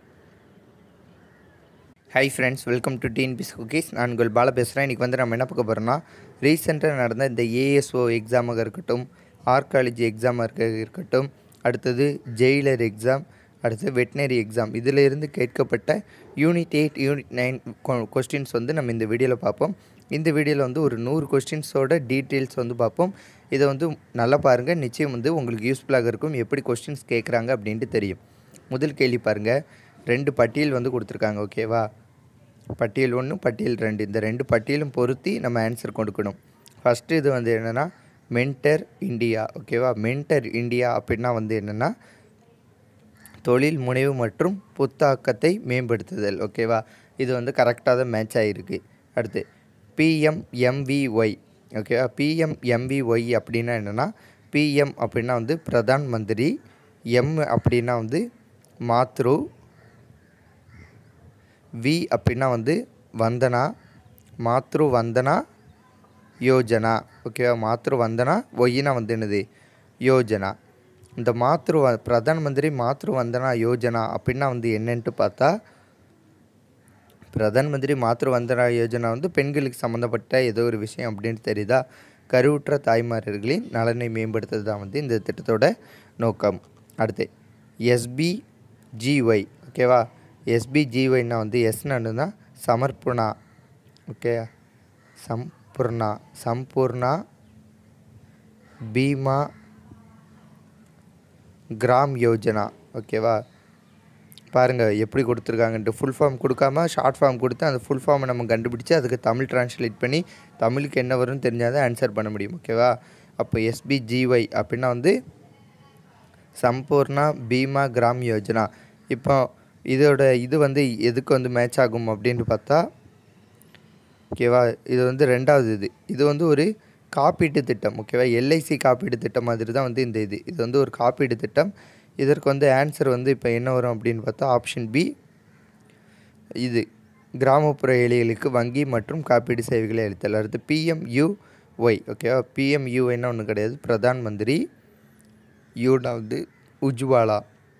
hi friends welcome to T N P S cookies நான் உங்கள் பால பேசுகிறேன் இன்றைக்கி வந்து நம்ம என்ன பார்க்க போகிறோம்னா ரீசெண்டாக நடந்த இந்த ஏஎஸ்ஓ எக்ஸாமாக இருக்கட்டும் ஆர்காலஜி எக்ஸாமாக இருக்கட்டும் அடுத்தது ஜெயிலர் எக்ஸாம் அடுத்து வெட்டினரி எக்ஸாம் இதில் இருந்து கேட்கப்பட்ட unit eight unit nine questions வந்து நம்ம இந்த வீடியோவில் பார்ப்போம் இந்த வீடியோவில் வந்து ஒரு நூறு கொஸ்டின்ஸோட டீட்டெயில்ஸ் வந்து பார்ப்போம் இதை வந்து நல்லா பாருங்கள் நிச்சயம் வந்து உங்களுக்கு யூஸ்ஃபுல்லாக இருக்கும் எப்படி கொஸ்டின்ஸ் கேட்குறாங்க அப்படின்ட்டு தெரியும் முதல் கேள்வி பாருங்கள் ரெண்டு பட்டியல் வந்து கொடுத்துருக்காங்க ஓகேவா பட்டியல் ஒன்று பட்டியல் ரெண்டு இந்த ரெண்டு பட்டியலும் பொருத்தி நம்ம ஆன்சர் கொடுக்கணும் ஃபஸ்ட்டு இது வந்து என்னென்னா மென்டர் இந்தியா ஓகேவா மென்டர் இந்தியா அப்படின்னா வந்து என்னென்னா தொழில் முனைவு மற்றும் புத்தாக்கத்தை மேம்படுத்துதல் ஓகேவா இது வந்து கரெக்டாக தான் மேட்ச் ஆகிருக்கு அடுத்து பிஎம்எம்விஒய் ஓகேவா பிஎம்எம்விஒய் அப்படின்னா என்னென்னா பிஎம் அப்படின்னா வந்து பிரதான் மந்திரி எம் அப்படின்னா வந்து மாத்ரு வி அப்படின்னா வந்து வந்தனா மாத்ரு வந்தனா யோஜனா ஓகேவா மாத்ரு வந்தனா ஒய்னா வந்து என்னது யோஜனா இந்த மாத்ரு வ பிரதான் மந்திரி மாத்ரு வந்தனா யோஜனா அப்படின்னா வந்து என்னன்ட்டு பார்த்தா பிரதான் மந்திரி மாத்ரு வந்தனா யோஜனா வந்து பெண்களுக்கு சம்மந்தப்பட்ட ஏதோ ஒரு விஷயம் அப்படின்னு தெரியுதா கருவுற்ற தாய்மாரர்களின் நலனை மேம்படுத்துறது தான் வந்து இந்த திட்டத்தோட நோக்கம் அடுத்து எஸ்பிஜிஒய் ஓகேவா எஸ்பிஜிஒய்னா வந்து எஸ்னு சமர்ப்பணா ஓகே சம்பூர்ணா சம்பூர்ணா பீமா கிராம் யோஜனா ஓகேவா பாருங்கள் எப்படி கொடுத்துருக்காங்கன்ட்டு ஃபுல் ஃபார்ம் கொடுக்காம ஷார்ட் ஃபார்ம் கொடுத்து அந்த ஃபுல் ஃபார்மை நம்ம கண்டுபிடிச்சி அதுக்கு தமிழ் ட்ரான்ஸ்லேட் பண்ணி தமிழுக்கு என்ன வரும்னு தெரிஞ்சால் தான் ஆன்சர் பண்ண முடியும் ஓகேவா அப்போ எஸ்பிஜிஒய் அப்படின்னா வந்து சம்பூர்ணா பீமா கிராம் யோஜனா இப்போ இதோட இது வந்து எதுக்கு வந்து மேட்ச் ஆகும் அப்படின்னு பார்த்தா ஓகேவா இது வந்து ரெண்டாவது இது இது வந்து ஒரு காப்பீட்டு திட்டம் ஓகேவா எல்ஐசி காப்பீடு திட்டம் மாதிரி தான் வந்து இந்த இது இது வந்து ஒரு காப்பீடு திட்டம் இதற்கு வந்து ஆன்சர் வந்து இப்போ என்ன வரும் அப்படின்னு பார்த்தா ஆப்ஷன் பி இது கிராமப்புற ஏழைகளுக்கு வங்கி மற்றும் காப்பீடு சேவைகளை அளித்தல் அடுத்து பிஎம்யூஒய் ஓகேவா பிஎம்யூஒய்னா ஒன்றும் கிடையாது பிரதான் மந்திரி யூனா வந்து உஜ்வாலா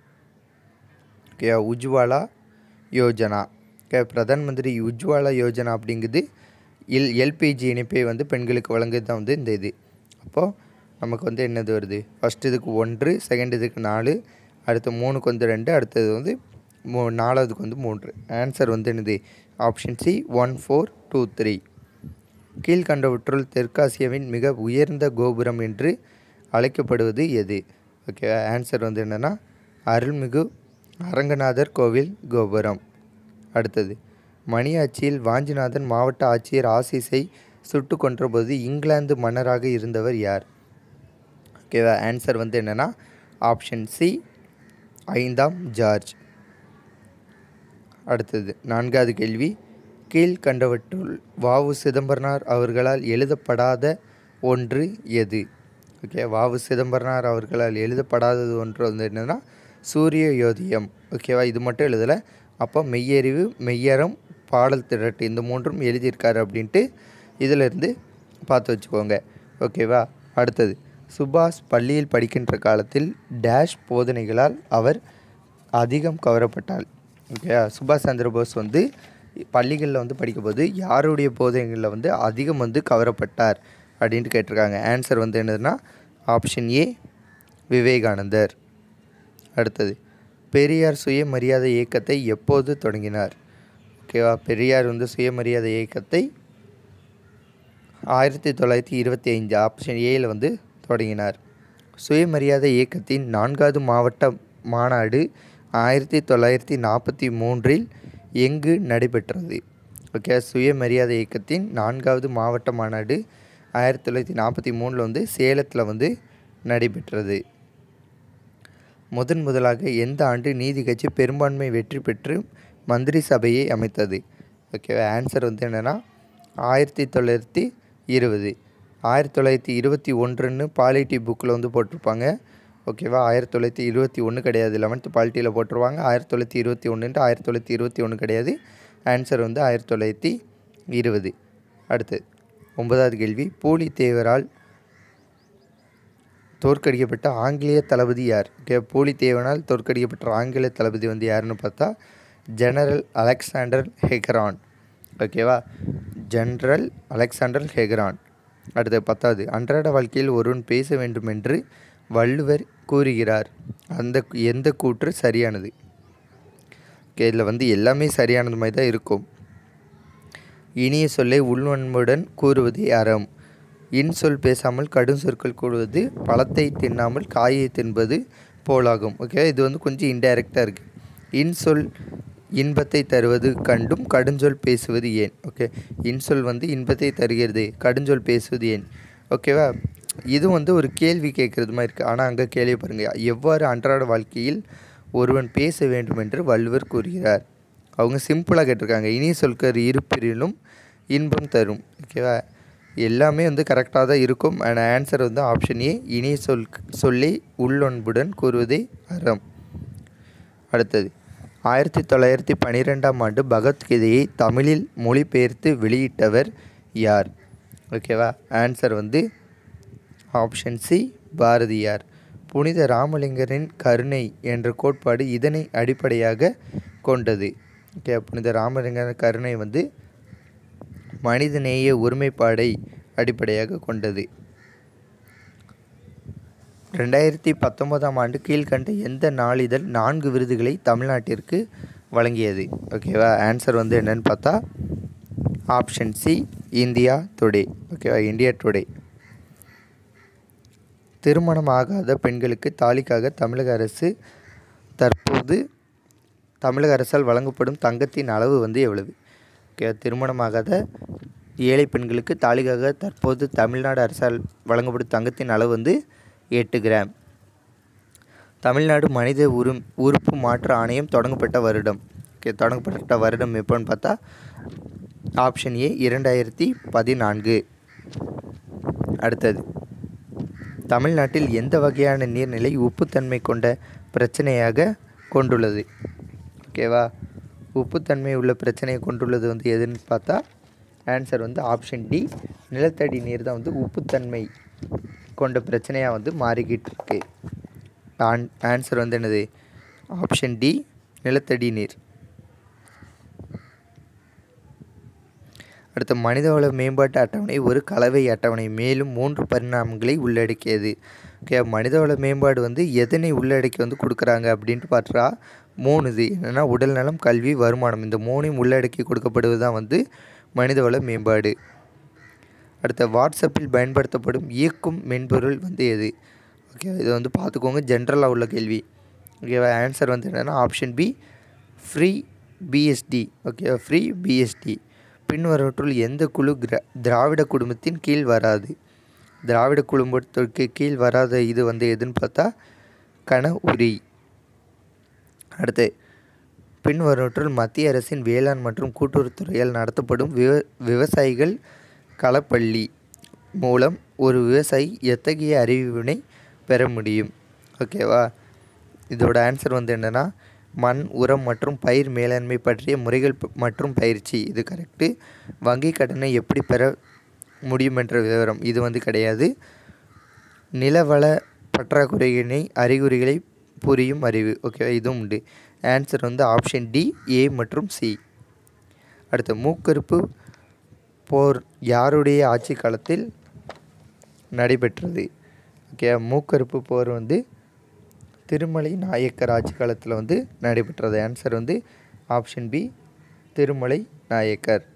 ஓகே உஜ்வாலா யோஜனா ஓகே பிரதான் மந்திரி உஜ்வாலா யோஜனா அப்படிங்குது எல் எல்பிஜி இணைப்பை வந்து பெண்களுக்கு வழங்குறது தான் வந்து இந்த இது அப்போது நமக்கு வந்து என்னது வருது ஃபஸ்ட் இதுக்கு ஒன்று செகண்ட் இதுக்கு நாலு அடுத்து மூணுக்கு வந்து ரெண்டு அடுத்தது வந்து மூ நாலாவதுக்கு வந்து மூன்று ஆன்சர் வந்து என்னது option C one four two three கீழ்கண்டவற்றுள் தெற்காசியாவின் மிக உயர்ந்த கோபுரம் என்று அழைக்கப்படுவது எது ஓகே ஆன்சர் வந்து என்னென்னா அருள்மிகு அரங்கநாதர் கோவில் கோபுரம் அடுத்தது மணியாட்சியில் வாஞ்சிநாதன் மாவட்ட ஆட்சியர் ஆசிஸை சுட்டு கொன்றபோது இங்கிலாந்து மன்னராக இருந்தவர் யார் ஓகேவா ஆன்சர் வந்து என்னென்னா ஆப்ஷன் சி ஐந்தாம் ஜார்ஜ் அடுத்தது நான்காவது கேள்வி கீழ்கண்டவற்றுள் வாவு சிதம்பரனார் அவர்களால் எழுதப்படாத ஒன்று எது ஓகே வாவு சிதம்பரனார் அவர்களால் எழுதப்படாதது ஒன்று வந்து என்னென்னா சூரிய யோதியம் ஓகேவா இது மட்டும் எழுதலை அப்போ மெய்யறிவு மெய்யறம் பாடல் திரட்டு இந்த மூன்றும் எழுதியிருக்காரு அப்படின்ட்டு இதிலிருந்து பார்த்து வச்சுக்கோங்க ஓகேவா அடுத்தது சுபாஷ் பள்ளியில் படிக்கின்ற காலத்தில் டேஷ் போதனைகளால் அவர் அதிகம் கவரப்பட்டார் ஓகே சுபாஷ் சந்திர போஸ் வந்து பள்ளிகளில் வந்து படிக்கும்போது யாருடைய போதனைகளில் வந்து அதிகம் வந்து கவரப்பட்டார் அப்படின்ட்டு கேட்டிருக்காங்க ஆன்சர் வந்து என்னதுன்னா ஆப்ஷன் ஏ விவேகானந்தர் அடுத்தது பெரியார் சுயமரியாதை இயக்கத்தை எப்போது தொடங்கினார் ஓகேவா பெரியார் வந்து சுயமரியாதை இயக்கத்தை ஆயிரத்தி தொள்ளாயிரத்தி இருபத்தி ஐந்து ஆப்ஷன் ஏயில் வந்து தொடங்கினார் சுயமரியாதை இயக்கத்தின் நான்காவது மாவட்ட மாநாடு ஆயிரத்தி தொள்ளாயிரத்தி நாற்பத்தி மூன்றில் எங்கு நடைபெற்றது ஓகே சுயமரியாதை இயக்கத்தின் நான்காவது மாவட்ட மாநாடு ஆயிரத்தி தொள்ளாயிரத்தி நாற்பத்தி மூணில் வந்து சேலத்தில் வந்து நடைபெற்றது முதன் முதலாக எந்த ஆண்டு நீதி கட்சி பெரும்பான்மை வெற்றி பெற்று மந்திரி சபையை அமைத்தது ஓகே ஆன்சர் வந்து என்னென்னா ஆயிரத்தி தொள்ளாயிரத்தி இருபது ஆயிரத்தி தொள்ளாயிரத்தி இருபத்தி ஒன்றுன்னு பாலிட்டி புக்கில் வந்து போட்டிருப்பாங்க ஓகேவா ஆயிரத்தி தொள்ளாயிரத்தி இருபத்தி ஒன்று கிடையாது லெவன்த்து பாலிட்டியில் போட்டுருவாங்க ஆயிரத்தி தொள்ளாயிரத்தி இருபத்தி ஒன்றுன்ட்டு ஆயிரத்தி தொள்ளாயிரத்தி இருபத்தி ஒன்று கிடையாது ஆன்சர் வந்து ஆயிரத்தி தொள்ளாயிரத்தி இருபது அடுத்து ஒன்பதாவது கேள்வி பூலித்தேவரால் தோற்கடிக்கப்பட்ட ஆங்கிலேய தளபதி யார் ஓகே பூலித்தேவனால் தோற்கடிக்கப்பட்ட ஆங்கில தளபதி வந்து யாருன்னு பார்த்தா ஜெனரல் அலெக்சாண்டர் ஹெகரான் ஓகேவா ஜெனரல் அலெக்சாண்டர் ஹெகரான் அடுத்து பத்தாவது அன்றாட வாழ்க்கையில் ஒருவன் பேச வேண்டும் என்று வள்ளுவர் கூறுகிறார் அந்த எந்த கூற்று சரியானது ஓகே இதில் வந்து எல்லாமே சரியானது மாதிரி தான் இருக்கும் இனிய சொல்லை உள்வன்முடன் கூறுவதே அறம் இன்சொல் பேசாமல் கடும் சொற்கள் கூறுவது பழத்தை தின்னாமல் காயை தின்பது போலாகும் ஓகே இது வந்து கொஞ்சம் இன்டைரக்டாக இருக்குது இன்சொல் இன்பத்தை தருவது கண்டும் கடுஞ்சொல் பேசுவது ஏன் ஓகே இன்சொல் வந்து இன்பத்தை தருகிறது கடுஞ்சொல் பேசுவது ஏன் ஓகேவா இது வந்து ஒரு கேள்வி கேட்குறது மாதிரி இருக்குது ஆனால் அங்கே கேள்வி பாருங்கள் எவ்வாறு அன்றாட வாழ்க்கையில் ஒருவன் பேச வேண்டும் என்று வள்ளுவர் கூறுகிறார் அவங்க சிம்பிளாக கேட்டிருக்காங்க இனிய சொற்கர் இருப்பினும் இன்பம் தரும் ஓகேவா எல்லாமே வந்து கரெக்டாக தான் இருக்கும் அண்ட் ஆன்சர் வந்து ஆப்ஷன் ஏ இனிய சொல் சொல்லி உள்ளொன்புடன் கூறுவதே அறம் அடுத்தது ஆயிரத்தி தொள்ளாயிரத்தி பன்னிரெண்டாம் ஆண்டு பகவத்கீதையை தமிழில் மொழிபெயர்த்து வெளியிட்டவர் யார் ஓகேவா ஆன்சர் வந்து ஆப்ஷன் சி பாரதியார் புனித ராமலிங்கரின் கருணை என்ற கோட்பாடு இதனை அடிப்படையாக கொண்டது ஓகே புனித ராமலிங்கர் கருணை வந்து மனிதநேய ஒருமைப்பாடை அடிப்படையாக கொண்டது ரெண்டாயிரத்தி பத்தொன்பதாம் ஆண்டு கீழ்கண்ட எந்த நாளிதழ் நான்கு விருதுகளை தமிழ்நாட்டிற்கு வழங்கியது ஓகேவா ஆன்சர் வந்து என்னன்னு பார்த்தா ஆப்ஷன் சி இந்தியா டுடே ஓகேவா இந்தியா டுடே திருமணம் ஆகாத பெண்களுக்கு தாலிக்காக தமிழக அரசு தற்போது தமிழக அரசால் வழங்கப்படும் தங்கத்தின் அளவு வந்து எவ்வளவு ஓகே திருமணமாகாத ஏழை பெண்களுக்கு தாலிக்காக தற்போது தமிழ்நாடு அரசால் வழங்கப்படும் தங்கத்தின் அளவு வந்து எட்டு கிராம் தமிழ்நாடு மனித உரும் உறுப்பு மாற்று ஆணையம் தொடங்கப்பட்ட வருடம் ஓகே தொடங்கப்பட்ட வருடம் எப்போன்னு பார்த்தா ஆப்ஷன் ஏ இரண்டாயிரத்தி பதினான்கு அடுத்தது தமிழ்நாட்டில் எந்த வகையான நீர்நிலை உப்புத்தன்மை கொண்ட பிரச்சனையாக கொண்டுள்ளது ஓகேவா உப்புத்தன்மை உள்ள பிரச்சனையை கொண்டுள்ளது வந்து எதுன்னு பார்த்தா ஆன்சர் வந்து ஆப்ஷன் டி நிலத்தடி நீர் தான் வந்து உப்புத்தன்மை கொண்ட பிரச்சனையாக வந்து மாறிக்கிட்டு இருக்கு ஆன் ஆன்சர் வந்து என்னது ஆப்ஷன் டி நிலத்தடி நீர் அடுத்த மனிதவள மேம்பாட்டு அட்டவணை ஒரு கலவை அட்டவணை மேலும் மூன்று பரிணாமங்களை உள்ளடக்கியது ஓகே மனிதவள மேம்பாடு வந்து எதனை உள்ளடக்கி வந்து கொடுக்குறாங்க அப்படின்ட்டு பார்த்தா மூணு இது என்னென்னா உடல்நலம் கல்வி வருமானம் இந்த மூணையும் உள்ளடக்கி கொடுக்கப்படுவது தான் வந்து மனிதவள மேம்பாடு அடுத்த வாட்ஸ்அப்பில் பயன்படுத்தப்படும் இயக்கும் மென்பொருள் வந்து எது ஓகே இது வந்து பார்த்துக்கோங்க ஜென்ரலாக உள்ள கேள்வி ஓகேவா ஆன்சர் வந்து என்னென்னா option B free P S T okay free P S T பின்வரவற்றுள் எந்த குழு கிர திராவிட குடும்பத்தின் கீழ் வராது திராவிட குடும்பத்திற்கு கீழ் வராத இது வந்து எதுன்னு பார்த்தா கன உரி அடுத்து பின்வரவற்றுள் மத்திய அரசின் வேளாண் மற்றும் கூட்டுறவுத்துறையால் நடத்தப்படும் விவ விவசாயிகள் களப்பள்ளி மூலம் ஒரு விவசாயி எத்தகைய அறிவினை பெற முடியும் ஓகேவா இதோட ஆன்சர் வந்து என்னென்னா மண் உரம் மற்றும் பயிர் மேலாண்மை பற்றிய முறைகள் ப- மற்றும் பயிற்சி இது கரெக்டு வங்கி கடனை எப்படி பெற முடியும் என்ற விவரம் இது வந்து கிடையாது நிலவள பற்றாக்குறையினை அறிகுறிகளை புரியும் அறிவு ஓகேவா இதுவும் உண்டு ஆன்சர் வந்து ஆப்ஷன் டி ஏ மற்றும் சி அடுத்து மூக்கறுப்பு போர் யாருடைய ஆட்சி காலத்தில் நடைபெற்றது ஓகே மூக்கறுப்பு போர் வந்து திருமலை நாயக்கர் ஆட்சி காலத்தில் வந்து நடைபெற்றது ஆன்சர் வந்து ஆப்ஷன் பி திருமலை நாயக்கர்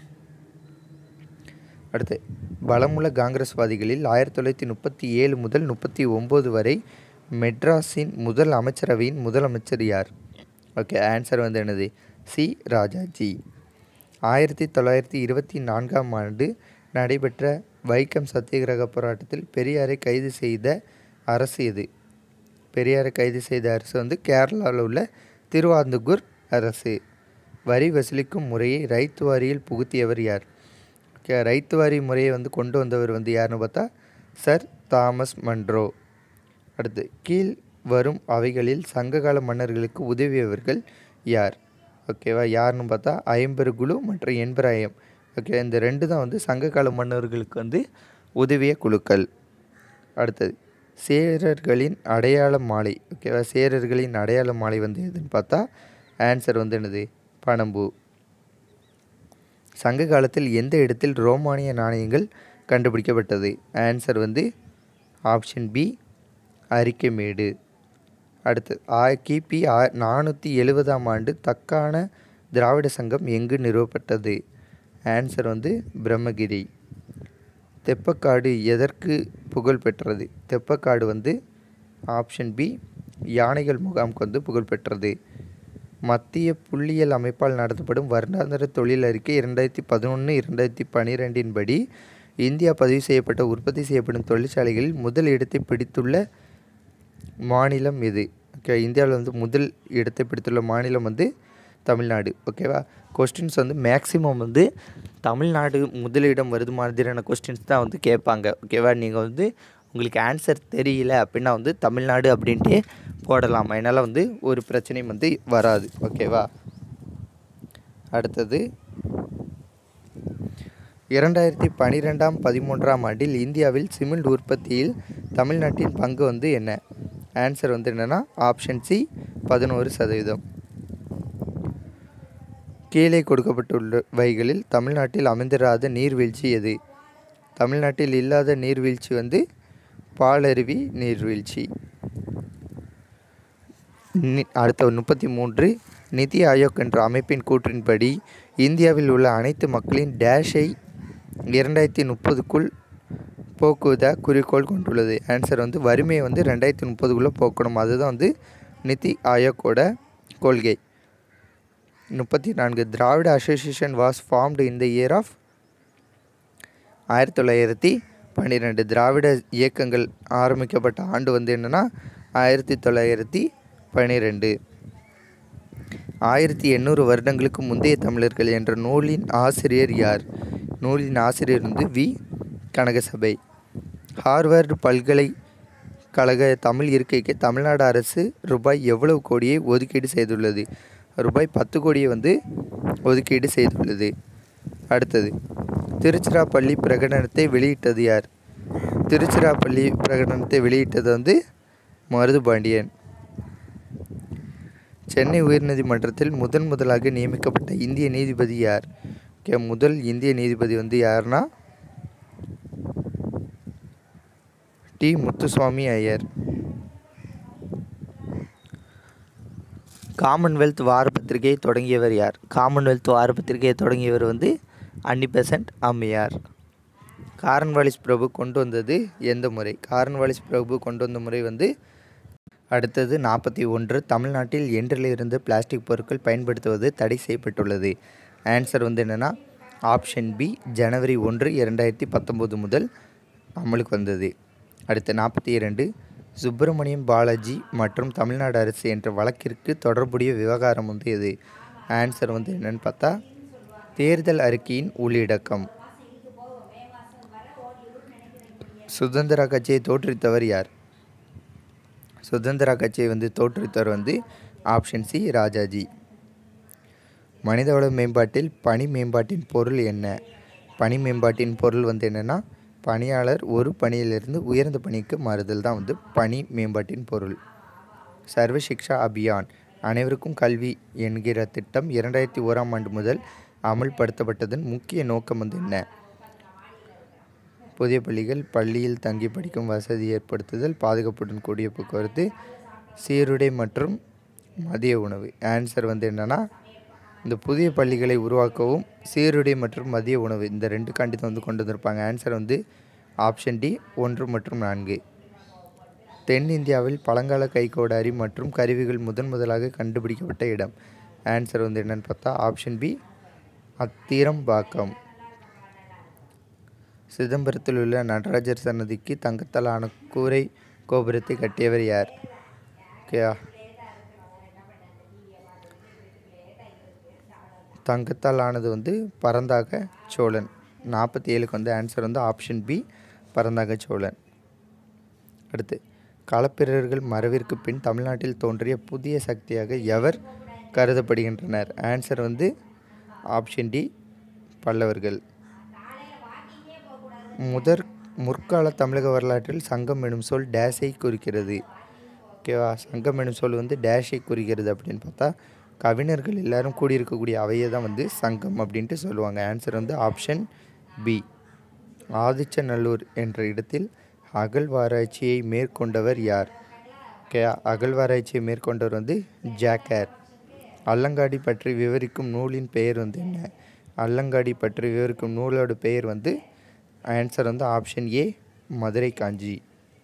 அடுத்து பலமுள்ள காங்கிரஸ்வாதிகளில் ஆயிரத்தி தொள்ளாயிரத்தி முப்பத்தி ஏழு முதல் முப்பத்தி ஒம்பது வரை மெட்ராஸின் முதல் அமைச்சரவையின் முதலமைச்சர் யார் ஓகே ஆன்சர் வந்து என்னது சி ராஜாஜி ஆயிரத்தி தொள்ளாயிரத்தி இருபத்தி நான்காம் ஆண்டு நடைபெற்ற வைக்கம் சத்தியாகிரக போராட்டத்தில் பெரியாரை கைது செய்த அரசு எது பெரியாரை கைது செய்த அரசு வந்து கேரளாவில் உள்ள திருவாந்தூர் அரசு வரி வசூலிக்கும் முறையை ரைத்து வாரியில் புகுத்தியவர் யார் ஓகே ரைத்து வாரி முறையை வந்து கொண்டு வந்தவர் வந்து யாருன்னு பார்த்தா சர் தாமஸ் மன்ரோ அடுத்து கீழ் வரும் அவைகளில் சங்ககால மன்னர்களுக்கு உதவியவர்கள் யார் ஓகேவா யாருன்னு பார்த்தா ஐம்பெருகுழு மற்றும் எண்பராயம் ஓகே இந்த ரெண்டு தான் வந்து சங்ககால மன்னர்களுக்கு வந்து உதவிய குழுக்கள் அடுத்தது சேரர்களின் அடையாள மாலை ஓகேவா சேரர்களின் அடையாள மாலை வந்து எதுன்னு பார்த்தா ஆன்சர் வந்து என்னது பனம்பூ சங்க காலத்தில் எந்த இடத்தில் ரோமானிய நாணயங்கள் கண்டுபிடிக்கப்பட்டது ஆன்சர் வந்து ஆப்ஷன் பி அரிக்கமேடு அடுத்து ஆ கிபி ஆ நானூற்றி எழுபதாம் ஆண்டு தக்கான திராவிட சங்கம் எங்கு நிறுவப்பட்டது ஆன்சர் வந்து பிரம்மகிரி தெப்பக்காடு எதற்கு புகழ் பெற்றது தெப்பக்காடு வந்து ஆப்ஷன் பி யானைகள் முகாமுக்கு வந்து புகழ் பெற்றது மத்திய புள்ளியியல் அமைப்பால் நடத்தப்படும் வருடாந்திர தொழில் அறிக்கை இரண்டாயிரத்தி பதினொன்று இரண்டாயிரத்தி பன்னிரெண்டின் படி இந்தியா பதிவு செய்யப்பட்ட உற்பத்தி செய்யப்படும் தொழிற்சாலைகளில் முதல் இடத்தை பிடித்துள்ள மாநிலம் எது ஓகே இந்தியாவில் வந்து முதல் இடத்தை பிடித்துள்ள மாநிலம் வந்து தமிழ்நாடு ஓகேவா கொஸ்டின்ஸ் வந்து மேக்ஸிமம் வந்து தமிழ்நாடு முதலிடம் வருது மாதிரியான கொஸ்டின்ஸ் தான் வந்து கேட்பாங்க ஓகேவா நீங்கள் வந்து உங்களுக்கு ஆன்சர் தெரியல அப்படின்னா வந்து தமிழ்நாடு அப்படின்ட்டு போடலாம் அதனால் வந்து ஒரு பிரச்சனையும் வந்து வராது ஓகேவா அடுத்தது இரண்டாயிரத்தி பன்னிரெண்டாம் பதிமூன்றாம் ஆண்டில் இந்தியாவில் சிமெண்ட் உற்பத்தியில் தமிழ்நாட்டின் பங்கு வந்து என்ன ஆன்சர் வந்து என்னென்னா ஆப்ஷன் சி பதினோரு சதவீதம் கீழே கொடுக்கப்பட்டுள்ள வைகளில் தமிழ்நாட்டில் அமைந்திராத நீர்வீழ்ச்சி எது தமிழ்நாட்டில் இல்லாத நீர்வீழ்ச்சி வந்து பாலருவி நீர்வீழ்ச்சி நி- அடுத்த முப்பத்தி மூன்று நிதி ஆயோக் என்ற அமைப்பின் கூற்றின்படி இந்தியாவில் உள்ள அனைத்து மக்களின் டேஷை இரண்டாயிரத்தி முப்பதுக்குள் போக்குவத குறிக்கோள் கொண்டுள்ளது ஆன்சர் வந்து வறுமையை வந்து ரெண்டாயிரத்தி முப்பதுக்குள்ளே போக்கணும் அதுதான் வந்து நிதி ஆயோக்கோட கொள்கை முப்பத்தி நான்கு Dravida association was formed in the year of ஆயிரத்தி தொள்ளாயிரத்தி பன்னிரெண்டு திராவிட இயக்கங்கள் ஆரம்பிக்கப்பட்ட ஆண்டு வந்து என்னென்னா ஆயிரத்தி தொள்ளாயிரத்தி பன்னிரெண்டு ஆயிரத்தி எண்ணூறு வருடங்களுக்கு முந்தைய தமிழர்கள் என்ற நூலின் ஆசிரியர் யார் நூலின் ஆசிரியர் வந்து வி கனகசபை ஹார்வர்டு பல்கலைக்கழக தமிழ் இருக்கைக்கு தமிழ்நாடு அரசு ரூபாய் எவ்வளவு கோடியை ஒதுக்கீடு செய்துள்ளது ரூபாய் பத்து கோடியை வந்து ஒதுக்கீடு செய்துள்ளது அடுத்தது திருச்சிராப்பள்ளி பிரகடனத்தை வெளியிட்டது யார் திருச்சிராப்பள்ளி பிரகடனத்தை வெளியிட்டது வந்து மருதுபாண்டியன் சென்னை உயர்நீதிமன்றத்தில் முதன் முதலாக நியமிக்கப்பட்ட இந்திய நீதிபதி யார் ஓகே முதல் இந்திய நீதிபதி வந்து யாருன்னா டி முத்துசுவாமி ஐயர் காமன்வெல்த் வார பத்திரிகையை தொடங்கியவர் யார் காமன்வெல்த் வார பத்திரிகையை தொடங்கியவர் வந்து அன்னிபெசன்ட் அம்மையார் காரன்வாலிஸ் பிரபு கொண்டு வந்தது எந்த முறை காரன்வாலிஸ் பிரபு கொண்டு வந்த முறை வந்து அடுத்தது நாற்பத்தி ஒன்று தமிழ்நாட்டில் என்றிலிருந்து பிளாஸ்டிக் பொருட்கள் பயன்படுத்துவது தடை செய்யப்பட்டுள்ளது ஆன்சர் வந்து என்னென்னா ஆப்ஷன் பி ஜனவரி ஒன்று இரண்டாயிரத்தி பத்தொம்போது முதல் அமலுக்கு வந்தது அடுத்து நாற்பத்தி இரண்டு சுப்பிரமணியம் பாலாஜி மற்றும் தமிழ்நாடு அரசு என்ற வழக்கிற்கு தொடர்புடைய விவகாரம் வந்து எது ஆன்சர் வந்து என்னன்னு பார்த்தா தேர்தல் அறிக்கையின் உள்ளடக்கம் சுதந்திர கட்சியை தோற்றுவித்தவர் யார் சுதந்திர கட்சியை வந்து தோற்றுவித்தவர் வந்து ஆப்ஷன் சி ராஜாஜி மனிதவள மேம்பாட்டில் பணி மேம்பாட்டின் பொருள் என்ன பணி மேம்பாட்டின் பொருள் வந்து என்னென்னா பணியாளர் ஒரு பணியிலிருந்து உயர்ந்த பணிக்கு மாறுதல் தான் வந்து பணி மேம்பாட்டின் பொருள் சர்வ சிக்ஷா அபியான் அனைவருக்கும் கல்வி என்கிற திட்டம் இரண்டாயிரத்தி ஓராம் ஆண்டு முதல் அமல்படுத்தப்பட்டதன் முக்கிய நோக்கம் வந்து என்ன புதிய பள்ளிகள் பள்ளியில் தங்கி படிக்கும் வசதி ஏற்படுத்துதல் பாதுகாப்புடன் கூடிய போக்குவரத்து சீருடை மற்றும் மதிய உணவு ஆன்சர் வந்து என்னென்னா இந்த புதிய பள்ளிகளை உருவாக்கவும் சீருடை மற்றும் மதிய உணவு இந்த ரெண்டு காண்டி வந்து கொண்டு வந்திருப்பாங்க ஆன்சர் வந்து ஆப்ஷன் டி ஒன்று மற்றும் நான்கு தென்னிந்தியாவில் பழங்கால கைக்கோடாரி மற்றும் கருவிகள் முதன் முதலாக கண்டுபிடிக்கப்பட்ட இடம் ஆன்சர் வந்து என்னன்னு பார்த்தா ஆப்ஷன் பி அத்திரம்பாக்கம் சிதம்பரத்தில் உள்ள நடராஜர் சன்னதிக்கு தங்கத்தால் ஆன கூரை கோபுரத்தை கட்டியவர் யார் ஓகேயா தங்கத்தால் ஆனது வந்து பரந்தாக சோழன் நாற்பத்தி ஏழுக்கு வந்து ஆன்சர் வந்து ஆப்ஷன் பி பரந்தாக சோழன் அடுத்து களப்பிரர்கள் மறைவிற்கு பின் தமிழ்நாட்டில் தோன்றிய புதிய சக்தியாக எவர் கருதப்படுகின்றனர் ஆன்சர் வந்து ஆப்ஷன் டி பல்லவர்கள் முதற் முற்கால தமிழக வரலாற்றில் சங்கம் எனும் சொல் டேஷை குறிக்கிறது ஓகேவா சங்கம் எனும் சொல் வந்து டேஷை குறிக்கிறது அப்படின்னு பார்த்தா கவிஞர்கள் எல்லாரும் கூடியிருக்கக்கூடிய அவையை தான் வந்து சங்கம் அப்படின்ட்டு சொல்லுவாங்க ஆன்சர் வந்து ஆப்ஷன் பி ஆதிச்சநல்லூர் என்ற இடத்தில் அகழ்வாராய்ச்சியை மேற்கொண்டவர் யார் ஓகே அகழ்வாராய்ச்சியை மேற்கொண்டவர் வந்து ஜாக்கர் அல்லங்காடி பற்றி விவரிக்கும் நூலின் பெயர் வந்து என்ன அல்லங்காடி பற்றி விவரிக்கும் நூலோட பெயர் வந்து ஆன்சர் வந்து ஆப்ஷன் ஏ மதுரை காஞ்சி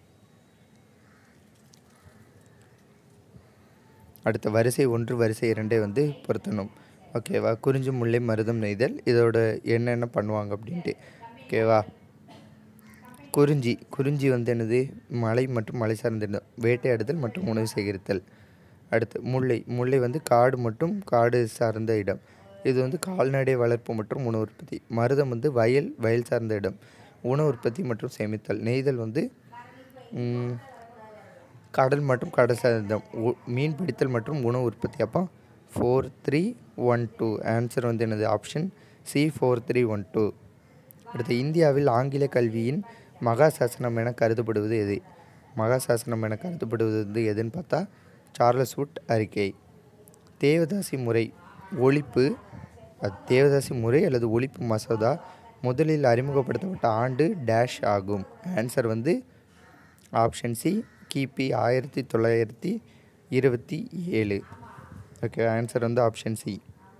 அடுத்த வரிசை ஒன்று வரிசை இரண்டை வந்து பொருத்தணும் ஓகேவா குறிஞ்சி முல்லை மருதம் நெய்தல் இதோட என்னென்ன பண்ணுவாங்க அப்படின்ட்டு ஓகேவா குறிஞ்சி குறிஞ்சி வந்து என்னது மலை மற்றும் மலை சார்ந்த இடம் வேட்டையாடுதல் மற்றும் உணவு சேகரித்தல் அடுத்து முல்லை முல்லை வந்து காடு மற்றும் காடு சார்ந்த இடம் இது வந்து கால்நடை வளர்ப்பு மற்றும் உணவு உற்பத்தி மருதம் வந்து வயல் வயல் சார்ந்த இடம் உணவு உற்பத்தி மற்றும் சேமித்தல் நெய்தல் வந்து ம், கடல் மற்றும் கடல் சார்ந்த உ- மீன் பிடித்தல் மற்றும் உணவு உற்பத்தி அப்போ four three one two answer வந்து என்னது option C four three one two அடுத்து இந்தியாவில் ஆங்கில கல்வியின் மகா சாசனம் என கருதப்படுவது எது மகா சாசனம் என கருதப்படுவது வந்து எதுன்னு பார்த்தா சார்லஸ் வுட் அறிக்கை தேவதாசி முறை ஒழிப்பு அது தேவதாசி முறை அல்லது ஒழிப்பு மசோதா முதலில் அறிமுகப்படுத்தப்பட்ட ஆண்டு டேஷ் ஆகும் ஆன்சர் வந்து ஆப்ஷன் சி கிபி ஆயிரத்தி தொள்ளாயிரத்தி இருபத்தி ஏழு ஓகே ஆன்சர் வந்து ஆப்ஷன் சி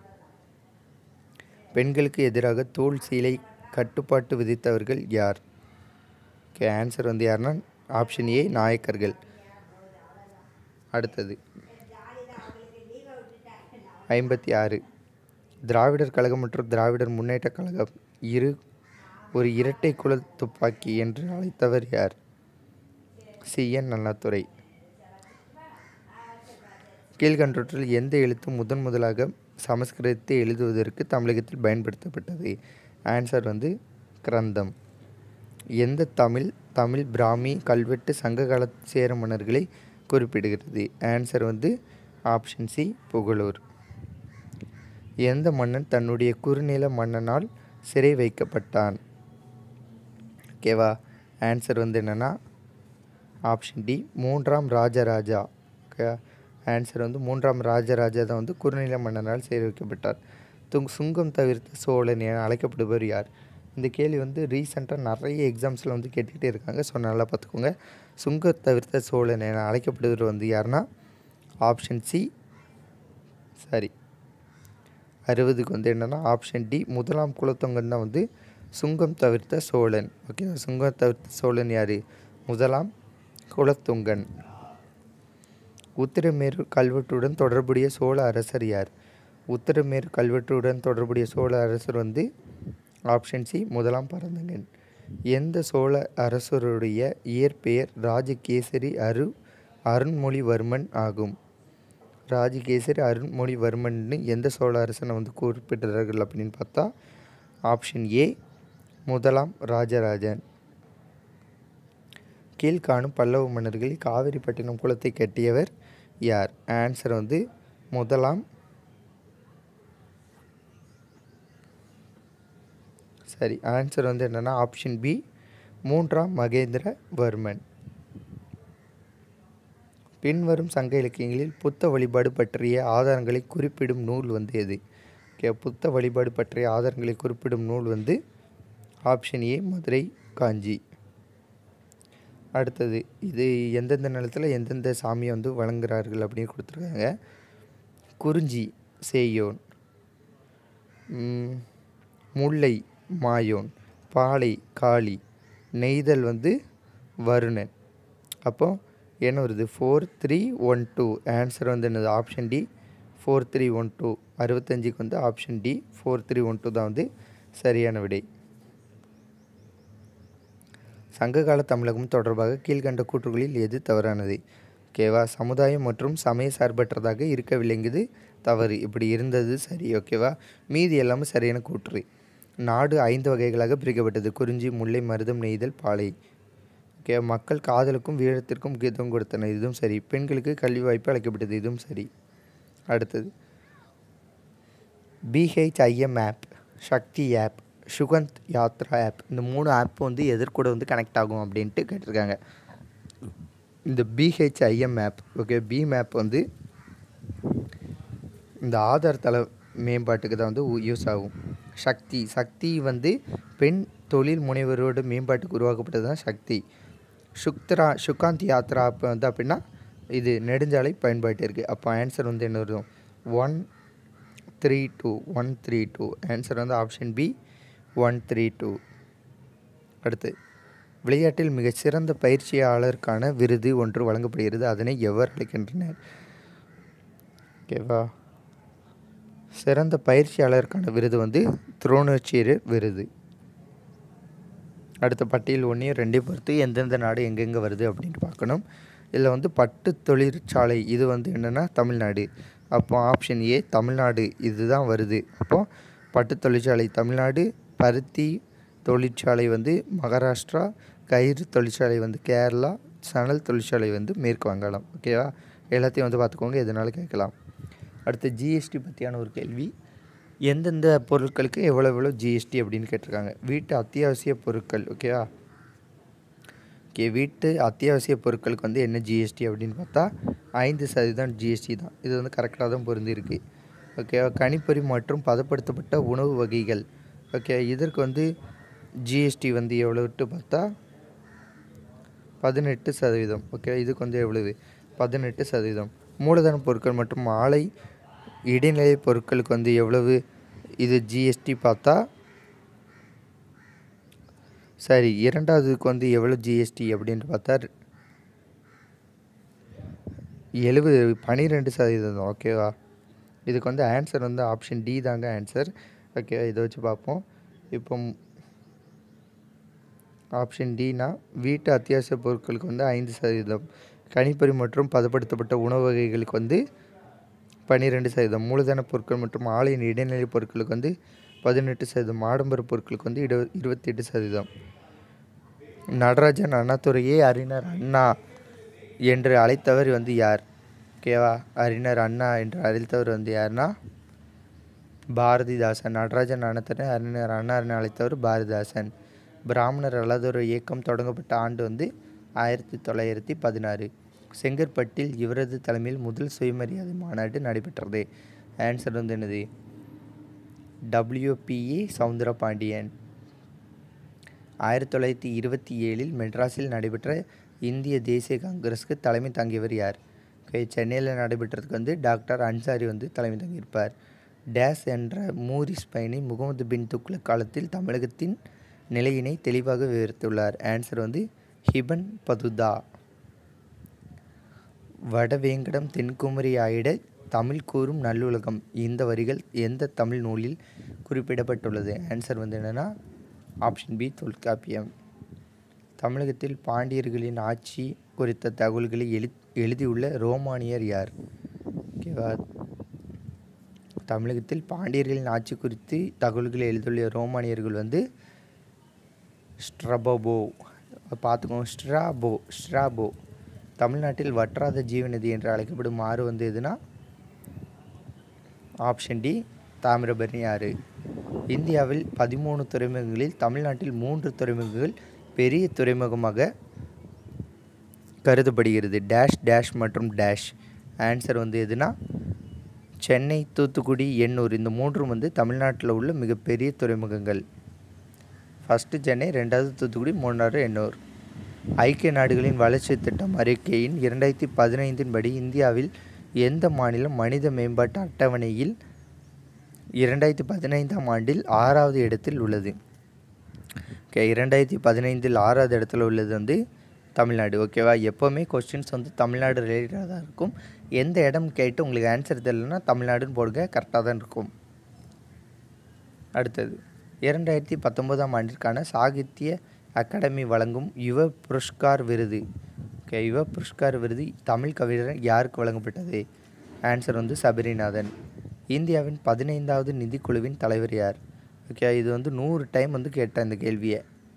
பெண்களுக்கு எதிராக தோல் சீலை கட்டுப்பாட்டு விதித்தவர்கள் யார் ஓகே ஆன்சர் வந்து யாருன்னா ஆப்ஷன் ஏ நாயக்கர்கள் அடுத்தது ஐம்பத்தி ஆறு திராவிடர் கழகம் மற்றும் திராவிடர் முன்னேற்றக் கழகம் இரு ஒரு இரட்டை குழல் துப்பாக்கி என்று அழைத்தவர் யார் சி என் அண்ணாதுரை கீழ்கண்டவற்றில் எந்த எழுத்து முதன் முதலாக சமஸ்கிருதத்தை எழுதுவதற்கு தமிழகத்தில் பயன்படுத்தப்பட்டது ஆன்சர் வந்து கிரந்தம் எந்த தமிழ் தமிழ் பிராமி கல்வெட்டு சங்ககால சேர மன்னர்களை குறிப்பிடுகிறது ஆன்சர் வந்து ஆப்ஷன் சி புகழூர் எந்த மன்னன் தன்னுடைய குறுநில மன்னனால் சிறை வைக்கப்பட்டான் ஓகேவா ஆன்சர் வந்து என்னென்னா ஆப்ஷன் டி மூன்றாம் ராஜராஜா ஓகே ஆன்சர் வந்து மூன்றாம் ராஜராஜா தான் வந்து குறுநில மன்னனால் சிறை வைக்கப்பட்டார் துங் சுங்கம் தவிர்த்த சோழன் என அழைக்கப்படுபவர் யார் இந்த கேள்வி வந்து ரீசெண்டாக நிறைய எக்ஸாம்ஸில் வந்து கேட்டுக்கிட்டே இருக்காங்க ஸோ நல்லா பார்த்துக்கோங்க சுங்க தவிர்த்த சோழன் என அழைக்கப்படுபவர் வந்து யாருன்னா ஆப்ஷன் சி சரி அறுபதுக்கு வந்து என்னென்னா ஆப்ஷன் டி முதலாம் குலத்தொங்கன் தான் வந்து சுங்கம் தவிர்த்த சோழன் ஓகே சுங்கம் தவிர்த்த சோழன் யார் முதலாம் குலத்துங்கன் உத்திரமேரு கல்வெட்டுடன் தொடர்புடைய சோழ அரசர் யார் உத்திரமேரு கல்வெட்டுடன் தொடர்புடைய சோழ அரசர் வந்து ஆப்ஷன் சி முதலாம் பரந்தங்கன் எந்த சோழ அரசருடைய இயற்பெயர் ராஜகேசரி அரு அருண்மொழிவர்மன் ஆகும் ராஜகேசரி அருண்மொழிவர்மன்னு எந்த சோழ அரசனை வந்து குறிப்பிடுறார்கள் அப்படின்னு பார்த்தா ஆப்ஷன் ஏ முதலாம் ராஜராஜன் கீழ்காணும் பல்லவ மன்னர்களில் காவிரிப்பட்டினம் குளத்தை கட்டியவர் யார் ஆன்சர் வந்து முதலாம் சரி ஆன்சர் வந்து என்னென்னா ஆப்ஷன் பி மூன்றாம் மகேந்திரவர்மன் பின்வரும் சங்க இலக்கியங்களில் புத்த வழிபாடு பற்றிய ஆதாரங்களை குறிப்பிடும் நூல் வந்து எது ஓகே புத்த வழிபாடு பற்றிய ஆதாரங்களை குறிப்பிடும் நூல் வந்து ஆப்ஷன் ஏ மதுரை காஞ்சி அடுத்தது இது எந்தெந்த நிலத்தில் எந்தெந்த சாமியை வந்து வழங்குறார்கள் அப்படின்னு கொடுத்துருக்காங்க குறிஞ்சி சேயோன் ம், முல்லை மாயோன் பாலை காளி நெய்தல் வந்து வருணன் அப்போ என்ன வருது four three one two answer வந்து என்னது option D four three one two அறுபத்தஞ்சுக்கு வந்து option D four three one two தான் வந்து சரியான விடை சங்ககால தமிழகம் தொடர்பாக கீழ்கண்ட கூற்றுகளில் எது தவறானது ஓகேவா சமுதாயம் மற்றும் சமய சார்பற்றதாக இருக்கவில்லைங்குது தவறு இப்படி இருந்தது சரி ஓகேவா மீதி எல்லாமே சரியான கூற்று நாடு ஐந்து வகைகளாக பிரிக்கப்பட்டது குறிஞ்சி முல்லை மருதம் நெய்தல் பாலை ஓகே மக்கள் காதலுக்கும் வீரத்திற்கும் முக்கியத்துவம் கொடுத்தனர் இதுவும் சரி பெண்களுக்கு கல்வி வாய்ப்பு அளிக்கப்பட்டது இதுவும் சரி அடுத்தது BHIM app Shakti app Sugandh Yatra app இந்த மூணு ஆப் வந்து எதற்கூட வந்து கனெக்ட் ஆகும் அப்படின்ட்டு கேட்டிருக்காங்க இந்த BHIM app okay B map வந்து இந்த ஆதார் தள மேம்பாட்டுக்கு தான் வந்து யூஸ் ஆகும் சக்தி சக்தி வந்து பெண் தொழில் முனைவரோட மேம்பாட்டுக்கு உருவாக்கப்பட்டது தான் சக்தி சுக்த்ரா சுகாந்த் யாத்ரா ஆப் வந்து அப்படின்னா இது நெடுஞ்சாலை பயன்பாட்டு இருக்குது அப்போ ஆன்சர் வந்து என்ன வரும் one three two one three two answer வந்து option B one three two அடுத்து விளையாட்டில் மிகச்சிறந்த பயிற்சியாளருக்கான விருது ஒன்று வழங்கப்படுகிறது அதனை எவர் அழைக்கின்றனர் ஓகேவா சிறந்த பயிற்சியாளருக்கான விருது வந்து துரோணோச்சீரர் விருது அடுத்த பட்டியல் ஒன்றையும் ரெண்டையும் பொறுத்து எந்தெந்த நாடு எங்கெங்கே வருது அப்படின்ட்டு பார்க்கணும் இதில் வந்து பட்டு தொழிற்சாலை இது வந்து என்னென்னா தமிழ்நாடு அப்போ ஆப்ஷன் ஏ தமிழ்நாடு இதுதான் வருது அப்போ பட்டு தொழிற்சாலை தமிழ்நாடு பருத்தி தொழிற்சாலை வந்து மகாராஷ்டிரா கயிறு தொழிற்சாலை வந்து கேரளா சணல் தொழிற்சாலை வந்து மேற்கு வங்காளம் ஓகேவா எல்லாத்தையும் வந்து பார்த்துக்கோங்க எதனால கேட்கலாம் அடுத்து ஜிஎஸ்டி பற்றியான ஒரு கேள்வி எந்தெந்த பொருட்களுக்கு எவ்வளோ எவ்வளோ ஜிஎஸ்டி அப்படின்னு கேட்டிருக்காங்க வீட்டு அத்தியாவசிய பொருட்கள் ஓகேவா ஓகே வீட்டு அத்தியாவசிய பொருட்களுக்கு வந்து என்ன ஜிஎஸ்டி அப்படின்னு பார்த்தா ஐந்து சதவீதம் ஜிஎஸ்டி தான் இது வந்து கரெக்டாக தான் பொருந்திருக்கு ஓகேவா கணிப்பொறி மற்றும் பதப்படுத்தப்பட்ட உணவு வகைகள் ஓகே இதற்கு வந்து ஜிஎஸ்டி வந்து எவ்வளோட்டு பார்த்தா பதினெட்டு சதவீதம் ஓகே இதுக்கு வந்து எவ்வளவு பதினெட்டு சதவீதம் மூலதன பொருட்கள் மற்றும் ஆலை இடைநிலை பொருட்களுக்கு வந்து எவ்வளவு இது ஜிஎஸ்டி பார்த்தா சரி இரண்டாவதுக்கு வந்து எவ்வளோ ஜிஎஸ்டி அப்படின்ட்டு பார்த்தா எழுபது பன்னிரெண்டு சதவீதம் ஓகேவா இதுக்கு வந்து ஆன்சர் வந்து ஆப்ஷன் டி தாங்க ஆன்சர் ஓகே இதை வச்சு பார்ப்போம் இப்போ ஆப்ஷன் டினா வீட்டு அத்தியாவசிய பொருட்களுக்கு வந்து ஐந்து சதவீதம் கணிப்பொறி மற்றும் பதப்படுத்தப்பட்ட உணவு வகைகளுக்கு வந்து பன்னிரெண்டு சதவீதம் மூலதன பொருட்கள் மற்றும் ஆலையின் இடைநிலை பொருட்களுக்கு வந்து பதினெட்டு சதவீதம் ஆடம்பர பொருட்களுக்கு வந்து இரு இருபத்தெட்டு சதவீதம் நடராஜன் அண்ணாதுரையே அறிஞர் அண்ணா என்று அழைத்தவர் வந்து யார் ஓகேவா அறிஞர் அண்ணா என்று அழைத்தவர் வந்து யாருன்னா பாரதிதாசன் நடராஜன் அண்ணாதுரை அறிஞர் அண்ணா என அழைத்தவர் பாரதிதாசன் பிராமணர் அல்லாதொரு இயக்கம் தொடங்கப்பட்ட ஆண்டு வந்து ஆயிரத்தி தொள்ளாயிரத்தி பதினாறு செங்கற்பட்டில் இவரது தலைமையில் முதல் சுயமரியாதை மாநாடு நடைபெற்றது ஆன்சர் வந்து என்னது டபிள்யூபிஏ சவுந்தரபாண்டியன் ஆயிரத்தி தொள்ளாயிரத்தி இருபத்தி ஏழில் மெட்ராஸில் நடைபெற்ற இந்திய தேசிய காங்கிரஸுக்கு தலைமை தாங்கியவர் யார் ஓகே சென்னையில் நடைபெற்றதுக்கு வந்து டாக்டர் அன்சாரி வந்து தலைமை தாங்கியிருப்பார் டேஸ் என்ற மூரிஸ் பயணி முகமது பின் துக்ளக் காலத்தில் தமிழகத்தின் நிலையினை தெளிவாக விவரித்துள்ளார் ஆன்சர் வந்து ஹிபன் பதுதா வடவேங்கடம் தென்குமரி ஆயிட தமிழ் கூறும் நல்லுலகம் இந்த வரிகள் எந்த தமிழ் நூலில் குறிப்பிடப்பட்டுள்ளது ஆன்சர் வந்து என்னென்னா ஆப்ஷன் பி தொல்காப்பியம் தமிழகத்தில் பாண்டியர்களின் ஆட்சி குறித்த தகவல்களை எழு எழுதியுள்ள ரோமானியர் யார் ஓகேவா தமிழகத்தில் பாண்டியர்களின் ஆட்சி குறித்து தகவல்களை எழுதியுள்ள ரோமானியர்கள் வந்து ஸ்ட்ரபோபோ பார்த்துக்கோங்க ஸ்ட்ராபோ ஸ்ட்ராபோ தமிழ்நாட்டில் வற்றாத ஜீவநதி என்று அழைக்கப்படும் ஆறு வந்து எதுனா ஆப்ஷன் டி தாமிரபரணி ஆறு இந்தியாவில் பதிமூணு துறைமுகங்களில் தமிழ்நாட்டில் மூன்று துறைமுகங்கள் பெரிய துறைமுகமாக கருதப்படுகிறது டேஷ் டேஷ் மற்றும் டேஷ் ஆன்சர் வந்து எதுனா சென்னை தூத்துக்குடி எண்ணூர் இந்த மூன்றும் வந்து தமிழ்நாட்டில் உள்ள மிகப்பெரிய துறைமுகங்கள் ஃபஸ்ட்டு சென்னை ரெண்டாவது தூத்துக்குடி மூணாவது எண்ணூர் ஐக்கிய நாடுகளின் வளர்ச்சி திட்டம் அறிக்கையின் இரண்டாயிரத்தி பதினைந்தின் படி இந்தியாவில் எந்த மாநிலம் மனித மேம்பாட்டு அட்டவணையில் இரண்டாயிரத்தி பதினைந்தாம் ஆண்டில் ஆறாவது இடத்தில் உள்ளது ஓகே இரண்டாயிரத்தி பதினைந்தில் ஆறாவது இடத்துல உள்ளது வந்து தமிழ்நாடு ஓகேவா எப்போவுமே கொஸ்டின்ஸ் வந்து தமிழ்நாடு ரிலேட்டடாக தான் இருக்கும் எந்த இடம் கேட்டு உங்களுக்கு ஆன்சர் தெரியலனா தமிழ்நாடுன்னு போடுங்க கரெக்டாக தான் இருக்கும் அடுத்தது இரண்டாயிரத்தி பத்தொம்போதாம் ஆண்டிற்கான சாகித்ய அகாடமி வழங்கும் யுவ புரஸ்கார் விருது ஓகே யுவ புரஸ்கார் விருது தமிழ் கவிஞர் யாருக்கு வழங்கப்பட்டது ஆன்சர் வந்து சபரிநாதன் இந்தியாவின் பதினைந்தாவது நிதிக்குழுவின் தலைவர் யார் ஓகே இது வந்து நூறு டைம் வந்து கேட்டேன் இந்த கேள்வியை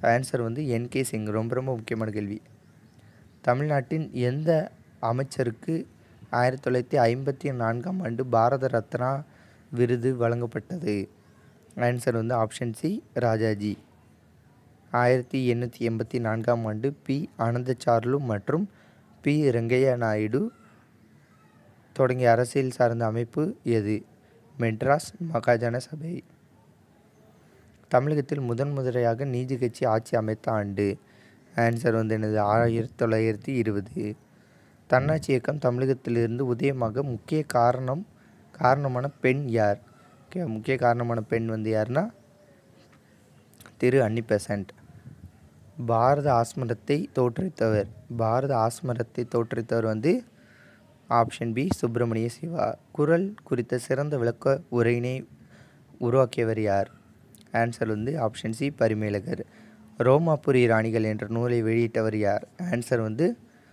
ஆன்சர் வந்து என்கே சிங் ரொம்ப ரொம்ப முக்கியமான கேள்வி தமிழ்நாட்டின் எந்த அமைச்சருக்கு ஆயிரத்தி தொள்ளாயிரத்தி ஐம்பத்தி நான்காம் ஆண்டு பாரத ரத்னா விருது வழங்கப்பட்டது ஆன்சர் வந்து ஆப்ஷன் சி ராஜாஜி ஆயிரத்தி எண்ணூற்றி எண்பத்தி நான்காம் ஆண்டு பி ஆனந்தசார்லு மற்றும் பி வெங்கையா நாயுடு தொடங்கிய அரசியல் சார்ந்த அமைப்பு எது மெட்ராஸ் மகாஜன சபை தமிழகத்தில் முதன் முதலையாக நீதி கட்சி ஆட்சி அமைத்த ஆண்டு ஆன்சர் வந்து என்னது ஆயிரத்தி தொள்ளாயிரத்தி இருபது தன்னாட்சி இயக்கம் தமிழகத்திலிருந்து உதயமாக முக்கிய காரணம் காரணமான பெண் யார் ஓகே முக்கிய காரணமான பெண் வந்து யாருன்னா திரு அன்னி பெசன்ட் பாரத ஆஸ்மரத்தை தோற்றுவித்தவர் பாரத ஆஸ்மரத்தை தோற்றுவித்தவர் வந்து ஆப்ஷன் பி சுப்பிரமணிய சிவா குரல் குறித்த சிறந்த விளக்க உரையினை உருவாக்கியவர் யார் ஆன்சர் வந்து ஆப்ஷன் சி பரிமேலகர் ரோமாபுரி ராணிகள் என்ற நூலை வெளியிட்டவர் யார் ஆன்சர் வந்து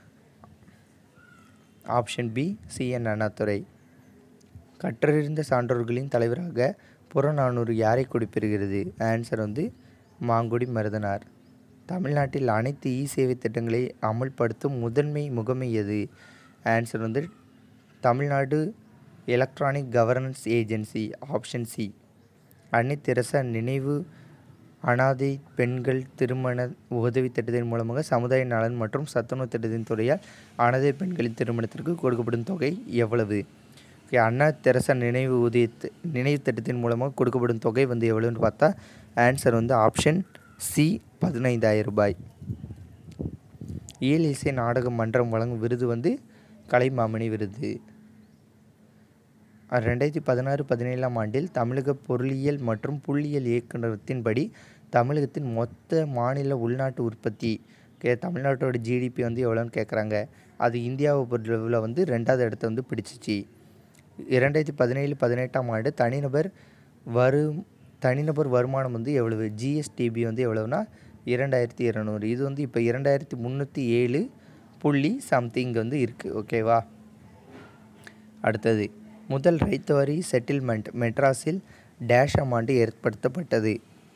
ஆப்ஷன் பி சிஎன் அண்ணாதுரை கற்றறிந்த சான்றோர்களின் தலைவராக புறநானூறு யாரை குறிப்பிடுகிறது ஆன்சர் வந்து மாங்குடி மருதனார் தமிழ்நாட்டில் அனைத்து இ சேவை திட்டங்களை அமல்படுத்தும் முதன்மை முகமை எது ஆன்சர் வந்து Tamil Nadu electronic governance agency option C அன்னை தெரசா நினைவு அனாதை பெண்கள் திருமண உதவி திட்டத்தின் மூலமாக சமுதாய நலன் மற்றும் சத்துணவு திட்டத்தின் துறையால் அனாதை பெண்களின் திருமணத்திற்கு கொடுக்கப்படும் தொகை எவ்வளவு ஓகே அண்ணா தெரசா நினைவு ஊதிய தி- நினைவு திட்டத்தின் மூலமாக கொடுக்கப்படும் தொகை வந்து எவ்வளோன்னு பார்த்தா ஆன்சர் வந்து ஆப்ஷன் சி பதினைந்தாயிரம் ரூபாய் இயல் இசை நாடக மன்றம் வழங்கும் விருது வந்து கலைமாமணி விருது ரெண்டாயிரத்தி பதினாறு பதினேழாம் ஆண்டில் தமிழக பொருளியல் மற்றும் புள்ளியியல் இயக்குநரகத்தின்படி தமிழகத்தின் மொத்த மாநில உள்நாட்டு உற்பத்தி கே தமிழ்நாட்டோட ஜிடிபி வந்து எவ்வளோன்னு கேட்குறாங்க அது இந்தியாவை பொறுத்தளவில் வந்து ரெண்டாவது இடத்த வந்து பிடிச்சிச்சு இரண்டாயிரத்தி பதினேழு பதினெட்டாம் ஆண்டு தனிநபர் வரு தனிநபர் வருமானம் வந்து எவ்வளவு ஜிஎஸ்டிபி வந்து எவ்வளவுனா இரண்டாயிரத்தி இரநூறு இது வந்து இப்போ இரண்டாயிரத்தி முந்நூற்றி ஏழு புள்ளி சம்திங் வந்து இருக்குது ஓகேவா அடுத்தது முதல் ரைத்து வரி செட்டில்மெண்ட் மெட்ராஸில் டேஷம் ஆண்டு ஏற்படுத்தப்பட்டது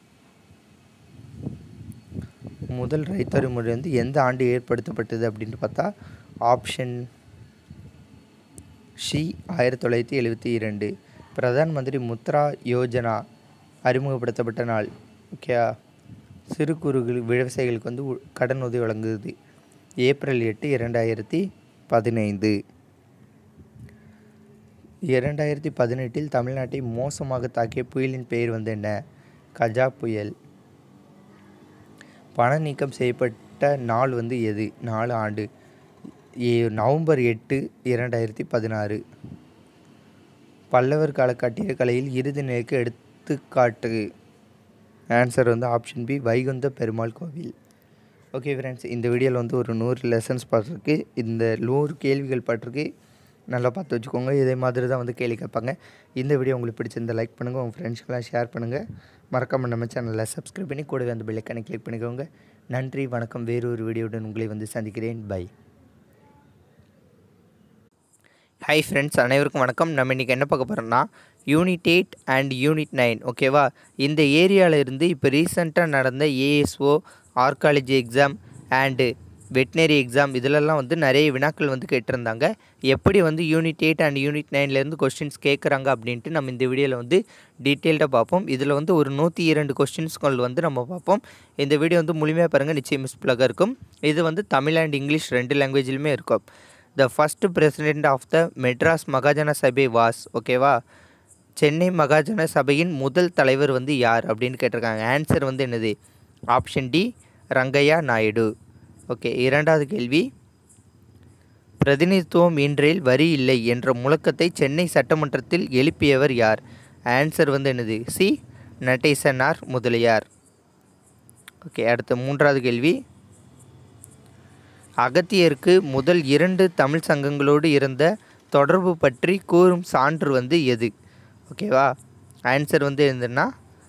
முதல் ரைத்து வரி முறை வந்து எந்த ஆண்டு ஏற்படுத்தப்பட்டது அப்படின்னு பார்த்தா ஆப்ஷன் ஷி ஆயிரத்தி தொள்ளாயிரத்தி எழுபத்தி இரண்டு பிரதான் மந்திரி முத்ரா யோஜனா அறிமுகப்படுத்தப்பட்ட நாள் ஓகே சிறு குறு விவசாயிகளுக்கு வந்து உ- கடன் உதவி வழங்குது ஏப்ரல் எட்டு இரண்டாயிரத்தி பதினைந்து இரண்டாயிரத்தி பதினெட்டில் தமிழ்நாட்டை மோசமாக தாக்கிய புயலின் பெயர் வந்து என்ன கஜா புயல் பண நீக்கம் செய்யப்பட்ட நாள் வந்து எது நாலு ஆண்டு ஏ- நவம்பர் எட்டு இரண்டாயிரத்தி பதினாறு பல்லவர் கால கட்டிடக்கலையில் இறுதி நிலைக்கு எடுத்துக்காட்டு ஆன்சர் வந்து ஆப்ஷன் பி வைகுந்த பெருமாள் கோவில் ஓகே ஃப்ரெண்ட்ஸ் இந்த வீடியோவில் வந்து ஒரு நூறு லெசன்ஸ் பார்த்துருக்கு இந்த நூறு கேள்விகள் பட்டிருக்கு நல்லா பார்த்து வச்சுக்கோங்க இதே மாதிரி தான் வந்து கேள்வி கேட்பாங்க இந்த வீடியோ உங்களுக்கு பிடிச்சிருந்தா லைக் பண்ணுங்கள் உங்கள் ஃப்ரெண்ட்ஸ்க்கெல்லாம் ஷேர் பண்ணுங்கள் மறக்காம நம்ம சேனலை சப்ஸ்கிரைப் பண்ணி கூடவே அந்த பெல்லைக்கானை கிளிக் பண்ணிக்கோங்க நன்றி வணக்கம் வேறு ஒரு வீடியோவுடன் உங்களை வந்து சந்திக்கிறேன் பை ஹாய் ஃப்ரெண்ட்ஸ் அனைவருக்கும் வணக்கம் நம்ம இன்றைக்கி என்ன பார்க்க போகிறோம்னா unit eight and unit nine ஓகேவா இந்த ஏரியாவில் இருந்து இப்போ ரீசெண்டாக நடந்த A S O archaeology exam and veterinary exam இதிலெல்லாம் வந்து நிறைய வினாக்கள் வந்து கேட்டிருந்தாங்க எப்படி வந்து யூனிட் எயிட் அண்ட் யூனிட் நைன்லேருந்து கொஸ்டின்ஸ் கேட்குறாங்க அப்படின்ட்டு நம்ம இந்த வீடியோவில் வந்து டீட்டெயில்டாக பார்ப்போம் இதில் வந்து ஒரு நூற்றி இரண்டு கொஸ்டின்ஸ்கள் வந்து நம்ம பார்ப்போம் இந்த வீடியோ வந்து முழுமையாக பாருங்கள் நிச்சயம் மிஸ்பிளாக இருக்கும் இது வந்து தமிழ் அண்ட் இங்கிலீஷ் ரெண்டு லாங்குவேஜ்லையுமே இருக்கும் the first president of the Madras Mahajana Sabha was ஓகேவா சென்னை மகாஜன சபையின் முதல் தலைவர் வந்து யார் அப்படின்னு கேட்டிருக்காங்க ஆன்சர் வந்து என்னது option D Rangaiah Naidu okay இரண்டாவது கேள்வி பிரதிநிதித்துவம் இன்றையில் வரி இல்லை என்ற முழக்கத்தை சென்னை சட்டமன்றத்தில் எழுப்பியவர் யார் ஆன்சர் வந்து என்னது சி நடேசனார் முதலியார் ஓகே அடுத்த மூன்றாவது கேள்வி அகத்தியருக்கு முதல் இரண்டு தமிழ் சங்கங்களோடு இருந்த தொடர்பு பற்றி கூறும் சான்று வந்து எது ஓகேவா ஆன்சர் வந்து என்னதுன்னா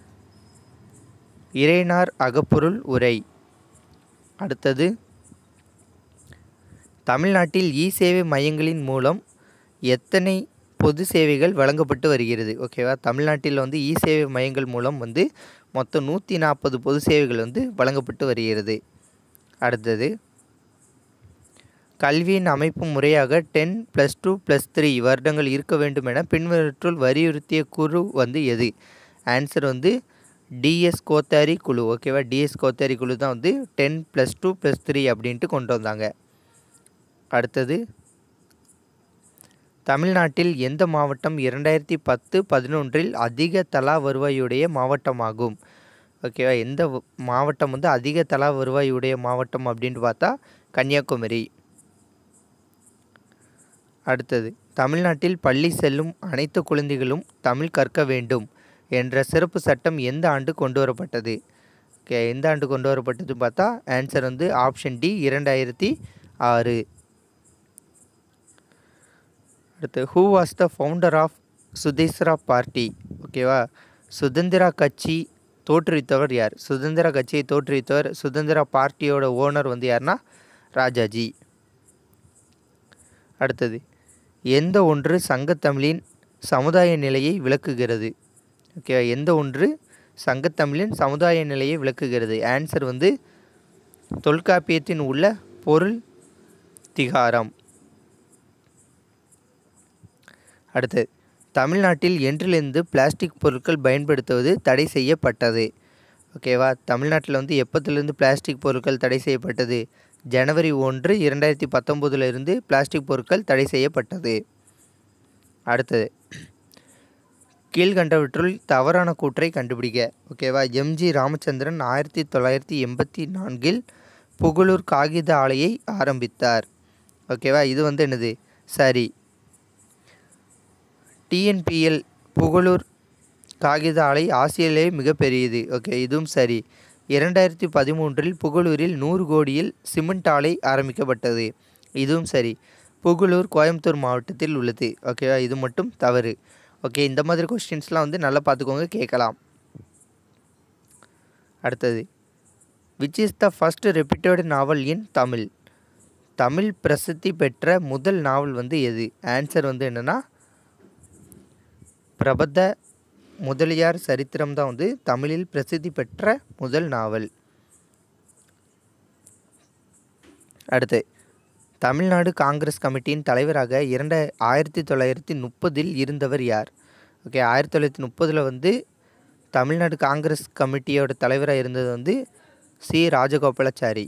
இறைனார் அகப்பொருள் உரை அடுத்தது தமிழ்நாட்டில் இ சேவை மையங்களின் மூலம் எத்தனை பொது சேவைகள் வழங்கப்பட்டு வருகிறது ஓகேவா தமிழ்நாட்டில் வந்து இ சேவை மையங்கள் மூலம் வந்து மொத்தம் நூற்றி நாற்பது பொது சேவைகள் வந்து வழங்கப்பட்டு வருகிறது அடுத்தது கல்வியின் அமைப்பு முறையாக ten plus two plus three வருடங்கள் இருக்க வேண்டும் என பின்வருற்றுள் வலியுறுத்திய குழு வந்து எது ஆன்சர் வந்து டிஎஸ் கோத்தாரி குழு ஓகேவா டிஎஸ் கோத்தாரி குழு தான் வந்து ten plus two plus three அப்படின்ட்டு கொண்டு வந்தாங்க அடுத்தது தமிழ்நாட்டில் எந்த மாவட்டம் இரண்டாயிரத்தி பத்து பதினொன்றில் அதிக தலா வருவாயுடைய மாவட்டமாகும் ஓகேவா எந்த வ- மாவட்டம் வந்து அதிக தலா வருவாயுடைய மாவட்டம் அப்படின்ட்டு பார்த்தா கன்னியாகுமரி அடுத்தது தமிழ்நாட்டில் பள்ளி செல்லும் அனைத்து குழந்தைகளும் தமிழ் கற்க வேண்டும் என்ற சிறப்பு சட்டம் எந்த ஆண்டு கொண்டு வரப்பட்டது ஓகே எந்த ஆண்டு கொண்டு வரப்பட்டது பார்த்தா ஆன்சர் வந்து ஆப்ஷன் டி இரண்டாயிரத்தி ஆறு அடுத்து who was the founder of Swatantra party ஓகேவா சுதந்திரா கட்சி தோற்றுவித்தவர் யார் சுதந்திரா கட்சியை தோற்றுவித்தவர் சுதந்திரா பார்ட்டியோட ஓனர் வந்து யாருன்னா ராஜாஜி அடுத்தது எந்த ஒன்று சங்கத்தமிழின் சமுதாய நிலையை விளக்குகிறது ஓகே எந்த ஒன்று சங்கத்தமிழின் சமுதாய நிலையை விளக்குகிறது ஆன்சர் வந்து தொல்காப்பியத்தின் உள்ள பொருள் திகாரம் அடுத்து தமிழ்நாட்டில் என்றிலிருந்து பிளாஸ்டிக் பொருட்கள் பயன்படுத்துவது தடை செய்யப்பட்டது ஓகேவா தமிழ்நாட்டில் வந்து எப்போத்திலிருந்து பிளாஸ்டிக் பொருட்கள் தடை செய்யப்பட்டது ஜனவரி ஒன்று இரண்டாயிரத்தி பத்தொம்போதுல இருந்து பிளாஸ்டிக் பொருட்கள் தடை செய்யப்பட்டது அடுத்தது கீழ்கண்டவற்றுள் தவறான கூற்றை கண்டுபிடிக்க ஓகேவா எம்ஜி ராமச்சந்திரன் ஆயிரத்தி தொள்ளாயிரத்தி எண்பத்தி நான்கில் புகழூர் காகித ஆலையை ஆரம்பித்தார் ஓகேவா இது வந்து என்னது சரி டிஎன்பிஎல் புகழூர் காகித ஆலை ஆசியாவிலே மிகப்பெரியது ஓகே இதுவும் சரி இரண்டாயிரத்தி பதிமூன்றில் புகழூரில் நூறு கோடியில் சிமெண்ட் ஆலை ஆரம்பிக்கப்பட்டது இதுவும் சரி புகழூர் கோயம்புத்தூர் மாவட்டத்தில் உள்ளது ஓகேவா இது மட்டும் தவறு ஓகே இந்த மாதிரி கொஸ்டின்ஸ்லாம் வந்து நல்லா பார்த்துக்கோங்க கேட்கலாம் அடுத்தது which is the first reputed novel in Tamil Tamil பிரசித்தி பெற்ற முதல் நாவல் வந்து எது ஆன்சர் வந்து என்னென்னா பிரபத முதலியார் சரித்திரம் தான் வந்து தமிழில் பிரசித்தி பெற்ற முதல் நாவல் அடுத்து தமிழ்நாடு காங்கிரஸ் கமிட்டியின் தலைவராக இரண்ட ஆயிரத்தி தொள்ளாயிரத்தி முப்பதில் இருந்தவர் யார் ஓகே ஆயிரத்தி தொள்ளாயிரத்தி முப்பதில் வந்து தமிழ்நாடு காங்கிரஸ் கமிட்டியோட தலைவராக இருந்தது வந்து சி ராஜகோபாலாச்சாரி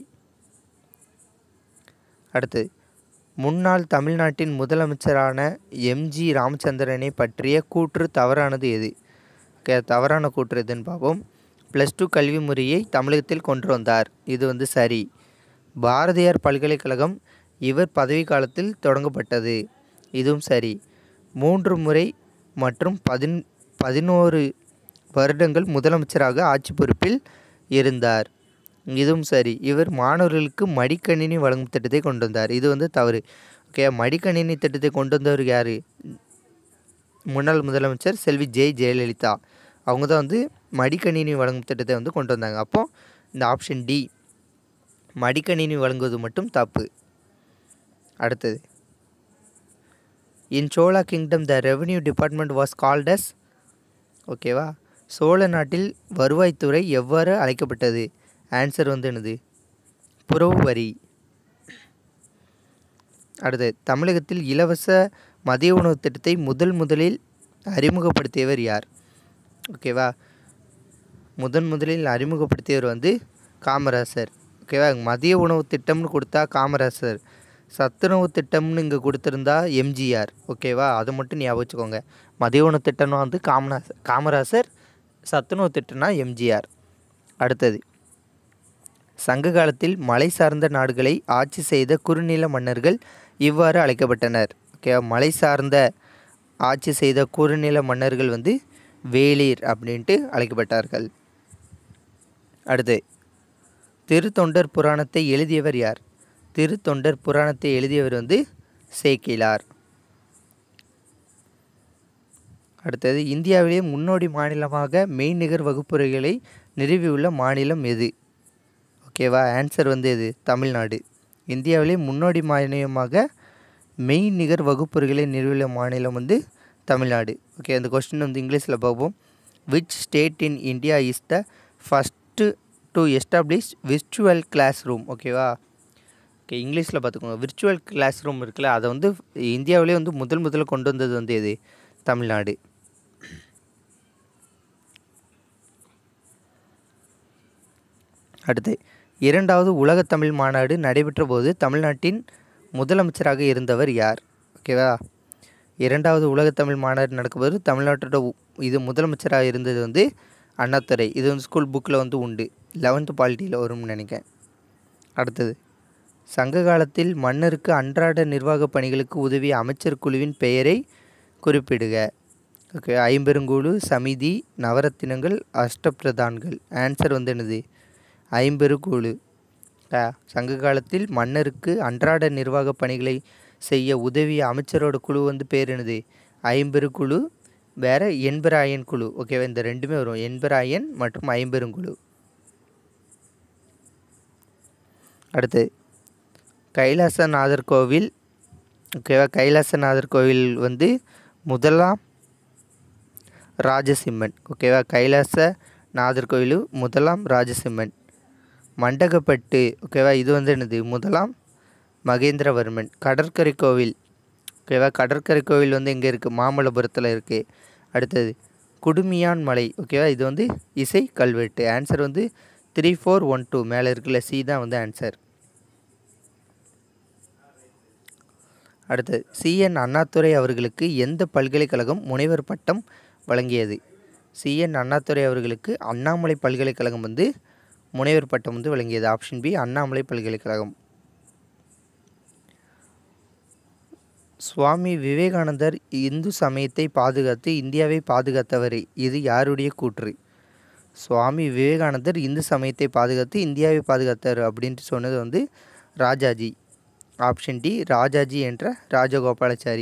அடுத்து முன்னாள் தமிழ்நாட்டின் முதலமைச்சரான எம்ஜி ராமச்சந்திரனை பற்றிய கூற்று தவறானது எது ஓகே தவறான கூற்று எதுன்னு பார்ப்போம் ப்ளஸ் டூ கல்வி முறையை தமிழகத்தில் கொண்டு வந்தார் இது வந்து சரி பாரதியார் பல்கலைக்கழகம் இவர் பதவி காலத்தில் தொடங்கப்பட்டது இதுவும் சரி மூன்று முறை மற்றும் பதின் பதினோரு வருடங்கள் முதலமைச்சராக ஆட்சி பொறுப்பில் இருந்தார் இதுவும் சரி இவர் மாணவர்களுக்கு மடிக்கணினி வழங்கும் திட்டத்தை கொண்டு வந்தார் இது வந்து தவறு ஓகே மடிக்கணினி திட்டத்தை கொண்டு வந்தவர் யார் முன்னாள் முதலமைச்சர் செல்வி ஜெய் ஜெயலலிதா அவங்க தான் வந்து மடிக்கணினி வழங்கும் திட்டத்தை வந்து கொண்டு வந்தாங்க அப்போது இந்த ஆப்ஷன் டி மடிக்கணினி வழங்குவது மட்டும் தப்பு அடுத்தது in Chola kingdom the revenue department was called as ஓகேவா சோழ நாட்டில் வருவாய்த்துறை எவ்வாறு அழைக்கப்பட்டது ஆன்சர் வந்து என்னது புறவு வரி அடுத்து தமிழகத்தில் இலவச மதிய உணவு திட்டத்தை முதல் முதலில் அறிமுகப்படுத்தியவர் யார் ஓகேவா முதன் முதலில் அறிமுகப்படுத்தியவர் வந்து காமராசர் ஓகேவா மதிய உணவு திட்டம்னு கொடுத்தா காமராசர் சத்துணவு திட்டம்னு இங்கே கொடுத்துருந்தா எம்ஜிஆர் ஓகேவா அதை மட்டும் ஞாபகம் வச்சுக்கோங்க மதிய உணவு திட்டம்னா வந்து காமராசர் காமராசர் சத்துணவு திட்டம்னா எம்ஜிஆர் அடுத்தது சங்க காலத்தில் மலை சார்ந்த நாடுகளை ஆட்சி செய்த குறுநில மன்னர்கள் இவ்வாறு அழைக்கப்பட்டனர் ஓகே மலை சார்ந்த ஆட்சி செய்த குறுநில மன்னர்கள் வந்து வேளிர் அப்படின்ட்டு அழைக்கப்பட்டார்கள் அடுத்து திருத்தொண்டர் புராணத்தை எழுதியவர் யார் திருத்தொண்டர் புராணத்தை எழுதியவர் வந்து சேக்கிலார் அடுத்தது இந்தியாவிலே முன்னோடி மாநிலமாக மெய்நிகர் வகுப்புரைகளை நிறுவியுள்ள மாநிலம் எது ஓகேவா ஆன்சர் வந்து எது தமிழ்நாடு இந்தியாவிலே முன்னோடி மாநிலமாக மெய்நிகர் வகுப்புரைகளை நிறுவியுள்ள மாநிலம் வந்து தமிழ்நாடு ஓகே அந்த கொஸ்டின் வந்து இங்கிலீஷில் பார்ப்போம் which state in India is the first to establish virtual class room ஓகேவா ஓகே இங்கிலீஷில் பார்த்துக்கோங்க விர்ச்சுவல் கிளாஸ் ரூம் இருக்குல்ல அதை வந்து இந்தியாவிலே வந்து முதல் முதல்ல கொண்டு வந்தது வந்து எது தமிழ்நாடு அடுத்து இரண்டாவது உலகத் தமிழ் மாநாடு நடைபெற்ற போது தமிழ்நாட்டின் முதலமைச்சராக இருந்தவர் யார் ஓகேவா இரண்டாவது உலகத் தமிழ் மாநாடு நடக்கும்போது தமிழ்நாட்டோட உ- இது முதலமைச்சராக இருந்தது வந்து அண்ணாதுரை இது வந்து ஸ்கூல் புக்கில் வந்து உண்டு லெவன்த்து பாலிட்டியில் வரும்னு நினைக்கிறேன் அடுத்தது சங்க காலத்தில் மன்னருக்கு அன்றாட நிர்வாக பணிகளுக்கு உதவிய அமைச்சர் குழுவின் பெயரை குறிப்பிடுக ஓகே ஐம்பெருங்குழு சமிதி நவரத்தினங்கள் அஷ்டபிரதான்கள் ஆன்சர் வந்து என்னது ஐம்பெருங்குழு ஆ, சங்க காலத்தில் மன்னருக்கு அன்றாட நிர்வாக பணிகளை செய்ய உதவிய அமைச்சரோட குழு வந்து பேர் என்னது ஐம்பெருங்குழு வேற எண்பராயன் குழு ஓகேவா இந்த ரெண்டுமே வரும் எண்பராயன் மற்றும் ஐம்பெருங்குழு அடுத்து கைலாசநாதர் கோவில் ஓகேவா கைலாசநாதர் கோவில் வந்து முதலாம் ராஜசிம்மன் ஓகேவா கைலாசநாதர் கோவில் முதலாம் ராஜசிம்மன் மண்டகப்பட்டு ஓகேவா இது வந்து என்னது முதலாம் மகேந்திரவர்மன் கடற்கரை கோவில் ஓகேவா கடற்கரை கோவில் வந்து எங்கே இருக்குது மாமல்லபுரத்தில் இருக்குது அடுத்தது குடுமியான் மலை ஓகேவா இது வந்து இசை கல்வெட்டு ஆன்சர் வந்து த்ரீ ஃபோர் ஒன் டூ மேலே இருக்குல்ல சி தான் வந்து ஆன்சர் அடுத்து சிஎன் அண்ணாதுரை அவர்களுக்கு எந்த பல்கலைக்கழகம் முனைவர் பட்டம் வழங்கியது சிஎன் அண்ணாதுரை அவர்களுக்கு அண்ணாமலை பல்கலைக்கழகம் வந்து முனைவர் பட்டம் வந்து வழங்கியது ஆப்ஷன் பி அண்ணாமலை பல்கலைக்கழகம் சுவாமி விவேகானந்தர் இந்து சமயத்தை பாதுகாத்து இந்தியாவை பாதுகாத்தவர் இது யாருடைய கூற்று சுவாமி விவேகானந்தர் இந்து சமயத்தை பாதுகாத்து இந்தியாவை பாதுகாத்தார் அப்படின்ட்டு சொன்னது வந்து ராஜாஜி ஆப்ஷன் டி ராஜாஜி என்ற ராஜகோபாலாச்சாரி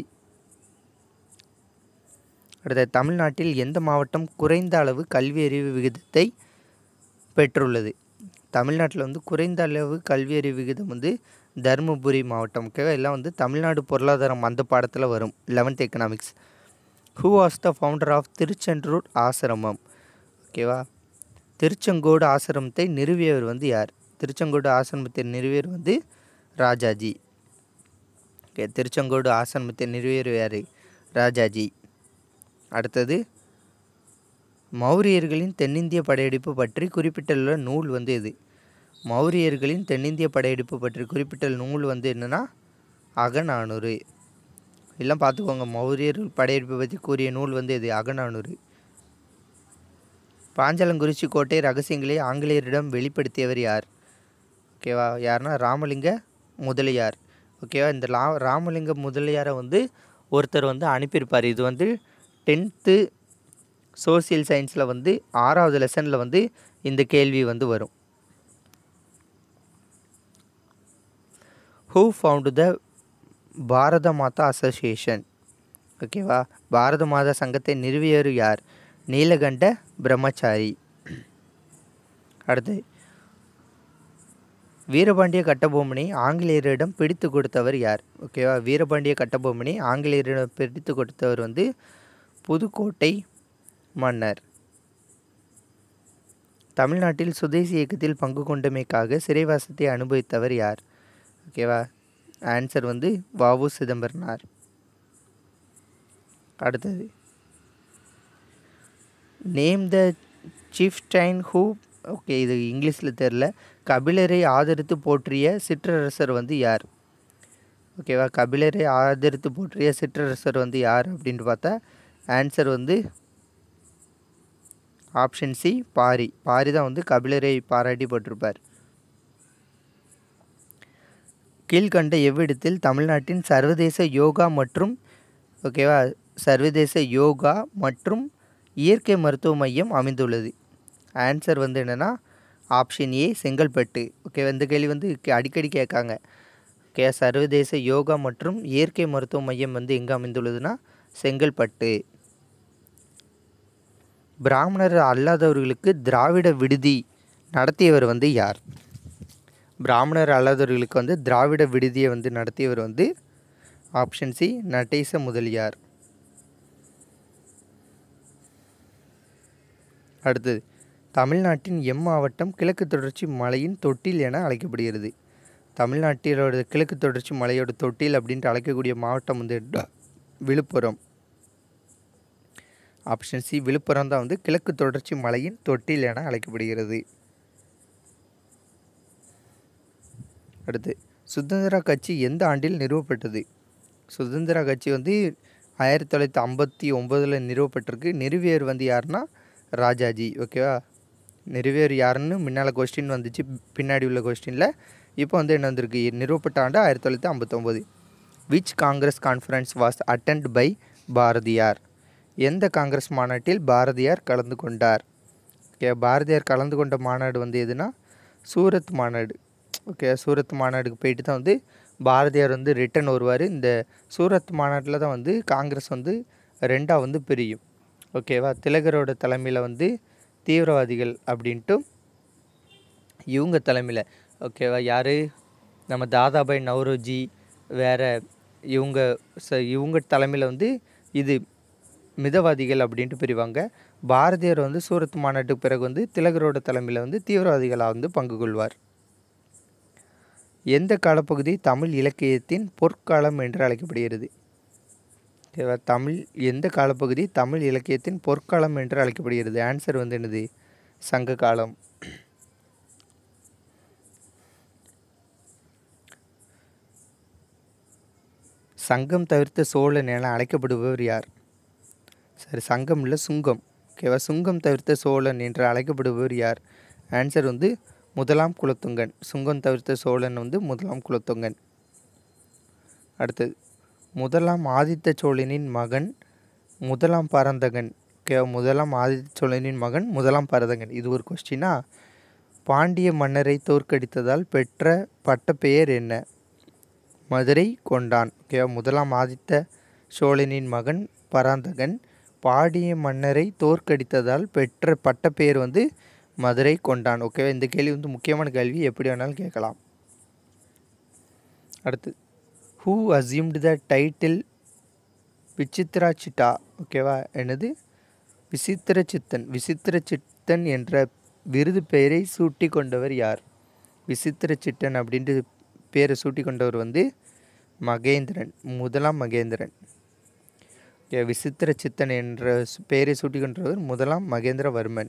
அடுத்த தமிழ்நாட்டில் எந்த மாவட்டம் குறைந்த அளவு கல்வி அறிவு விகிதத்தை பெற்றுள்ளது தமிழ்நாட்டில் வந்து குறைந்த அளவு கல்வி அறிவு விகிதம் வந்து தருமபுரி மாவட்டம் ஓகேவா எல்லாம் வந்து தமிழ்நாடு பொருளாதாரம் அந்த பாடத்தில் வரும் eleventh economics who was the founder of Tiruchendur ஆசிரமம் ஓகேவா திருச்செங்கோடு ஆசிரமத்தை நிறுவியவர் வந்து யார் திருச்செங்கோடு ஆசிரமத்தை நிறுவியவர் வந்து ராஜாஜி ஓகே திருச்செங்கோடு ஆசிரமத்தை நிறுவியவர் யார் ராஜாஜி அடுத்தது மௌரியர்களின் தென்னிந்திய படையெடுப்பு பற்றி குறிப்பிட்டுள்ள நூல் வந்து எது மௌரியர்களின் தென்னிந்திய படையெடுப்பு பற்றி குறிப்பிட்டுள்ள நூல் வந்து என்னென்னா அகநானூறு எல்லாம் பார்த்துக்கோங்க மௌரியர் படையெடுப்பு பற்றி கூறிய நூல் வந்து எது அகநானூறு பாஞ்சாலங்குறிச்சி கோட்டை ரகசியங்களை ஆங்கிலேயரிடம் வெளிப்படுத்தியவர் யார் ஓகேவா யாருன்னா ராமலிங்க முதலியார் ஓகேவா இந்த லா ராமலிங்க முதலியாரை வந்து ஒருத்தர் வந்து அனுப்பியிருப்பார் இது வந்து டென்த்து சோசியல் சயின்ஸில் வந்து ஆறாவது லெசனில் வந்து இந்த கேள்வி வந்து வரும் ஹூ ஃபவுண்டு த பாரத மாதா அசோசியேஷன் ஓகேவா பாரத மாதா சங்கத்தை நிறுவியவர் யார் நீலகண்ட பிரம்மச்சாரி அடுத்து வீரபாண்டிய கட்டபொம்மனை ஆங்கிலேயரிடம் பிடித்து கொடுத்தவர் யார் ஓகேவா வீரபாண்டிய கட்டபொம்மனை ஆங்கிலேயரிடம் பிடித்து கொடுத்தவர் வந்து புதுக்கோட்டை மன்னர் தமிழ்நாட்டில் சுதேசி இயக்கத்தில் பங்கு கொண்டமைக்காக சிறைவாசத்தை அனுபவித்தவர் யார் ஓகேவா ஆன்சர் வந்து வாவு சிதம்பரனார் அடுத்தது name the chieftain who okay இது இங்கிலீஷில் தெரில கபிலரை ஆதரித்து போற்றிய சிற்றரசர் வந்து யார் ஓகேவா கபிலரை ஆதரித்து போற்றிய சிற்றரசர் வந்து யார் அப்படின்ட்டு பார்த்தா ஆன்சர் வந்து ஆப்ஷன் சி பாரி பாரி தான் வந்து கபிலரை பாராட்டி போட்டிருப்பார் கீழ்கண்ட எவ்விடத்தில் தமிழ்நாட்டின் சர்வதேச யோகா மற்றும் ஓகேவா சர்வதேச யோகா மற்றும் இயற்கை மருத்துவ மையம் அமைந்துள்ளது ஆன்சர் வந்து என்னென்னா ஆப்ஷன் ஏ செங்கல்பட்டு ஓகே இந்த கேள்வி வந்து கே- அடிக்கடி கேட்காங்க ஓகே சர்வதேச யோகா மற்றும் இயற்கை மருத்துவ மையம் வந்து எங்கே அமைந்துள்ளதுன்னா செங்கல்பட்டு பிராமணர் அல்லாதவர்களுக்கு திராவிட விடுதி நடத்தியவர் வந்து யார் பிராமணர் அல்லாதவர்களுக்கு வந்து திராவிட விடுதியை வந்து நடத்தியவர் வந்து ஆப்ஷன் சி நடேச முதலியார் அடுத்தது தமிழ்நாட்டின் எம் மாவட்டம் கிழக்கு தொடர்ச்சி மலையின் தொட்டில் என அழைக்கப்படுகிறது தமிழ்நாட்டிலோட கிழக்கு தொடர்ச்சி மலையோட தொட்டில் அப்படின்ட்டு அழைக்கக்கூடிய மாவட்டம் வந்து ட- விழுப்புரம் ஆப்ஷன் சி விழுப்புரம் தான் வந்து கிழக்கு தொடர்ச்சி மலையின் தொட்டில் என அழைக்கப்படுகிறது அடுத்து சுதந்திரா கட்சி எந்த ஆண்டில் நிறுவப்பட்டது சுதந்திரா கட்சி வந்து ஆயிரத்தி தொள்ளாயிரத்தி ஐம்பத்தி ஒம்போதில் நிறுவப்பட்டிருக்கு நிறுவியர் வந்து யாருன்னா ராஜாஜி ஓகேவா நிறுவியர் யாருன்னு முன்னால் கொஸ்டின் வந்துச்சு பின்னாடி உள்ள கொஸ்டினில் இப்போ வந்து என்ன வந்திருக்கு நிறுவப்பட்ட ஆண்டு ஆயிரத்தி தொள்ளாயிரத்தி ஐம்பத்தொம்போது which Congress conference was attend by Bharathiyar எந்த காங்கிரஸ் மாநாட்டில் பாரதியார் கலந்து கொண்டார் ஓகே பாரதியார் கலந்து கொண்ட மாநாடு வந்து எதுனா சூரத் மாநாடு ஓகே சூரத் மாநாடுக்கு போயிட்டு தான் வந்து பாரதியார் வந்து ரிட்டன் வருவார் இந்த சூரத் மாநாட்டில் தான் வந்து காங்கிரஸ் வந்து ரெண்டாக வந்து பிரியும் ஓகேவா திலகரோட தலைமையில் வந்து தீவிரவாதிகள் அப்படின்ட்டு இவங்க தலைமையில் ஓகேவா யார் நம்ம தாதாபாய் நவ்ரோஜி வேற இவங்க ச இவங்க தலைமையில் வந்து இது மிதவாதிகள் அப்படின்ட்டு பிரிவாங்க பாரதியார் வந்து சூரத் மாநாட்டுக்கு பிறகு வந்து திலகரோட தலைமையில் வந்து தீவிரவாதிகளாக வந்து பங்கு கொள்வார் எந்த காலப்பகுதி தமிழ் இலக்கியத்தின் பொற்காலம் என்று அழைக்கப்படுகிறது ஓகேவா தமிழ் எந்த காலப்பகுதி தமிழ் இலக்கியத்தின் பொற்காலம் என்று அழைக்கப்படுகிறது ஆன்சர் வந்து என்னது சங்க காலம் சங்கம் தவிர்த்த சோழன் என அழைக்கப்படுபவர் யார் சரி சங்கம் இல்லை சுங்கம் ஓகேவா சுங்கம் தவிர்த்த சோழன் என்று அழைக்கப்படுபவர் யார் ஆன்சர் வந்து முதலாம் குலத்துங்கன் சுங்கம் தவிர்த்த சோழன் வந்து முதலாம் குலத்துங்கன் அடுத்தது முதலாம் ஆதித்த சோழனின் மகன் முதலாம் பரந்தகன் ஓகே முதலாம் ஆதித்த சோழனின் மகன் முதலாம் பரதகன் இது ஒரு கொஸ்டினா பாண்டிய மன்னரை தோற்கடித்ததால் பெற்ற பட்டப்பெயர் என்ன மதுரை கொண்டான் ஓகே முதலாம் ஆதித்த சோழனின் மகன் பராந்தகன் பாண்டிய மன்னரை தோற்கடித்ததால் பெற்ற பட்டப்பெயர் வந்து மதுரை கொண்டான் ஓகேவா இந்த கேள்வி வந்து முக்கியமான கேள்வி எப்படி வேணாலும் கேட்கலாம் அடுத்து who assumed the title Vichitra Chitta ஓகேவா என்னது விசித்திர சித்தன் விசித்திர சித்தன் என்ற விருது பெயரை சூட்டி கொண்டவர் யார் விசித்திர சித்தன் அப்படின்ட்டு பேரை சூட்டி கொண்டவர் வந்து மகேந்திரன் முதலாம் மகேந்திரன் ஓகே விசித்திர சித்தன் என்ற சு- பெயரை சூட்டி கொண்டவர் முதலாம் மகேந்திரவர்மன்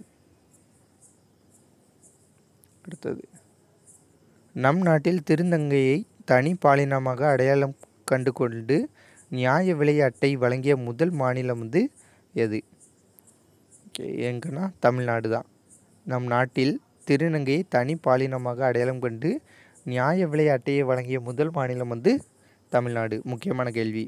அடுத்தது நம் நாட்டில் திருநங்கையை தனி பாலினமாக அடையாளம் கண்டு கொண்டு நியாய விலை அட்டை வழங்கிய முதல் மாநிலம் வந்து எது ஓகே எங்கன்னா தமிழ்நாடு தான் நம் நாட்டில் திருநங்கையை தனி பாலினமாக அடையாளம் கண்டு நியாய விலை அட்டையை வழங்கிய முதல் மாநிலம் வந்து தமிழ்நாடு முக்கியமான கேள்வி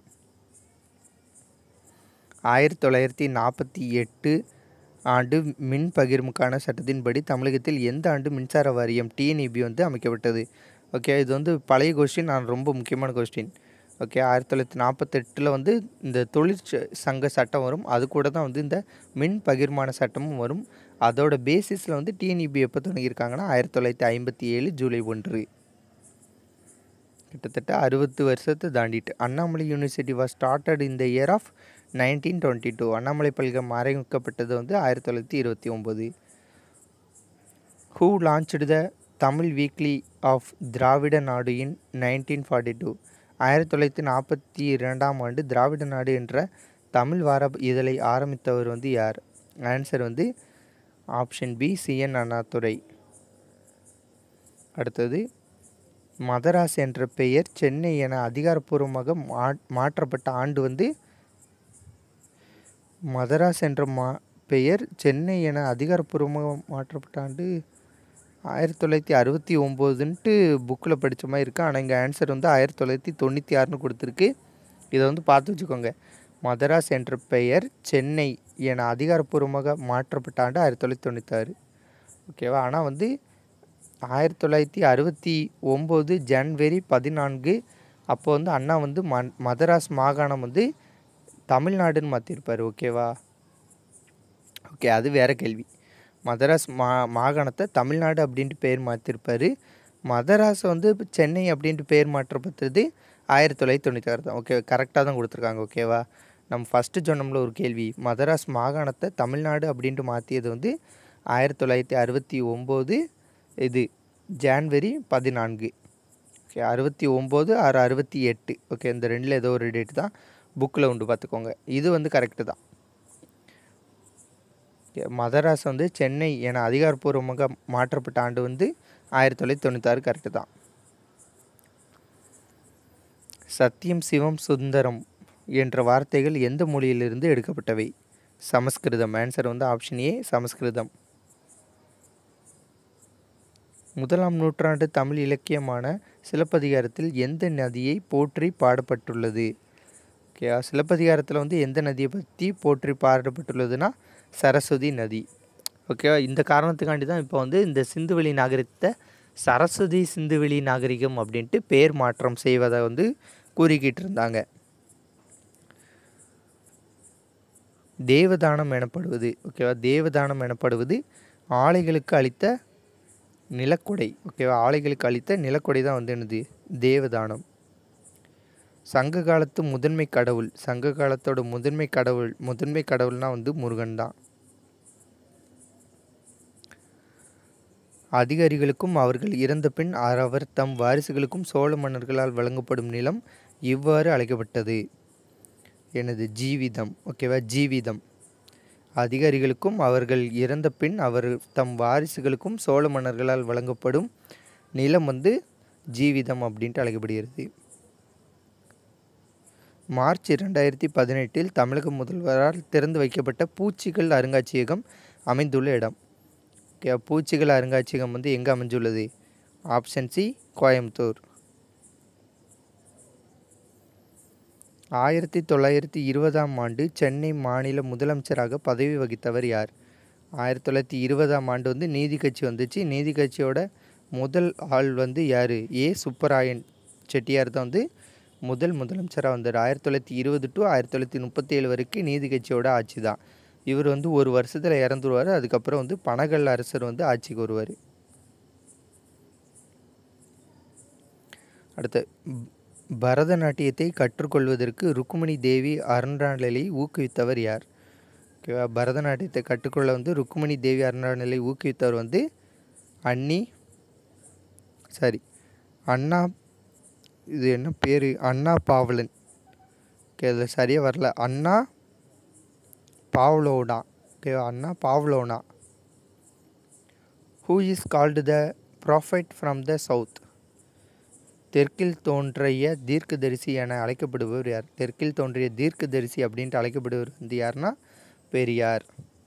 ஆயிரத்தி தொள்ளாயிரத்தி நாற்பத்தி எட்டு ஆண்டு மின் பகிர்வுக்கான சட்டத்தின்படி தமிழகத்தில் எந்த ஆண்டு மின்சார வாரியம் டிஎன்இபி வந்து அமைக்கப்பட்டது ஓகே இது வந்து பழைய கொஸ்டின் நான் ரொம்ப முக்கியமான கொஸ்டின் ஓகே ஆயிரத்தி தொள்ளாயிரத்தி நாற்பத்தெட்டில் வந்து இந்த தொழிற்ச சங்க சட்டம் வரும் அது கூட தான் வந்து இந்த மின் பகிர்மான சட்டமும் வரும் அதோட பேசிஸில் வந்து டிஎன்இபி எப்போ தொடங்கியிருக்காங்கன்னா ஆயிரத்தி தொள்ளாயிரத்தி ஐம்பத்தி ஏழு ஜூலை ஒன்று கிட்டத்தட்ட அறுபத்து வருஷத்தை தாண்டிட்டு Annamalai university was started in the year of nineteen twenty two Annamalai பல்கம் ஆரம்பிக்கப்பட்டது வந்து ஆயிரத்தி தொள்ளாயிரத்தி இருபத்தி ஒம்பது who launched the Tamil weekly of Dravida Nadu in nineteen forty two ஆயிரத்தி தொள்ளாயிரத்தி நாற்பத்தி இரண்டாம் ஆண்டு திராவிட நாடு என்ற தமிழ் வார இதழை ஆரம்பித்தவர் வந்து யார் ஆன்சர் வந்து ஆப்ஷன் பி சிஎன் அண்ணாதுரை அடுத்தது மதராஸ் என்ற பெயர் சென்னை என அதிகாரப்பூர்வமாக மா மாற்றப்பட்ட ஆண்டு வந்து மதராஸ் என்ற மா பெயர் சென்னை என அதிகாரப்பூர்வமாக மாற்றப்பட்ட ஆண்டு ஆயிரத்தி தொள்ளாயிரத்தி அறுபத்தி ஒம்போதுன்ட்டு புக்கில் படித்த மாதிரி இருக்கு ஆனால் இங்கே ஆன்சர் வந்து ஆயிரத்தி தொள்ளாயிரத்தி தொண்ணூற்றி ஆறுன்னு கொடுத்துருக்கு இதை வந்து பார்த்து வச்சுக்கோங்க மதராஸ் என்ற பெயர் சென்னை என அதிகாரப்பூர்வமாக மாற்றப்பட்ட ஆண்டு ஆயிரத்தி தொள்ளாயிரத்தி தொண்ணூத்தாறு ஓகேவா ஆனால் வந்து ஆயிரத்தி தொள்ளாயிரத்தி அறுபத்தி ஒம்பது ஜனவரி பதினான்கு அப்போ வந்து அண்ணா வந்து மன் மதராஸ் மாகாணம் வந்து தமிழ்நாடுன்னு மாற்றிருப்பார் ஓகேவா ஓகே அது வேற கேள்வி மதராஸ் மா மாகாணத்தை தமிழ்நாடு அப்படின்ட்டு பேர் மாற்றிருப்பார் மதராஸ் வந்து இப்ப சென்னை அப்படின்ட்டு பேர் மாற்றப்பட்டது ஆயிரத்தி தொள்ளாயிரத்தி தொண்ணூற்றி ஆறு தான் ஓகே கரெக்டாக தான் கொடுத்துருக்காங்க ஓகேவா நம்ம ஃபஸ்ட்டு சொன்னோம்ல ஒரு கேள்வி மதராஸ் மாகாணத்தை தமிழ்நாடு அப்படின்ட்டு மாற்றியது வந்து ஆயிரத்தி தொள்ளாயிரத்தி அறுபத்தி ஒம்பது இது ஜான்வரி பதினான்கு ஓகே அறுபத்தி ஒம்பது ஆறு அறுபத்தி எட்டு ஓகே இந்த ரெண்டில் ஏதோ ஒரு டேட் தான் புக்கில் உண்டு பார்த்துக்கோங்க இது வந்து கரெக்டு தான் ஓகே, மதராஸ் வந்து சென்னை என அதிகாரப்பூர்வமாக மாற்றப்பட்ட ஆண்டு வந்து ஆயிரத்தி தொள்ளாயிரத்தி தொண்ணூத்தாறு கரெக்டு தான் சத்தியம் சிவம் சுந்தரம் என்ற வார்த்தைகள் எந்த மொழியிலிருந்து எடுக்கப்பட்டவை சமஸ்கிருதம் ஆன்சர் வந்து ஆப்ஷன் ஏ சமஸ்கிருதம் முதலாம் நூற்றாண்டு தமிழ் இலக்கியமான சிலப்பதிகாரத்தில் எந்த நதியை போற்றி பாடப்பட்டுள்ளது ஓகே சிலப்பதிகாரத்தில் வந்து எந்த நதியை பற்றி போற்றி பாடப்பட்டுள்ளதுன்னா சரஸ்வதி நதி ஓகேவா இந்த காரணத்துக்காண்டி தான் இப்போ வந்து இந்த சிந்துவெளி நாகரிகத்தை சரஸ்வதி சிந்துவெளி நாகரிகம் அப்படின்ட்டு பேர் மாற்றம் செய்வதை வந்து கூறிக்கிட்டு இருந்தாங்க தேவதானம் எனப்படுவது ஓகேவா தேவதானம் எனப்படுவது ஆலைகளுக்கு அளித்த நிலக்கொடை ஓகேவா ஆலைகளுக்கு அளித்த நிலக்கொடை தான் வந்து என்னது தேவதானம் சங்க காலத்து முதன்மை கடவுள் சங்க காலத்தோட முதன்மை கடவுள் முதன்மை கடவுள்னா வந்து முருகன் தான் அதிகாரிகளுக்கும் அவர்கள் இறந்த பின் அவர் தம் வாரிசுகளுக்கும் சோழ மன்னர்களால் வழங்கப்படும் நிலம் இவ்வாறு அழைக்கப்பட்டது எனது ஜீவிதம் ஓகேவா ஜீவிதம் அதிகாரிகளுக்கும் அவர்கள் இறந்த பின் அவர் தம் வாரிசுகளுக்கும் சோழ மன்னர்களால் வழங்கப்படும் நிலம் வந்து ஜீவிதம் அப்படின்ட்டு அழைக்கப்படுகிறது மார்ச் இரண்டாயிரத்தி பதினெட்டில் தமிழக முதல்வரால் திறந்து வைக்கப்பட்ட பூச்சிகள் அருங்காட்சியகம் அமைந்துள்ள இடம் ஓகே பூச்சிகள் அருங்காட்சியகம் வந்து எங்கே அமைஞ்சுள்ளது ஆப்ஷன் சி கோயம்புத்தூர் ஆயிரத்தி தொள்ளாயிரத்தி இருபதாம் ஆண்டு சென்னை மாநில முதலமைச்சராக பதவி வகித்தவர் யார் ஆயிரத்தி தொள்ளாயிரத்தி இருபதாம் ஆண்டு வந்து நீதி கட்சி வந்துச்சு நீதி கட்சியோட முதல் ஆள் வந்து யார் ஏ சுப்பராயன் செட்டியார் தான் வந்து முதல் முதலமைச்சராக வந்தார் ஆயிரத்தி தொள்ளாயிரத்தி இருபது டு ஆயிரத்தி தொள்ளாயிரத்தி முப்பத்தி ஏழு வரைக்கும் நீதி கட்சியோட ஆட்சி தான் இவர் வந்து ஒரு வருஷத்தில் இறந்துருவார் அதுக்கப்புறம் வந்து பனகல் அரசர் வந்து ஆட்சிக்கு வருவார் அடுத்து ப- பரதநாட்டியத்தை கற்றுக்கொள்வதற்கு ருக்குமணி தேவி அறந்தாழலை ஊக்குவித்தவர் யார் ஓகேவா பரதநாட்டியத்தை கற்றுக்கொள்ள வந்து ருக்குமணி தேவி அறந்தாழலை ஊக்குவித்தவர் வந்து அன்னி சாரி அண்ணா இது என்ன பேர் அண்ணா பாவலன் ஓகே அதில் சரியாக வரல அண்ணா பாவ்லோனா ஓகேவா அண்ணா பாவ்லோனா who is called the prophet from the south தெற்கில் தோன்றிய தீர்க்கதரிசி என அழைக்கப்படுபவர் யார் தெற்கில் தோன்றிய தீர்க்கதரிசி அப்படின்ட்டு அழைக்கப்படுபவர் வந்து யாருன்னா பெரியார்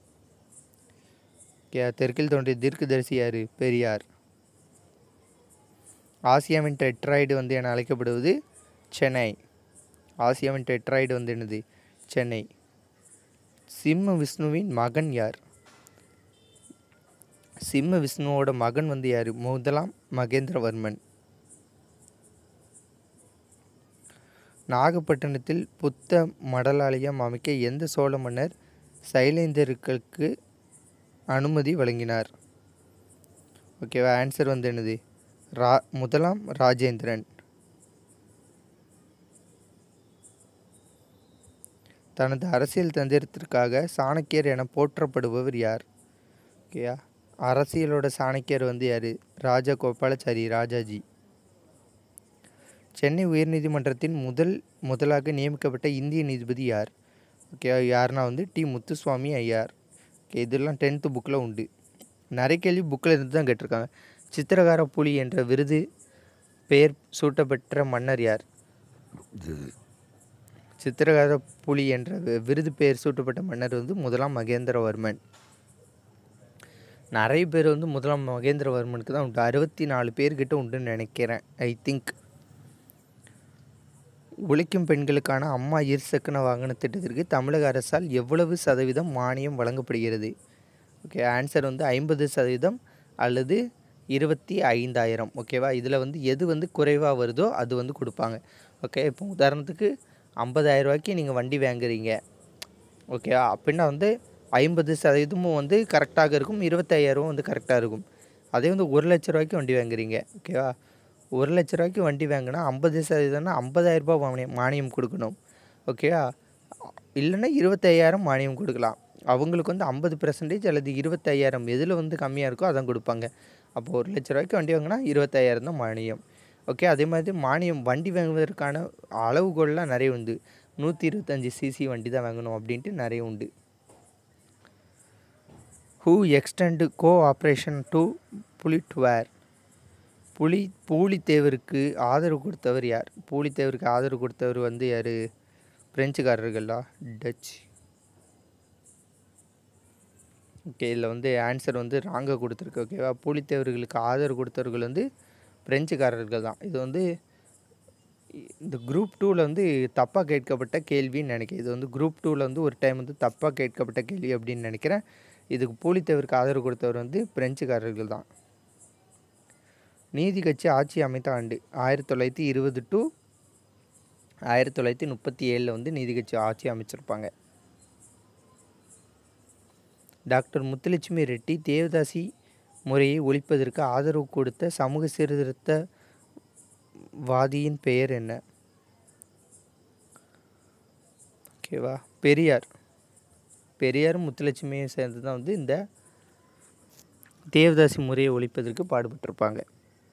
ஓகே தெற்கில் தோன்றிய தீர்க்கதரிசி யார் பெரியார் ஆசியாவின் டெட்ராய்டு வந்து என அழைக்கப்படுவது சென்னை ஆசியாவின் டெட்ராய்டு வந்து என்னது சென்னை சிம்ம விஷ்ணுவின் மகன் யார் சிம்ம விஷ்ணுவோட மகன் வந்து யார் முதலாம் மகேந்திரவர்மன் நாகப்பட்டினத்தில் புத்த மடலாலயம் அமைக்க எந்த சோழ மன்னர் சைலேந்தியர்களுக்கு அனுமதி வழங்கினார் ஓகேவா ஆன்சர் வந்து என்னது ரா முதலாம் ராஜேந்திரன் தனது அரசியல் தந்திரத்திற்காக சாணக்கியர் என போற்றப்படுபவர் யார் ஓகேயா அரசியலோட சாணக்கியர் வந்து யார் ராஜா கோபாலாச்சாரி ராஜாஜி சென்னை உயர்நீதிமன்றத்தின் முதல் முதலாக நியமிக்கப்பட்ட இந்திய நீதிபதி யார் ஓகே யாருன்னா வந்து டி முத்துசுவாமி ஐயார் ஓகே இதெல்லாம் டென்த்து புக்கில் உண்டு நிறைய கேள்வி புக்கில் இருந்து தான் கேட்டிருக்காங்க சித்திரகார புலி என்ற விருது பெயர் சூட்டப்பெற்ற மன்னர் யார் சித்திரகார புலி என்ற வி- விருது பெயர் சூட்டப்பட்ட மன்னர் வந்து முதலாம் மகேந்திரவர்மன் நிறைய பேர் வந்து முதலாம் மகேந்திரவர்மனுக்கு தான் உண்டு அறுபத்தி நாலு பேர்கிட்ட உண்டுன்னு நினைக்கிறேன் ஐ திங்க் உழைக்கும் பெண்களுக்கான அம்மா இருசக்கர வாகன திட்டத்திற்கு தமிழக அரசால் எவ்வளவு சதவீதம் மானியம் வழங்கப்படுகிறது ஓகே ஆன்சர் வந்து ஐம்பது சதவீதம் அல்லது இருபத்தி ஐந்தாயிரம் ஓகேவா இதில் வந்து எது வந்து குறைவாக வருதோ அது வந்து கொடுப்பாங்க ஓகே இப்போ உதாரணத்துக்கு 50000 ரூபாய்க்கு நீங்கள் வண்டி வாங்குறீங்க ஓகேவா அப்படின்னா வந்து ஐம்பது சதவீதமும் வந்து கரெக்டாக இருக்கும் இருபத்தாயிரம் வந்து கரெக்டாக இருக்கும் அதே வந்து ஒரு லட்ச ரூபாய்க்கு வண்டி வாங்குறீங்க ஓகேவா ஒரு லட்ச ரூபாய்க்கு வண்டி வாங்கினா ஐம்பது சதவீதம்னா ஐம்பதாயிரம் ரூபாய் மானியம் மானியம் கொடுக்கணும் ஓகேவா இல்லைன்னா இருபத்தையாயிரம் மானியம் கொடுக்கலாம் அவங்களுக்கு வந்து ஐம்பது பெர்சன்டேஜ் அல்லது இருபத்தையாயிரம் எதில் வந்து கம்மியாக இருக்கோ அதான் கொடுப்பாங்க அப்போ ஒரு லட்ச ரூபாய்க்கு வண்டி வாங்கினா இருபத்தாயிரம் தான் மானியம் ஓகே அதே மாதிரி மானியம் வண்டி வாங்குவதற்கான அளவுகோல்லாம் நிறைய உண்டு நூற்றி இருபத்தஞ்சி சிசி வண்டி தான் வாங்கணும் அப்படின்ட்டு நிறைய உண்டு who extend cooperation to Pulithevar புலி பூலித்தேவருக்கு ஆதரவு கொடுத்தவர் யார் பூலித்தேவருக்கு ஆதரவு கொடுத்தவர் வந்து யார் பிரெஞ்சுக்காரர்களா டச் ஓகே இதில் வந்து ஆன்சர் வந்து ராங்காக கொடுத்துருக்கு ஓகேவா பூலித்தேவர்களுக்கு ஆதரவு கொடுத்தவர்கள் வந்து பிரெஞ்சுக்காரர்கள் தான் இது வந்து இந்த குரூப் டூவில் வந்து தப்பாக கேட்கப்பட்ட கேள்வின்னு நினைக்கிறேன் இது வந்து குரூப் டூவில் வந்து ஒரு டைம் வந்து தப்பாக கேட்கப்பட்ட கேள்வி அப்படின்னு நினைக்கிறேன் இதுக்கு பூலித்தேவருக்கு ஆதரவு கொடுத்தவர் வந்து பிரெஞ்சுக்காரர்கள் தான் நீதி கட்சி ஆட்சி அமைத்த ஆண்டு ஆயிரத்தி தொள்ளாயிரத்தி இருபது டு ஆயிரத்தி தொள்ளாயிரத்தி முப்பத்தி ஏழில் வந்து நீதி கட்சி ஆட்சி அமைச்சிருப்பாங்க டாக்டர் முத்துலட்சுமி ரெட்டி தேவதாசி முறையை ஒழிப்பதற்கு ஆதரவு கொடுத்த சமூக சீர்திருத்த வாதியின் பெயர் என்ன ஓகேவா பெரியார் பெரியாரும் முத்துலட்சுமியும் சேர்ந்து தான் வந்து இந்த தேவதாசி முறையை ஒழிப்பதற்கு பாடுபட்டிருப்பாங்க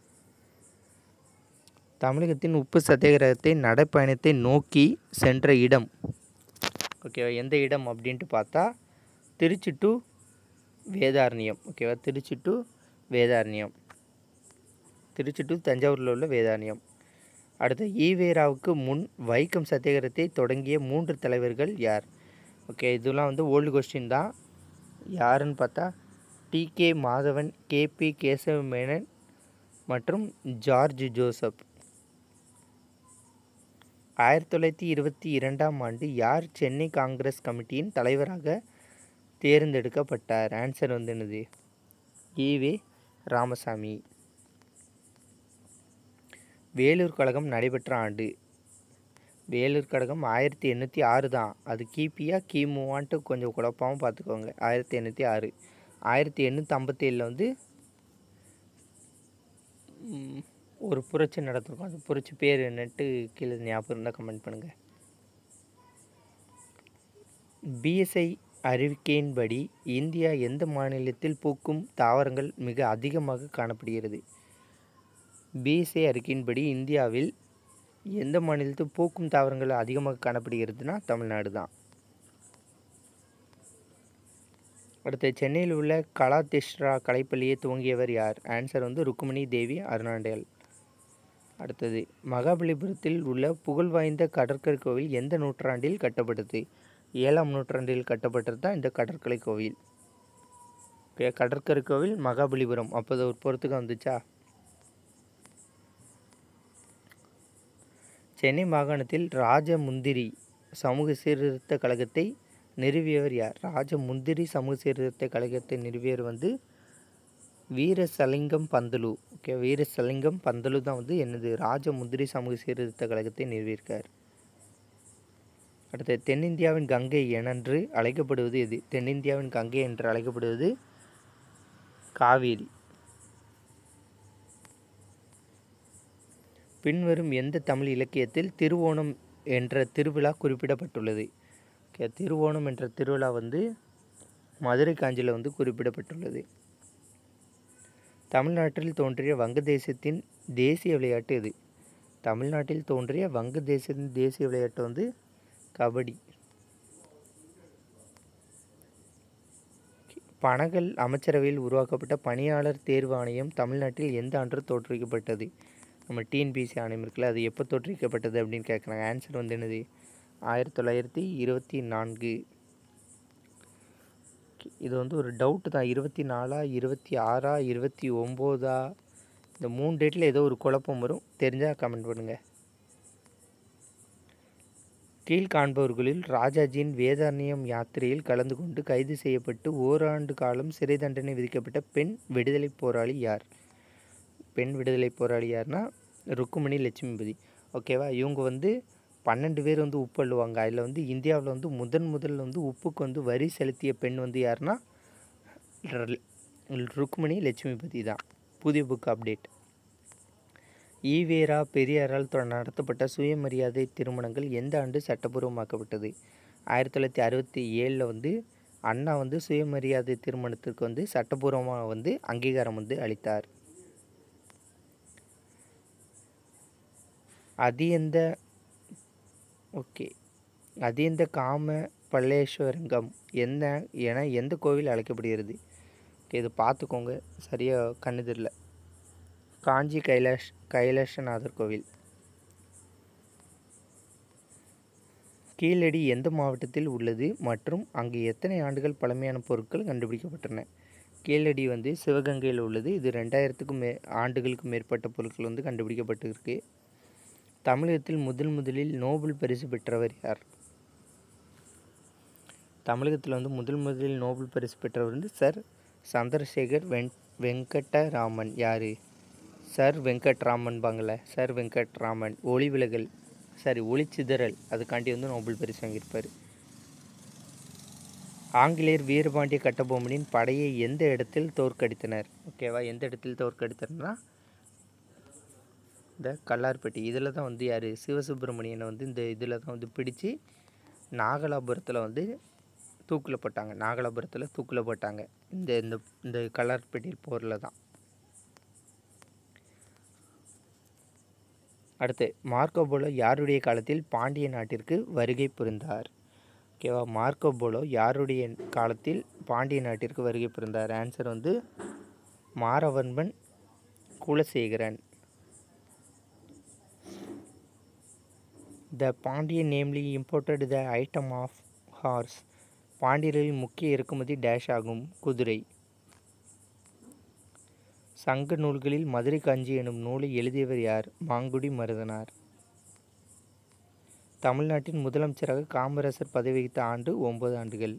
தமிழகத்தின் உப்பு சத்தியாகிரகத்தை நடைப்பயணத்தை நோக்கி சென்ற இடம் ஓகேவா எந்த இடம் அப்படின்ட்டு பார்த்தா திருச்சி டு வேதாரண்யம் ஓகேவா திருச்சி டு வேதாரண்யம் திருச்சி டு தஞ்சாவூரில் உள்ள வேதாரண்யம் அடுத்து ஈவேராவுக்கு முன் வைக்கம் சத்தியாகிரகத்தை தொடங்கிய மூன்று தலைவர்கள் யார் ஓகே இதெல்லாம் வந்து ஓல்டு கொஸ்டின் தான் யாருன்னு பார்த்தா T K Madhavan K P Kesava Menon மற்றும் ஜார்ஜ் ஜோசப் ஆயிரத்தி தொள்ளாயிரத்தி இருபத்தி இரண்டாம் ஆண்டு யார் சென்னை காங்கிரஸ் கமிட்டியின் தலைவராக தேர்ந்தெடுக்கப்பட்டார் ஆன்சர் வந்து என்னது ஈவே ராமசாமி வேலூர் கழகம் நடைபெற்ற ஆண்டு வேலூர் கழகம் ஆயிரத்தி எண்ணூற்றி ஆறு தான் அது கிபியா கிமுவான்ட்டு கொஞ்சம் குழப்பாமல் பார்த்துக்கோங்க ஆயிரத்தி எண்ணூற்றி ஆறு ஆயிரத்தி எண்ணூற்றி ஐம்பத்தேழில் வந்து ம், ஒரு புரட்சி நடத்திருக்கோம் அந்த புரட்சி பேர் என்னட்டு கீழே ஞாபகம் இருந்தால் கமெண்ட் பண்ணுங்கள் பிஎஸ்ஐ அறிவிக்கையின்படி இந்தியா எந்த மாநிலத்தில் பூக்கும் தாவரங்கள் மிக அதிகமாக காணப்படுகிறது பிஎஸ்ஐ அறிக்கையின்படி இந்தியாவில் எந்த மாநிலத்தில் பூக்கும் தாவரங்கள் அதிகமாக காணப்படுகிறதுனா தமிழ்நாடு தான் அடுத்து சென்னையில் உள்ள கலாதிஷ்ரா கலைப்பள்ளியை துவங்கியவர் யார் ஆன்சர் வந்து ருக்குமணி தேவி அருணாண்டல் அடுத்தது மகாபலிபுரத்தில் உள்ள புகழ்வாய்ந்த கடற்கரை கோவில் எந்த நூற்றாண்டில் கட்டப்பட்டது ஏழாம் நூற்றாண்டில் கட்டப்பட்டது தான் இந்த கடற்கரை கோவில் ஓகே கடற்கரை கோவில் மகாபலிபுரம் அப்போது ஒரு பொறுத்துக்கு வந்துச்சா சென்னை மாகாணத்தில் ராஜமுந்திரி சமூக சீர்திருத்த கழகத்தை நிறுவியவர் யார் ராஜமுந்திரி சமூக சீர்திருத்த கழகத்தை நிறுவியவர் வந்து வீரசலிங்கம் பந்தலு ஓகே வீரசலிங்கம் பந்தலு தான் வந்து என்னது ராஜமுந்திரி சமூக சீர்திருத்த கழகத்தை நிறுவியிருக்கார் அடுத்து தென்னிந்தியாவின் கங்கை எனன்று அழைக்கப்படுவது எது தென்னிந்தியாவின் கங்கை என்று அழைக்கப்படுவது காவேரி பின்வரும் எந்த தமிழ் இலக்கியத்தில் திருவோணம் என்ற திருவிழா குறிப்பிடப்பட்டுள்ளது ஓகே திருவோணம் என்ற திருவிழா வந்து மதுரை காஞ்சியில் வந்து குறிப்பிடப்பட்டுள்ளது தமிழ்நாட்டில் தோன்றிய வங்கதேசத்தின் தேசிய விளையாட்டு எது தமிழ்நாட்டில் தோன்றிய வங்கதேசத்தின் தேசிய விளையாட்டு வந்து கபடி பனகல் அமைச்சரவையில் உருவாக்கப்பட்ட பணியாளர் தேர்வு ஆணையம் தமிழ்நாட்டில் எந்த ஆண்டு தோற்றுவிக்கப்பட்டது நம்ம டிஎன்பிசி ஆணையம் இருக்குல்ல அது எப்போ தோற்றுவிக்கப்பட்டது அப்படின்னு கேட்குறாங்க ஆன்சர் வந்து என்னது ஆயிரத்தி தொள்ளாயிரத்தி இருபத்தி நான்கு இது வந்து ஒரு டவுட்டு தான் இருபத்தி நாலா இருபத்தி ஆறா இருபத்தி ஒம்போதா இந்த மூணு டேட்டில் ஏதோ ஒரு குழப்பம் வரும் தெரிஞ்சால் கமெண்ட் பண்ணுங்கள் கீழ்காண்பவர்களில் ராஜாஜியின் வேதாரண்யம் யாத்திரையில் கலந்து கொண்டு கைது செய்யப்பட்டு ஓராண்டு காலம் சிறை தண்டனை விதிக்கப்பட்ட பெண் விடுதலை போராளி யார் பெண் விடுதலை போராளி யார்னா ருக்குமணி லட்சுமிபதி ஓகேவா இவங்க வந்து பன்னெண்டு பேர் வந்து உப்பு அள்ளுவாங்க அதில் வந்து இந்தியாவில் வந்து முதன் முதல்ல வந்து உப்புக்கு வந்து வரி செலுத்திய பெண் வந்து யாருன்னா ர- ருக்மணி லட்சுமிபதி தான் புதிய புக் அப்டேட் ஈவேரா பெரியாரால் தொ- நடத்தப்பட்ட சுயமரியாதை திருமணங்கள் எந்த ஆண்டு சட்டப்பூர்வமாக்கப்பட்டது ஆயிரத்தி தொள்ளாயிரத்தி அறுபத்தி ஏழில் வந்து அண்ணா வந்து சுயமரியாதை திருமணத்திற்கு வந்து சட்டபூர்வமாக வந்து அங்கீகாரம் வந்து அளித்தார் அதியந்த ஓகே அதியந்த காம பல்லேஸ்வரங்கம் என்ன என எந்த கோவில் அழைக்கப்படுகிறது ஓகே இது பார்த்துக்கோங்க சரியாக கண்ணு தெரியல காஞ்சி கைலாஷ் கைலாசநாதர் கோவில் கீழடி எந்த மாவட்டத்தில் உள்ளது மற்றும் அங்கு எத்தனை ஆண்டுகள் பழமையான பொருட்கள் கண்டுபிடிக்கப்பட்டன கீழடி வந்து சிவகங்கையில் உள்ளது இது ரெண்டாயிரத்துக்கும் மே ஆண்டுகளுக்கு மேற்பட்ட பொருட்கள் வந்து கண்டுபிடிக்கப்பட்டிருக்கு தமிழகத்தில் முதல் முதலில் நோபல் பரிசு பெற்றவர் யார் தமிழகத்தில் வந்து முதல் முதலில் நோபல் பரிசு பெற்றவர் வந்து சர் சந்திரசேகர் வெங் வெங்கடராமன் யார் சர் வெங்கட்ராமன் பாங்கள சர் வெங்கட்ராமன் ஒளி விலகல் சாரி ஒளிச்சிதறல் அதுக்காண்டி வந்து நோபல் பரிசு வாங்கியிருப்பார் ஆங்கிலேயர் வீரபாண்டிய கட்டபொம்மனின் படையை எந்த இடத்தில் தோற்கடித்தனர் ஓகேவா எந்த இடத்தில் தோற்கடித்தனர்னா இந்த கல்லார்பட்டி இதில் தான் வந்து யார் சிவசுப்பிரமணியனை வந்து இந்த இதில் தான் வந்து பிடிச்சு நாகலாபுரத்தில் வந்து தூக்கில் போட்டாங்க நாகலாபுரத்தில் தூக்கில் போட்டாங்க இந்த இந்த இந்த கல்லார்பட்டி போரில் தான் அடுத்து மார்க்கோ போலோ யாருடைய காலத்தில் பாண்டிய நாட்டிற்கு வருகை புரிந்தார் ஓகேவா மார்க்கோ போலோ யாருடைய காலத்தில் பாண்டிய நாட்டிற்கு வருகை புரிந்தார் ஆன்சர் வந்து Maravarman Kulasekaran the Pandyan namely imported the item of horse பாண்டியர்களின் முக்கிய இறக்குமதி டேஷ் ஆகும் குதிரை சங்க நூல்களில் மதுரை காஞ்சி எனும் நூலை எழுதியவர் யார் மாங்குடி மருதனார் தமிழ்நாட்டின் முதலமைச்சராக காமராசர் பதவி வகித்த ஆண்டு ஒன்பது ஆண்டுகள்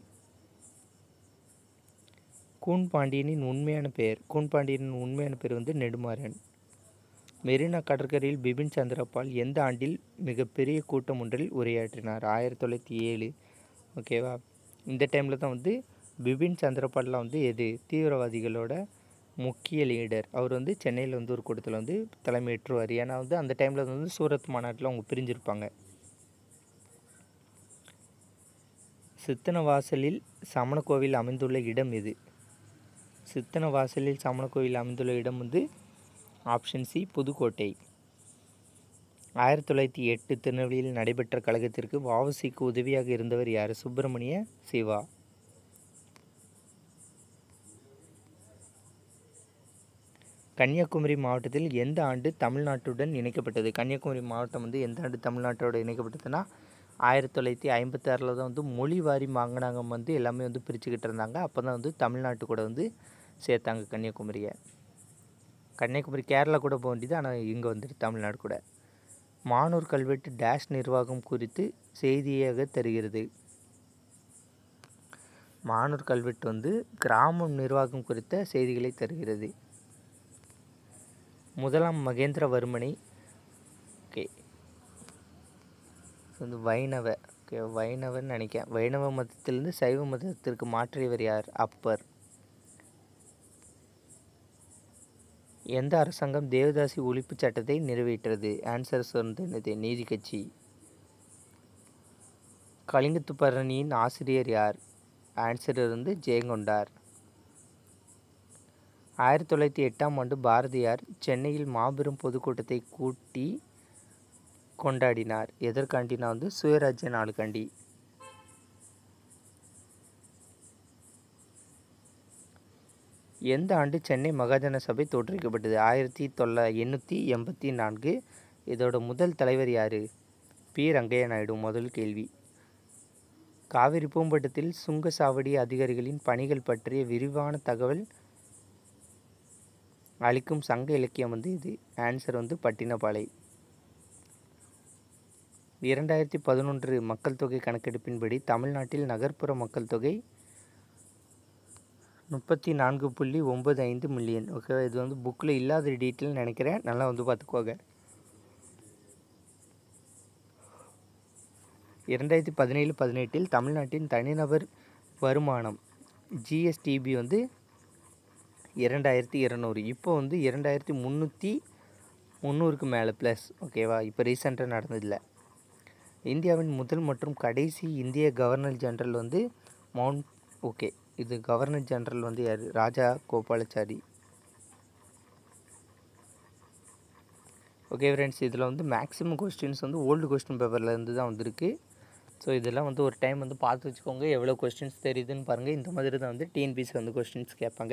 கூன் பாண்டியனின் உண்மையான பெயர் கூன் பாண்டியனின் உண்மையான பெயர் வந்து நெடுமாறன் மெரினா கடற்கரையில் பிபின் சந்திரபால் எந்த ஆண்டில் மிகப்பெரிய கூட்டம் ஒன்றில் உரையாற்றினார் ஆயிரத்தி தொள்ளாயிரத்தி ஏழு ஓகேவா இந்த டைமில் தான் வந்து பிபின் சந்திரபால்லாம் வந்து எது தீவிரவாதிகளோட முக்கிய லீடர் அவர் வந்து சென்னையில் வந்து ஒரு கூட்டத்தில் வந்து தலைமையேற்றுவார் ஏன்னா வந்து அந்த டைமில் வந்து சூரத் மாநாட்டில் அவங்க பிரிஞ்சிருப்பாங்க சித்தனவாசலில் சமண கோவில் அமைந்துள்ள இடம் எது சித்தனவாசலில் சமண கோவில் அமைந்துள்ள இடம் வந்து ஆப்ஷன் சி புதுக்கோட்டை ஆயிரத்தி தொள்ளாயிரத்தி எட்டு திருநெல்வேலியில் நடைபெற்ற கழகத்திற்கு வஉசிக்கு உதவியாக இருந்தவர் யார் சுப்பிரமணிய சிவா கன்னியாகுமரி மாவட்டத்தில் எந்த ஆண்டு தமிழ்நாட்டுடன் இணைக்கப்பட்டது கன்னியாகுமரி மாவட்டம் வந்து எந்த ஆண்டு தமிழ்நாட்டோட இணைக்கப்பட்டதுன்னா ஆயிரத்தி தொள்ளாயிரத்தி ஐம்பத்தாறில் தான் வந்து மொழி வாரி மாங்கனாங்கம் வந்து எல்லாமே வந்து பிரிச்சுக்கிட்டு இருந்தாங்க அப்போ தான் வந்து தமிழ்நாட்டு கூட வந்து சேர்த்தாங்க கன்னியாகுமரியை கன்னியாகுமரி கேரளா கூட போக வேண்டியது ஆனால் இங்கே வந்துட்டு தமிழ்நாடு கூட மானூர் கல்வெட்டு டேஷ் நிர்வாகம் குறித்து செய்தியாக தருகிறது மானூர் கல்வெட்டு வந்து கிராமம் நிர்வாகம் குறித்த செய்திகளை தருகிறது முதலாம் மகேந்திரவர்மனை ஓகே வந்து வைணவ ஓகே வைணவன் நினைக்கிறேன் வைணவ மதத்திலிருந்து சைவ மதத்திற்கு மாற்றியவர் யார் அப்பர் எந்த அரசாங்கம் தேவதாசி ஒழிப்பு சட்டத்தை நிறைவேற்றது ஆன்சர் வந்து என்னது நீதி கட்சி கலிங்கத்து பரணியின் ஆசிரியர் யார் ஆன்சர் வந்து ஜெயங்கொண்டார் ஆயிரத்தி தொள்ளாயிரத்தி எட்டாம் ஆண்டு பாரதியார் சென்னையில் மாபெரும் பொதுக்கூட்டத்தை கூட்டி கொண்டாடினார் எதற்காண்டினா வந்து சுயராஜ்ய நாளுக்காண்டி எந்த ஆண்டு சென்னை மகாஜன சபை தோற்றுவிக்கப்பட்டது ஆயிரத்தி தொள்ள எண்ணூற்றி எண்பத்தி நான்கு இதோட முதல் தலைவர் யார் பி ரங்கையா நாயுடு முதல் கேள்வி காவிரி பூம்பட்டத்தில் சுங்கசாவடி அதிகாரிகளின் பணிகள் பற்றிய விரிவான தகவல் அளிக்கும் சங்க இலக்கியம் வந்து இது ஆன்சர் வந்து பட்டினப்பாலை இரண்டாயிரத்தி பதினொன்று மக்கள் தொகை கணக்கெடுப்பின்படி தமிழ்நாட்டில் நகர்ப்புற மக்கள் தொகை முப்பத்தி நான்கு புள்ளி ஒம்பது ஐந்து மில்லியன் ஓகே இது வந்து புக்கில் இல்லாத டீட்டெயில் நினைக்கிறேன் நல்லா வந்து பார்த்துக்கோங்க இரண்டாயிரத்தி பதினேழு பதினெட்டில் தமிழ்நாட்டின் தனிநபர் வருமானம் ஜிஎஸ்டிபி வந்து இரண்டாயிரத்தி இரநூறு இப்போ வந்து இரண்டாயிரத்தி முந்நூற்றி முந்நூறுக்கு மேலே ப்ளஸ் ஓகேவா இப்போ ரீசெண்டாக நடந்ததில்ல இந்தியாவின் முதல் மற்றும் கடைசி இந்திய கவர்னர் ஜெனரல் வந்து மவுண்ட் ஓகே இது கவர்னர் ஜெனரல் வந்து யார் ராஜா கோபாலாச்சாரி ஓகே ஃப்ரெண்ட்ஸ் இதில் வந்து மேக்ஸிமம் கொஸ்டின்ஸ் வந்து ஓல்டு கொஸ்டின் பேப்பரில் இருந்து தான் வந்திருக்கு ஸோ இதெல்லாம் வந்து ஒரு டைம் வந்து பார்த்து வச்சுக்கோங்க எவ்வளோ கொஸ்டின்ஸ் தெரியுதுன்னு பாருங்கள் இந்த மாதிரி தான் வந்து டிஎன்பிசி வந்து கொஸ்டின்ஸ் கேட்பாங்க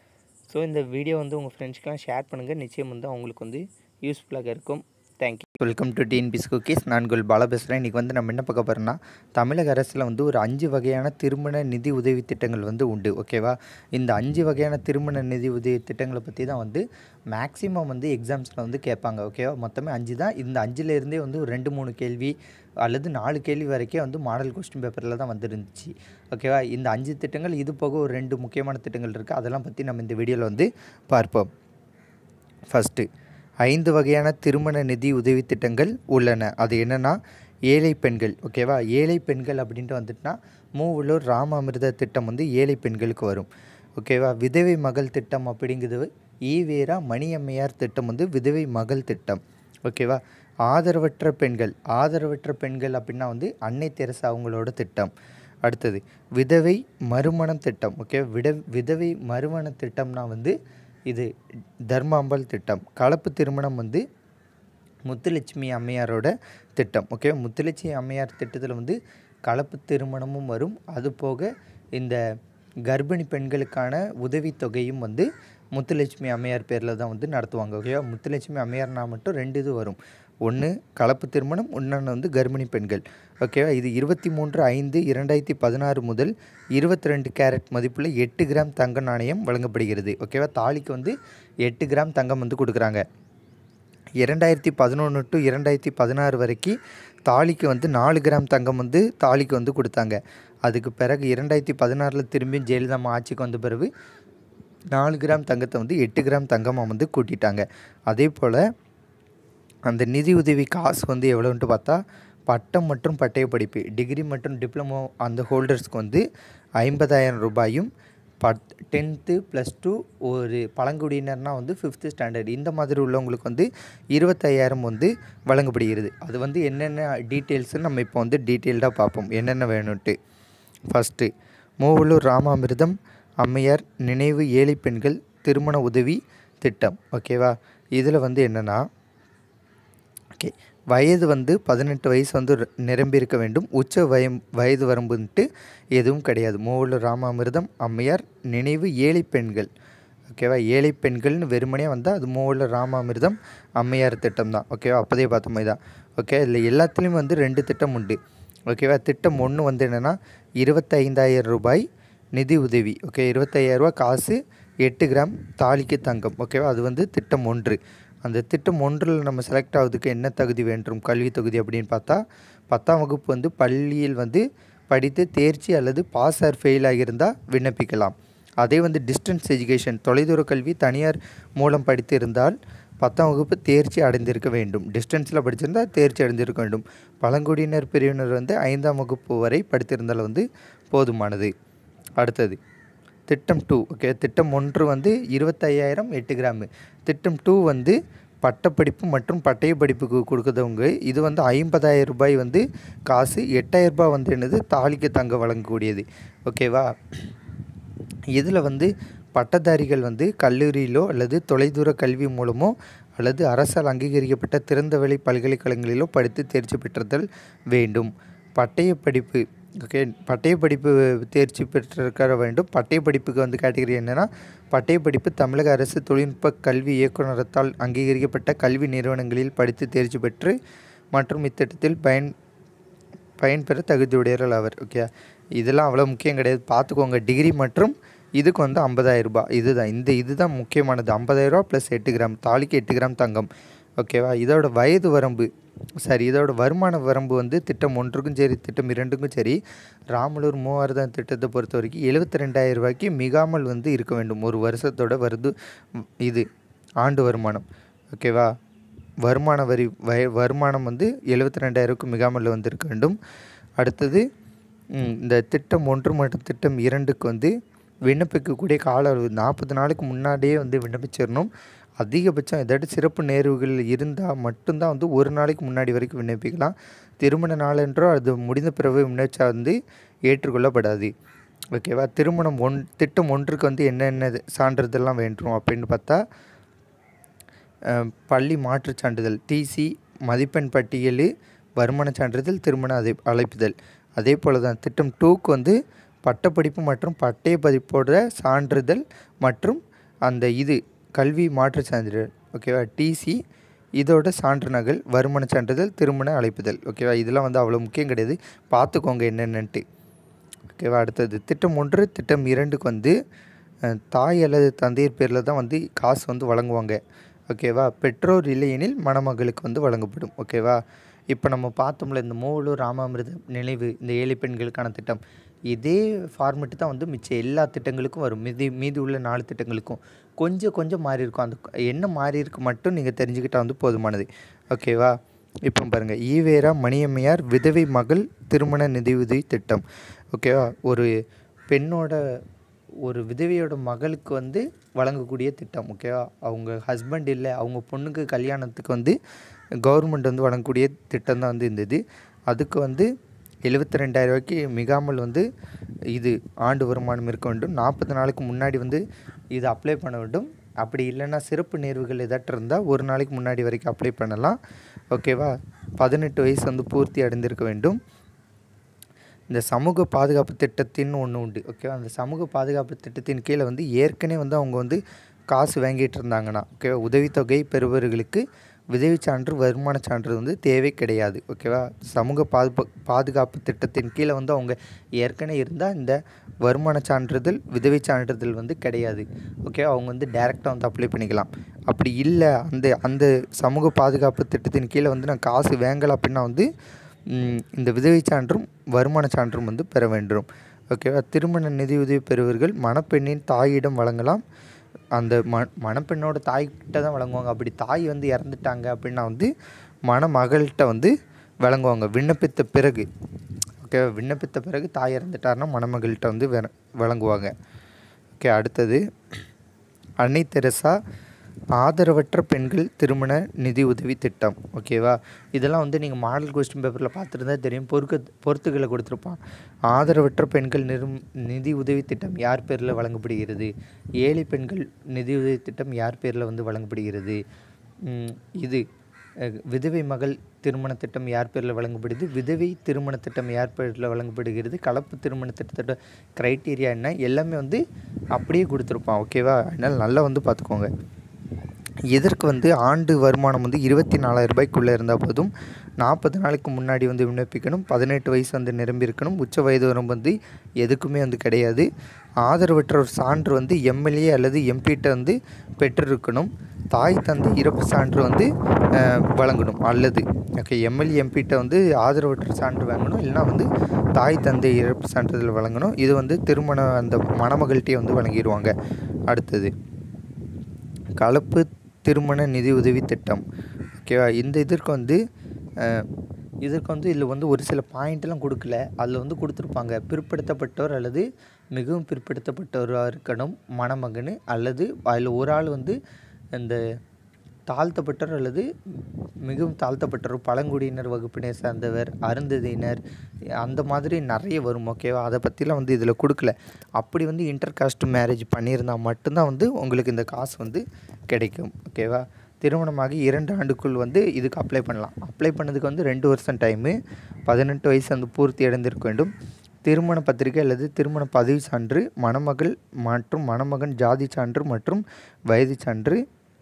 ஸோ இந்த வீடியோ வந்து உங்கள் ஃப்ரெண்ட்ஸ்க்கெலாம் ஷேர் பண்ணுங்கள் நிச்சயம் வந்து அவங்களுக்கு வந்து யூஸ்ஃபுல்லாக இருக்கும் தேங்க்யூ வெல்கம் டு டிஎன்பிஸ் குக்கீஸ் நான் குல் பாலா பேசுகிறேன் இன்றைக்கி வந்து நம்ம என்ன பார்க்க போகிறோம்னா தமிழக அரசில் வந்து ஒரு அஞ்சு வகையான திருமண நிதி உதவி திட்டங்கள் வந்து உண்டு ஓகேவா இந்த அஞ்சு வகையான திருமண நிதி உதவி திட்டங்களை பற்றி தான் வந்து மேக்ஸிமம் வந்து எக்ஸாம்ஸில் வந்து கேட்பாங்க ஓகேவா மொத்தமே அஞ்சு தான் இந்த அஞ்சுலேருந்தே வந்து ஒரு ரெண்டு மூணு கேள்வி அல்லது நாலு கேள்வி வரைக்கும் வந்து மாடல் கொஸ்டின் பேப்பரில் தான் வந்துருந்துச்சு ஓகேவா இந்த அஞ்சு திட்டங்கள் இது போக ஒரு ரெண்டு முக்கியமான திட்டங்கள் இருக்குது அதெல்லாம் பற்றி நம்ம இந்த வீடியோவில் வந்து பார்ப்போம் ஃபஸ்ட்டு ஐந்து வகையான திருமண நிதி உதவி திட்டங்கள் உள்ளன அது என்னென்னா ஏழை பெண்கள் ஓகேவா ஏழை பெண்கள் அப்படின்ட்டு வந்துட்டுனா மூவலூர் ராம அமிர்த திட்டம் வந்து ஏழை பெண்களுக்கு வரும் ஓகேவா விதவை மகள் திட்டம் அப்படிங்கிறது ஈவேரா மணியம்மையார் திட்டம் வந்து விதவை மகள் திட்டம் ஓகேவா ஆதரவற்ற பெண்கள் ஆதரவற்ற பெண்கள் அப்படின்னா வந்து அன்னை தெரசா அவங்களோட திட்டம் அடுத்தது விதவை மறுமணம் திட்டம் ஓகே விட விதவை மறுமண திட்டம்னா வந்து இது தர்மாம்பாள் திட்டம் கலப்பு திருமணம் வந்து முத்துலட்சுமி அம்மையாரோட திட்டம் ஓகே முத்துலட்சுமி அம்மையார் திட்டத்தில் வந்து கலப்பு திருமணமும் வரும் அது போக இந்த கர்ப்பிணி பெண்களுக்கான உதவித்தொகையும் வந்து முத்துலட்சுமி அம்மையார் பேரில் தான் வந்து நடத்துவாங்க ஓகேவா முத்துலட்சுமி அம்மையார்னா மட்டும் ரெண்டு இது வரும் ஒன்று கலப்பு திருமணம் இன்னொன்று வந்து கர்ப்பிணி பெண்கள் ஓகேவா இது இருபத்தி மூன்று ஐந்து இரண்டாயிரத்தி பதினாறு முதல் இருபத்தி ரெண்டு கேரட் மதிப்புள்ள எட்டு கிராம் தங்க நாணயம் வழங்கப்படுகிறது ஓகேவா தாலிக்கு வந்து எட்டு கிராம் தங்கம் வந்து கொடுக்குறாங்க இரண்டாயிரத்தி பதினொன்று டு இரண்டாயிரத்தி பதினாறு வரைக்கும் தாலிக்கு வந்து நாலு கிராம் தங்கம் வந்து தாலிக்கு வந்து கொடுத்தாங்க அதுக்கு பிறகு இரண்டாயிரத்தி பதினாறில் திரும்பியும் ஜெயலலிதா அம்மா ஆட்சிக்கு வந்த பிறகு நாலு கிராம் தங்கத்தை வந்து எட்டு கிராம் தங்கமாக வந்து கூட்டிட்டாங்க அதே போல் அந்த நிதி உதவி காசு வந்து எவ்வளோன்ட்டு பார்த்தா பட்டம் மற்றும் பட்டய படிப்பு டிகிரி மற்றும் டிப்ளமோ அந்த ஹோல்டர்ஸ்க்கு வந்து ஐம்பதாயிரம் ரூபாயும் பட் டென்த்து ப்ளஸ் டூ ஒரு பழங்குடியினர்னால் வந்து ஃபிஃப்த்து ஸ்டாண்டர்ட் இந்த மாதிரி உள்ளவங்களுக்கு வந்து இருபத்தையாயிரம் வந்து வழங்கப்படுகிறது அது வந்து என்னென்ன டீட்டெயில்ஸ்னு நம்ம இப்போ வந்து டீட்டெயில்டாக பார்ப்போம் என்னென்ன வேணும்ட்டு ஃபஸ்ட்டு மூவலூர் ராமாமிர்தம் அம்மையார் நினைவு ஏழை பெண்கள் திருமண உதவி திட்டம் ஓகேவா இதில் வந்து என்னென்னா ஓகே வயது வந்து பதினெட்டு வயசு வந்து ர- நிரம்பியிருக்க வேண்டும் உச்ச வயம் வயது வரம்புன்ட்டு எதுவும் கிடையாது மூவலூர் ராமாமிர்தம் அம்மையார் நினைவு ஏழை பெண்கள் ஓகேவா ஏழை பெண்கள்னு வெறுமனே வந்தால் அது மூவலூர் ராமாமிர்தம் அம்மையார் திட்டம் தான் ஓகேவா அப்போதே பார்த்த மாதிரி தான் ஓகே இதில் எல்லாத்துலேயும் வந்து ரெண்டு திட்டம் உண்டு ஓகேவா திட்டம் ஒன்று வந்து என்னென்னா இருபத்தைந்தாயிரம் ரூபாய் நிதி உதவி ஓகே இருபத்தையாயிரரூபா காசு எட்டு கிராம் தாலிக்கு தங்கம் ஓகேவா அது வந்து திட்டம் ஒன்று அந்த திட்டம் ஒன்றில் நம்ம செலக்ட் ஆகுறதுக்கு என்ன தகுதி வேண்டும் கல்வி தகுதி அப்படின்னு பார்த்தா பத்தாம் வகுப்பு வந்து பள்ளியில் வந்து படித்து தேர்ச்சி அல்லது பாஸ் ஆர் ஃபெயில் ஆகியிருந்தால் விண்ணப்பிக்கலாம் அதே வந்து டிஸ்டன்ஸ் எஜுகேஷன் தொலைதூர கல்வி தனியார் மூலம் படித்து இருந்தால் பத்தாம் வகுப்பு தேர்ச்சி அடைந்திருக்க வேண்டும் டிஸ்டன்ஸில் படிச்சிருந்தால் தேர்ச்சி அடைந்திருக்க வேண்டும் பழங்குடியினர் பிரிவினர் வந்து ஐந்தாம் வகுப்பு வரை படித்திருந்தால் வந்து போதுமானது அடுத்தது திட்டம் டூ ஓகே திட்டம் ஒன்று வந்து இருபத்தையாயிரம் எட்டு கிராமு திட்டம் டூ வந்து பட்டப்படிப்பு மற்றும் பட்டய படிப்புக்கு கொடுக்குறவங்க இது வந்து ஐம்பதாயிரம் ரூபாய் வந்து காசு எட்டாயிரம் ரூபாய் வந்து என்னது தாலிக்கு தங்க வழங்கக்கூடியது ஓகேவா இதில் வந்து பட்டதாரிகள் வந்து கல்லூரியிலோ அல்லது தொலைதூர கல்வி மூலமோ அல்லது அரசால் அங்கீகரிக்கப்பட்ட திறந்தவெளி பல்கலைக்கழகங்களிலோ படித்து தேர்ச்சி பெற்றிருத்தல் வேண்டும் பட்டய படிப்பு ஓகே பட்டய படிப்பு தேர்ச்சி பெற்றிருக்க வேண்டும் பட்டய படிப்புக்கு வந்து கேட்டகரி என்னென்னா பட்டய படிப்பு தமிழக அரசு தொழில்நுட்ப கல்வி இயக்குநரத்தால் அங்கீகரிக்கப்பட்ட கல்வி நிறுவனங்களில் படித்து தேர்ச்சி பெற்று மற்றும் இத்திட்டத்தில் பயன் பயன்பெற தகுதியுடையவர்கள் அவர் ஓகே இதெல்லாம் அவ்வளோ முக்கியம் கிடையாது பார்த்துக்கோங்க டிகிரி மற்றும் இதுக்கு வந்து 50000 ரூபாய் இதுதான் இந்த இதுதான் முக்கியமானது 50000 ரூபாய் ப்ளஸ் எட்டு கிராம் தாலிக்கு எட்டு கிராம் தங்கம் ஓகேவா இதோட வயது வரம்பு சரி இதோட வருமான வரம்பு வந்து திட்டம் ஒன்றுக்கும் சரி திட்டம் இரண்டுக்கும் சரி ராமலூர் மூவாயிரம் திட்டத்தை பொறுத்த வரைக்கும் எழுபத்தி ரெண்டாயிரம் ரூபாய்க்கு மிகாமல் வந்து இருக்க வேண்டும் ஒரு வருஷத்தோட வருது இது ஆண்டு வருமானம் ஓகேவா வருமான வரி வய வருமானம் வந்து எழுபத்தி ரெண்டாயிரம்க்கு மிகாமல் வந்து இருக்க வேண்டும் அடுத்தது ம், இந்த திட்டம் ஒன்று மற்றும் திட்டம் இரண்டுக்கு வந்து விண்ணப்பிக்கக்கூடிய கால அளவு நாற்பது நாளுக்கு முன்னாடியே வந்து விண்ணப்பிச்சிடணும் அதிகபட்சம் ஏதாட்டு சிறப்பு நேர்வுகள் இருந்தால் மட்டும்தான் வந்து ஒரு நாளைக்கு முன்னாடி வரைக்கும் விண்ணப்பிக்கலாம் திருமண நாளன்றோ அது முடிந்த பிறகு விண்ணப்பிச்சா வந்து ஏற்றுக்கொள்ளப்படாது ஓகேவா திருமணம் ஒன் திட்டம் ஒன்றுக்கு வந்து என்னென்ன சான்றிதழ்லாம் வேண்டும் அப்படின்னு பார்த்தா அஹ், பள்ளி மாற்றுச் சான்றிதழ் டிசி மதிப்பெண் பட்டியல் வருமான சான்றிதழ் திருமண அதை அழைப்புதல் அதே போல் தான் திட்டம் டூக்கு வந்து பட்டப்படிப்பு மற்றும் பட்டய பதிப்போட சான்றிதழ் மற்றும் அந்த இது கல்வி மாற்றுச் சான்றிதழ் ஓகேவா டிசி இதோட சான்று நகல் வருமான சான்றிதழ் திருமண அழைப்புதல் ஓகேவா இதெல்லாம் வந்து அவ்வளோ முக்கியம் கிடையாது பார்த்துக்கோங்க என்னென்னன்ட்டு ஓகேவா அடுத்தது திட்டம் ஒன்று திட்டம் இரண்டுக்கு வந்து அஹ், தாய் அல்லது தந்தையர் பேரில் தான் வந்து காசு வந்து வழங்குவாங்க ஓகேவா பெற்றோர் இல்லையெனில் மணமகளுக்கு வந்து வழங்கப்படும் ஓகேவா இப்போ நம்ம பார்த்தோம்ல இந்த மூவலூர் ராமாமிர்த நினைவு இந்த ஏழை பெண்களுக்கான திட்டம் இதே ஃபார்மெட்டு தான் வந்து மிச்ச எல்லா திட்டங்களுக்கும் வரும் மீதி மீதி உள்ள நாலு திட்டங்களுக்கும் கொஞ்சம் கொஞ்சம் மாறி இருக்கும் அந்த என்ன மாறி இருக்கு மட்டும் நீங்கள் தெரிஞ்சுக்கிட்டால் வந்து போதுமானது ஓகேவா இப்போ பாருங்கள் ஈவேரா மணியம்மையார் விதவை மகள் திருமண நிதியுதவி திட்டம் ஓகேவா ஒரு பெண்ணோட ஒரு விதவையோட மகளுக்கு வந்து வழங்கக்கூடிய திட்டம் ஓகேவா அவங்க ஹஸ்பண்ட் இல்லை அவங்க பொண்ணுக்கு கல்யாணத்துக்கு வந்து கவர்மெண்ட் வந்து வழங்கக்கூடிய திட்டம் தான் வந்து இந்த இது அதுக்கு வந்து எழுபத்தி ரெண்டாயிரம் ரூபாய்க்கு மிகாமல் வந்து இது ஆண்டு வருமானம் இருக்க வேண்டும் நாற்பது நாளுக்கு முன்னாடி வந்து இது அப்ளை பண்ண வேண்டும் அப்படி இல்லைன்னா சிறப்பு நேர்வுகள் ஏதாட்டும் இருந்தால் ஒரு நாளைக்கு முன்னாடி வரைக்கும் அப்ளை பண்ணலாம் ஓகேவா பதினெட்டு வயசு வந்து பூர்த்தி அடைந்திருக்க வேண்டும் இந்த சமூக பாதுகாப்பு திட்டத்தின்னு ஒன்று உண்டு ஓகேவா அந்த சமூக பாதுகாப்பு திட்டத்தின் கீழே வந்து ஏற்கனவே வந்து அவங்க வந்து காசு வாங்கிட்டு இருந்தாங்கன்னா ஓகேவா உதவித்தொகை பெறுபவர்களுக்கு உதவி சான்று வருமான சான்று வந்து தேவை கிடையாது ஓகேவா சமூக பாதுபா பாதுகாப்பு திட்டத்தின் கீழே வந்து அவங்க ஏற்கனவே இருந்தால் இந்த வருமான சான்றிதழ் விதவை சான்றிதழ் வந்து கிடையாது ஓகேவா அவங்க வந்து டைரெக்டாக வந்து அப்ளை பண்ணிக்கலாம் அப்படி இல்லை அந்த அந்த சமூக பாதுகாப்பு திட்டத்தின் கீழே வந்து நான் காசு வாங்கலை அப்படின்னா வந்து ம், இந்த விதவை சான்றும் வருமான சான்றும் வந்து பெற வேண்டும் ஓகேவா திருமண நிதியுதவி பெறுவர்கள் மணப்பெண்ணின் தாயிடம் வழங்கலாம் அந்த ம மணப்பெண்ணோட தாய்கிட்ட தான் வழங்குவாங்க அப்படி தாய் வந்து இறந்துட்டாங்க அப்படின்னா வந்து மணமகள்கிட்ட வந்து வழங்குவாங்க விண்ணப்பித்த பிறகு ஓகே விண்ணப்பித்த பிறகு தாய் இறந்துட்டாருன்னா மணமகள்கிட்ட வந்து வெ- வழங்குவாங்க ஓகே அடுத்தது அன்னை தெரசா ஆதரவற்ற பெண்கள் திருமண நிதி உதவி திட்டம் ஓகேவா இதெல்லாம் வந்து நீங்கள் மாடல் கொஸ்டின் பேப்பரில் பார்த்துருந்தா தெரியும் பொறுக்க பொறுத்துக்களை கொடுத்துருப்பான் ஆதரவற்ற பெண்கள் நிரும் நிதி உதவி திட்டம் யார் பேரில் வழங்கப்படுகிறது ஏழை பெண்கள் நிதி உதவி திட்டம் யார் பேரில் வந்து வழங்கப்படுகிறது ம், இது அஹ், விதவை மகள் திருமண திட்டம் யார் பேரில் வழங்கப்படுது விதவை திருமண திட்டம் யார் பேரில் வழங்கப்படுகிறது கலப்பு திருமண திட்டத்தோட க்ரைட்டீரியா என்ன எல்லாமே வந்து அப்படியே கொடுத்துருப்பான் ஓகேவா அதனால் நல்லா வந்து பார்த்துக்கோங்க இதற்கு வந்து ஆண்டு வருமானம் வந்து இருபத்தி நாலாயிரம் ரூபாய்க்குள்ளே இருந்தால் போதும் நாற்பது நாளைக்கு முன்னாடி வந்து விண்ணப்பிக்கணும் பதினெட்டு வயசு வந்து நிரம்பியிருக்கணும் உச்ச வயது வரம்பு வந்து எதுக்குமே வந்து கிடையாது ஆதரவற்றோர் சான்று வந்து எம்எல்ஏ அல்லது எம்பிகிட்ட வந்து பெற்றிருக்கணும் தாய் தந்தை இறப்பு சான்று வந்து அஹ், வழங்கணும் அல்லது ஓகே எம்எல்ஏ எம்பிகிட்ட வந்து ஆதரவற்ற சான்று வாங்கணும் இல்லைன்னா வந்து தாய் தந்தை இறப்பு சான்றிதழ் வழங்கணும் இது வந்து திருமண அந்த மணமகள்கிட்டயே வந்து வழங்கிடுவாங்க அடுத்தது கலப்பு திருமண நிதி உதவி திட்டம் ஓகேவா இந்த இதற்கு வந்து அஹ், இதற்கு வந்து இதில் வந்து ஒரு சில பாயிண்ட்லாம் கொடுக்கல அதில் வந்து கொடுத்துருப்பாங்க பிற்படுத்தப்பட்டோர் அல்லது மிகவும் பிற்படுத்தப்பட்டவராக இருக்கணும் மணமகன் அல்லது அதில் ஒரு ஆள் வந்து இந்த தாழ்த்தப்பட்டவர் அல்லது மிகவும் தாழ்த்தப்பட்டவர் பழங்குடியினர் வகுப்பினை சார்ந்தவர் அருந்ததியினர் அந்த மாதிரி நிறைய வரும் ஓகேவா அதை பற்றிலாம் வந்து இதில் கொடுக்கல அப்படி வந்து இன்டர் காஸ்ட் மேரேஜ் பண்ணியிருந்தால் மட்டும்தான் வந்து உங்களுக்கு இந்த காசு வந்து கிடைக்கும் ஓகேவா திருமணமாகி இரண்டு ஆண்டுக்குள் வந்து இதுக்கு அப்ளை பண்ணலாம் அப்ளை பண்ணதுக்கு வந்து ரெண்டு வருஷம் டைமு பதினெட்டு வயசு வந்து பூர்த்தி அடைந்திருக்க வேண்டும் திருமண பத்திரிகை அல்லது திருமண பதிவு சான்று மணமகள் மற்றும் மணமகன் ஜாதி சான்று மற்றும் வயது சான்று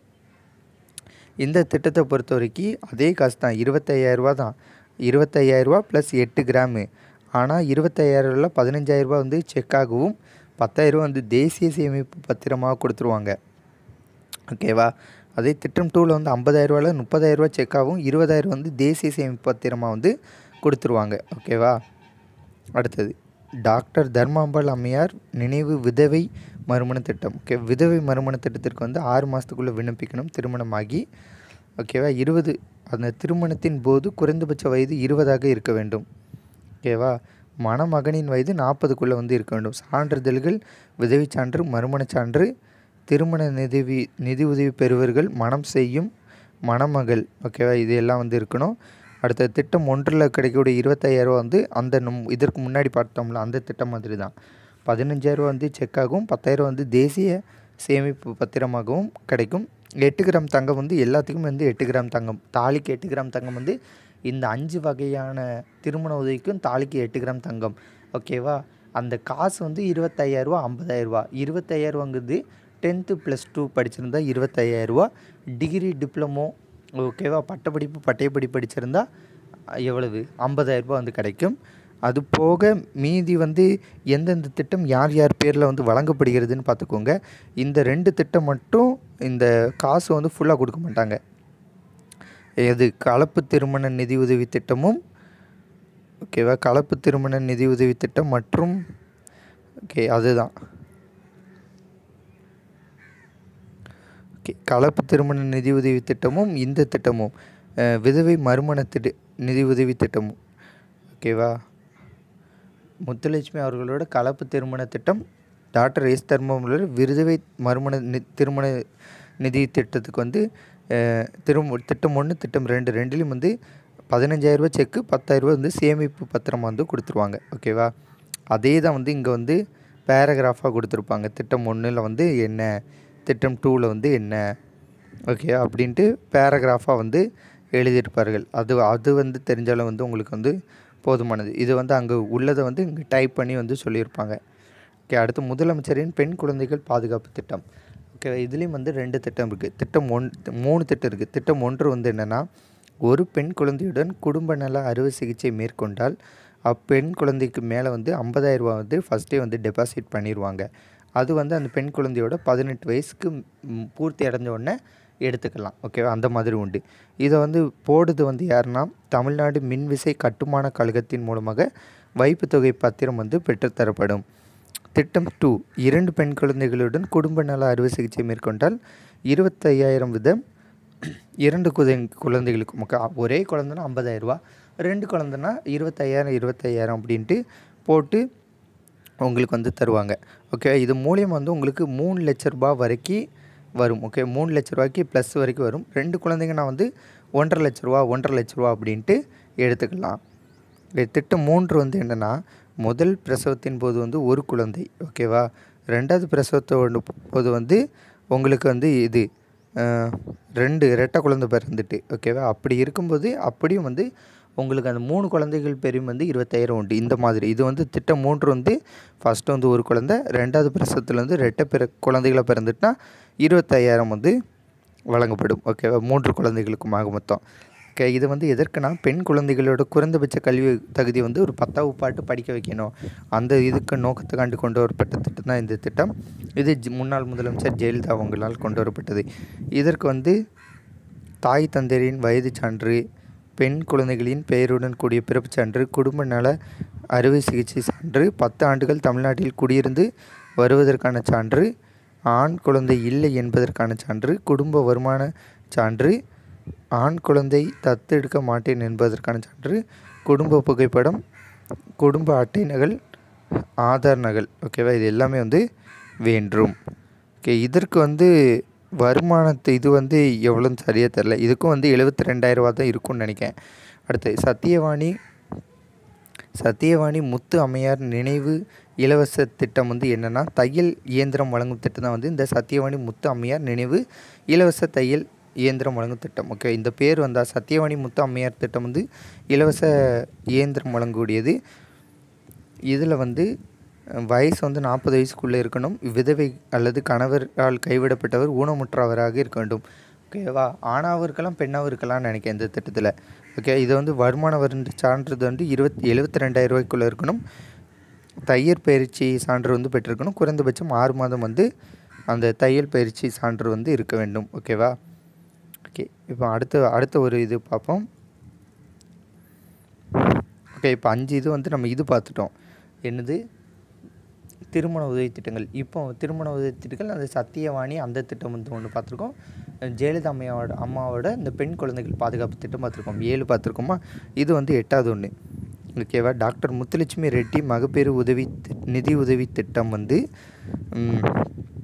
இந்த திட்டத்தை பொறுத்த வரைக்கும் அதே காசு தான் இருபத்தையாயிரரூபா தான் இருபத்தையாயிரரூபா ப்ளஸ் எட்டு கிராமு ஆனால் இருபத்தையாயிரரூபாவில் பதினஞ்சாயிரரூபா வந்து செக்காகவும் பத்தாயிரரூபா வந்து தேசிய சேமிப்பு பத்திரமாக கொடுத்துருவாங்க ஓகேவா அதே திட்டம் டூவில் வந்து ஐம்பதாயிரரூவாவில் முப்பதாயிரரூபா செக்காகவும் இருபதாயிரம் வந்து தேசிய சேமிப்பு பத்திரமாக வந்து கொடுத்துருவாங்க ஓகேவா அடுத்தது டாக்டர் தர்மாம்பாள் அம்மையார் நினைவு விதவை மறுமண திட்டம் ஓகே விதவை மறுமண திட்டத்திற்கு வந்து ஆறு மாதத்துக்குள்ளே விண்ணப்பிக்கணும் திருமணமாகி ஓகேவா இருபது அந்த திருமணத்தின் போது குறைந்தபட்ச வயது இருபதாக இருக்க வேண்டும் ஓகேவா மணமகனின் வயது நாற்பதுக்குள்ளே வந்து இருக்க வேண்டும் சான்றிதழ்கள் விதவை சான்று மறுமணச் சான்று திருமண நிதி நிதி உதவி பெறுவர்கள் மனம் செய்யும் மணமகள் ஓகேவா இது எல்லாம் வந்து இருக்கணும் அடுத்த திட்டம் ஒன்றில் கிடைக்கக்கூடிய இருபத்தாயிரரூவா வந்து அந்த நம் இதற்கு முன்னாடி பார்த்தோம்ல அந்த திட்டம் மாதிரி தான் பதினஞ்சாயிரரூவா வந்து செக்காகவும் பத்தாயிரரூவா வந்து தேசிய சேமிப்பு பத்திரமாகவும் கிடைக்கும் எட்டு கிராம் தங்கம் வந்து எல்லாத்துக்கும் வந்து எட்டு கிராம் தங்கம் தாலிக்கு எட்டு கிராம் தங்கம் வந்து இந்த அஞ்சு வகையான திருமண உதவிக்கும் தாலிக்கு எட்டு கிராம் தங்கம் ஓகேவா அந்த காசு வந்து இருபத்தையாயிரரூவா ஐம்பதாயிரரூவா இருபத்தையாயிரரூவாங்கிறது டென்த்து ப்ளஸ் டூ படிச்சிருந்தா இருபத்தையாயிரரூவா டிகிரி டிப்ளமோ ஓகேவா பட்டப்படிப்பு பட்டயப்படி படிச்சிருந்தா எவ்வளவு ஐம்பதாயிரரூபா வந்து கிடைக்கும் அது போக மீதி வந்து எந்தெந்த திட்டம் யார் யார் பேரில் வந்து வழங்கப்படுகிறதுன்னு பார்த்துக்கோங்க இந்த ரெண்டு திட்டம் மட்டும் இந்த காசு வந்து ஃபுல்லாக கொடுக்க மாட்டாங்க எது கலப்பு திருமண நிதி உதவி திட்டமும் ஓகேவா கலப்பு திருமண நிதி உதவி திட்டம் மற்றும் ஓகே அதுதான் ஓகே கலப்பு திருமண நிதி உதவி திட்டமும் இந்த திட்டமும் அஹ், விதவை மறுமண திட்ட நிதி உதவி திட்டமும் ஓகேவா முத்துலட்சுமி அவர்களோட கலப்பு திருமண திட்டம் டாக்டர் எஸ் தர்மபுரி விருதுவை மறுமண நி திருமண நிதி திட்டத்துக்கு வந்து அஹ், திரும் திட்டம் ஒன்று திட்டம் ரெண்டு ரெண்டுலேயும் வந்து பதினஞ்சாயிரரூபா செக்கு பத்தாயிரரூபா வந்து சேமிப்பு பத்திரம் வந்து கொடுத்துருவாங்க ஓகேவா அதே தான் வந்து இங்கே வந்து பேராகிராஃபாக கொடுத்துருப்பாங்க திட்டம் ஒன்றில் வந்து என்ன திட்டம் டூவில் வந்து என்ன ஓகே அப்படின்ட்டு பேராகிராஃபாக வந்து எழுதியிருப்பார்கள் அது அது வந்து தெரிஞ்சாலும் வந்து உங்களுக்கு வந்து போதுமானது இது வந்து அங்கே உள்ளதை வந்து இங்கே டைப் பண்ணி வந்து சொல்லியிருப்பாங்க ஓகே அடுத்து முதலமைச்சரின் பெண் குழந்தைகள் பாதுகாப்பு திட்டம் ஓகே இதுலேயும் வந்து ரெண்டு திட்டம் இருக்குது திட்டம் ஒன் மூணு திட்டம் இருக்குது திட்டம் ஒன்று வந்து என்னென்னா ஒரு பெண் குழந்தையுடன் குடும்ப நல அறுவை சிகிச்சை மேற்கொண்டால் அப்பெண் குழந்தைக்கு மேலே வந்து 50000 ரூபாய் வந்து ஃபஸ்ட்டே வந்து டெபாசிட் பண்ணிடுவாங்க அது வந்து அந்த பெண் குழந்தையோட பதினெட்டு வயசுக்கு ம், பூர்த்தி அடைஞ்ச உடனே எடுத்துக்கலாம் ஓகேவா அந்த மாதிரி உண்டு இதை வந்து போடுறது வந்து யாருன்னா தமிழ்நாடு மின்விசை கட்டுமான கழகத்தின் மூலமாக வைப்பு தொகை பத்திரம் வந்து பெற்றுத்தரப்படும் திட்டம் டூ இரண்டு பெண் குழந்தைகளுடன் குடும்ப நல அறுவை சிகிச்சை மேற்கொண்டால் இருபத்தையாயிரம் வீதம் இரண்டு குதை குழந்தைகளுக்கும் ஓகே ஒரே குழந்தைனா ஐம்பதாயிரரூபா ரெண்டு குழந்தைனா இருபத்தையாயிரம் இருபத்தையாயிரம் அப்படின்ட்டு போட்டு உங்களுக்கு வந்து தருவாங்க ஓகே இது மூலியம் வந்து உங்களுக்கு மூணு லட்ச ரூபாய் வரைக்கும் வரும் ஓகே மூணு லட்ச ரூபாய்க்கு ப்ளஸ் வரைக்கும் வரும் ரெண்டு குழந்தைங்கன்னா வந்து ஒன்றரை லட்ச ரூபா ஒன்றரை லட்ச ரூபா அப்படின்ட்டு எடுத்துக்கலாம் இது திட்டம் மூன்று வந்து என்னென்னா முதல் பிரசவத்தின் போது வந்து ஒரு குழந்தை ஓகேவா ரெண்டாவது பிரசவத்தோட போது வந்து உங்களுக்கு வந்து இது அஹ், ரெண்டு ரெட்டை குழந்தை பிறந்துட்டு ஓகேவா அப்படி இருக்கும்போது அப்படியும் வந்து உங்களுக்கு அந்த மூணு குழந்தைகள் பெரியும் வந்து இருபத்தாயிரம் உண்டு இந்த மாதிரி இது வந்து திட்டம் மூன்று வந்து ஃபஸ்ட்டு வந்து ஒரு குழந்தை ரெண்டாவது பிரசவத்தில் வந்து ரெட்டை பிற குழந்தைகளை பிறந்துட்டுனா இருபத்தையாயிரம் வந்து வழங்கப்படும் ஓகேவா மூன்று குழந்தைகளுக்குமாக மொத்தம் ஓகே இது வந்து எதற்குனா பெண் குழந்தைகளோட குறைந்தபட்ச கல்வி தகுதி வந்து ஒரு பத்தாவது பாட்டு படிக்க வைக்கணும் அந்த இதுக்கு நோக்கத்துக்காண்டி கொண்டு வரப்பட்ட திட்டம் தான் இந்த திட்டம் இது ஜி- முன்னாள் முதலமைச்சர் ஜெயலலிதா அவங்களால் கொண்டு வரப்பட்டது இதற்கு வந்து தாய் தந்தையரின் வயது சான்று பெண் குழந்தைகளின் பெயருடன் கூடிய பிறப்புச் சான்று குடும்ப நல அறுவை சிகிச்சை சான்று பத்து ஆண்டுகள் தமிழ்நாட்டில் குடியிருந்து வருவதற்கான சான்று ஆண் குழந்தை இல்லை என்பதற்கான சான்று குடும்ப வருமான சான்று ஆண் குழந்தை தத்தெடுக்க மாட்டேன் என்பதற்கான சான்று குடும்ப புகைப்படம் குடும்ப அட்டை நகல் ஆதார் நகல் ஓகேவா இது எல்லாமே வந்து வேண்டும் ஓகே இதற்கு வந்து வருமானத்தை இது வந்து எவ்வளோன்னு சரியாக தெரில இதுக்கும் வந்து எழுபத்தி ரெண்டாயிரரூவா தான் இருக்கும்னு நினைக்கிறேன் அடுத்து சத்தியவாணி சத்தியவாணி முத்து அம்மையார் நினைவு இலவச திட்டம் வந்து என்னென்னா தையல் இயந்திரம் வழங்கும் திட்டம் தான் வந்து இந்த சத்தியவாணி முத்து அம்மையார் நினைவு இலவச தையல் இயந்திரம் வழங்கும் திட்டம் ஓகே இந்த பேர் வந்தால் சத்தியவாணி முத்து அம்மையார் திட்டம் வந்து இலவச இயந்திரம் வழங்கக்கூடியது இதில் வந்து அஹ், வயசு வந்து நாற்பது வயசுக்குள்ளே இருக்கணும் விதவை அல்லது கணவரால் கைவிடப்பட்டவர் ஊனமுற்றவராக இருக்க வேண்டும் ஓகேவா ஆணாவும் இருக்கலாம் பெண்ணாவும் இருக்கலாம்னு நினைக்கிறேன் இந்த திட்டத்தில் ஓகே இது வந்து வருமான வரி சான்றிதழ் வந்து இருபத் எழுபத்தி ரெண்டாயிரம் ரூபாய்க்குள்ளே இருக்கணும் தையல் பயிற்சி சான்று வந்து பெற்றிருக்கணும் குறைந்தபட்சம் ஆறு மாதம் வந்து அந்த தையல் பயிற்சி சான்று வந்து இருக்க வேண்டும் ஓகேவா ஓகே இப்போ அடுத்த அடுத்த ஒரு இது பார்ப்போம் ஓகே இப்போ அஞ்சு இது வந்து நம்ம இது பார்த்துட்டோம் என்னது திருமண உதவி திட்டங்கள் இப்போ திருமண உதவி திட்டங்கள் அந்த சத்தியவாணி அந்த திட்டம் வந்து ஒன்று பார்த்துருக்கோம் ஜெயலலிதா அம்மையாவோட அம்மாவோட இந்த பெண் குழந்தைகள் பாதுகாப்பு திட்டம் பார்த்துருக்கோம் ஏழு பார்த்துருக்கோமா இது வந்து எட்டாவது ஒன்று ஓகேவா டாக்டர் முத்துலட்சுமி ரெட்டி மகப்பேறு உதவி தி- நிதி உதவி திட்டம் வந்து ம்,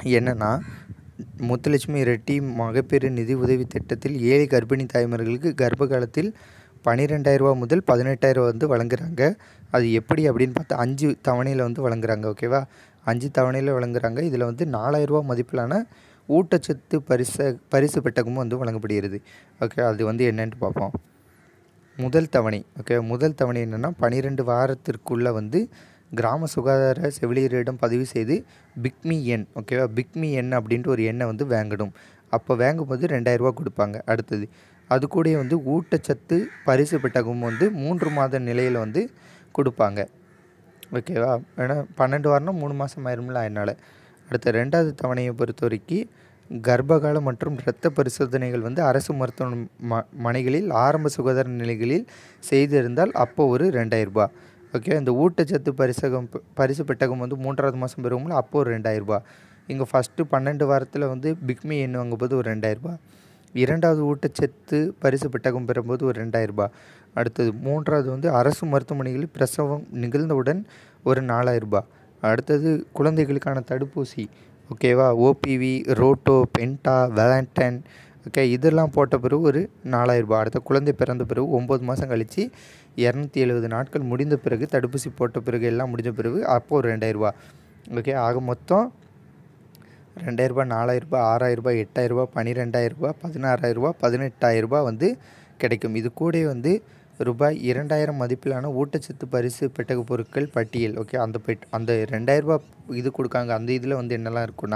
என்னென்னா முத்துலட்சுமி ரெட்டி மகப்பேறு நிதி உதவி திட்டத்தில் ஏழை கர்ப்பிணி தாய்மார்களுக்கு கர்ப்ப காலத்தில் பன்னிரெண்டாயிரரூபா முதல் பதினெட்டாயிரரூபா வந்து வழங்குறாங்க அது எப்படி அப்படின்னு பார்த்தா அஞ்சு தவணையில் வந்து வழங்குறாங்க ஓகேவா அஞ்சு தவணையில் வழங்குறாங்க இதில் வந்து நாலாயிரரூபா மதிப்பிலான ஊட்டச்சத்து பரிச பரிசு பெட்டகமும் வந்து வழங்கப்படுகிறது ஓகே அது வந்து என்னென்னு பார்ப்போம் முதல் தவணை ஓகே முதல் தவணை என்னென்னா பன்னிரெண்டு வாரத்திற்குள்ளே வந்து கிராம சுகாதார செவிலியரிடம் பதிவு செய்து பிக்மி எண் ஓகேவா பிக்மி எண் அப்படின்ட்டு ஒரு எண்ணை வந்து வாங்கணும் அப்போ வாங்கும்போது ரெண்டாயிரரூபா கொடுப்பாங்க அடுத்தது அது கூட வந்து ஊட்டச்சத்து பரிசு பெட்டகம் வந்து மூன்று மாத நிலையில் வந்து கொடுப்பாங்க ஓகேவா ஏன்னா பன்னெண்டு வாரம்னா மூணு மாதம் ஆயிரும்ல அதனால் அடுத்த ரெண்டாவது தவணையை பொறுத்த வரைக்கும் கர்ப்பகால மற்றும் இரத்த பரிசோதனைகள் வந்து அரசு மருத்துவ ம மனைகளில் ஆரம்ப சுகாதார நிலைகளில் செய்திருந்தால் அப்போ ஒரு ரெண்டாயிரரூபா ஓகே இந்த ஊட்டச்சத்து பரிசகம் பரிசு பெட்டகம் வந்து மூன்றாவது மாதம் பெறுவோம்ல அப்போ ஒரு ரெண்டாயிரரூபா இங்கே ஃபஸ்ட்டு பன்னெண்டு வாரத்தில் வந்து பிக்மி எண் வாங்கும்போது ஒரு ரெண்டாயிரரூபா இரண்டாவது ஊட்டச்சத்து பரிசு பெட்டகம் பெறும்போது ஒரு ரெண்டாயிரரூபா அடுத்தது மூன்றாவது வந்து அரசு மருத்துவமனைகளில் பிரசவம் நிகழ்ந்தவுடன் ஒரு நாலாயிரரூபா அடுத்தது குழந்தைகளுக்கான தடுப்பூசி ஓகேவா O P V rota pentavalent okay இதெல்லாம் போட்ட பிறகு ஒரு நாலாயிரரூபா அடுத்த குழந்தை பிறந்த பிறகு ஒம்பது மாதம் கழித்து இரநூத்தி எழுபது நாட்கள் முடிந்த பிறகு தடுப்பூசி போட்ட பிறகு எல்லாம் முடிஞ்ச பிறகு அப்போது ஒரு ரெண்டாயிரரூபா ஓகே ஆக மொத்தம் ரெண்டாயிரரூபா நாலாயிரரூபா ஆறாயிரரூபா எட்டாயிரரூபா பன்னிரெண்டாயிரரூபா பதினாறாயிரரூபா பதினெட்டாயிரரூபா வந்து கிடைக்கும் இது கூட வந்து ரூபாய் இரண்டாயிரம் மதிப்பிலான ஊட்டச்சத்து பரிசு பெட்டக பொருட்கள் பட்டியல் ஓகே அந்த பெட் அந்த ரெண்டாயிரரூபா இது கொடுக்காங்க அந்த இதில் வந்து என்னெல்லாம் இருக்குன்னா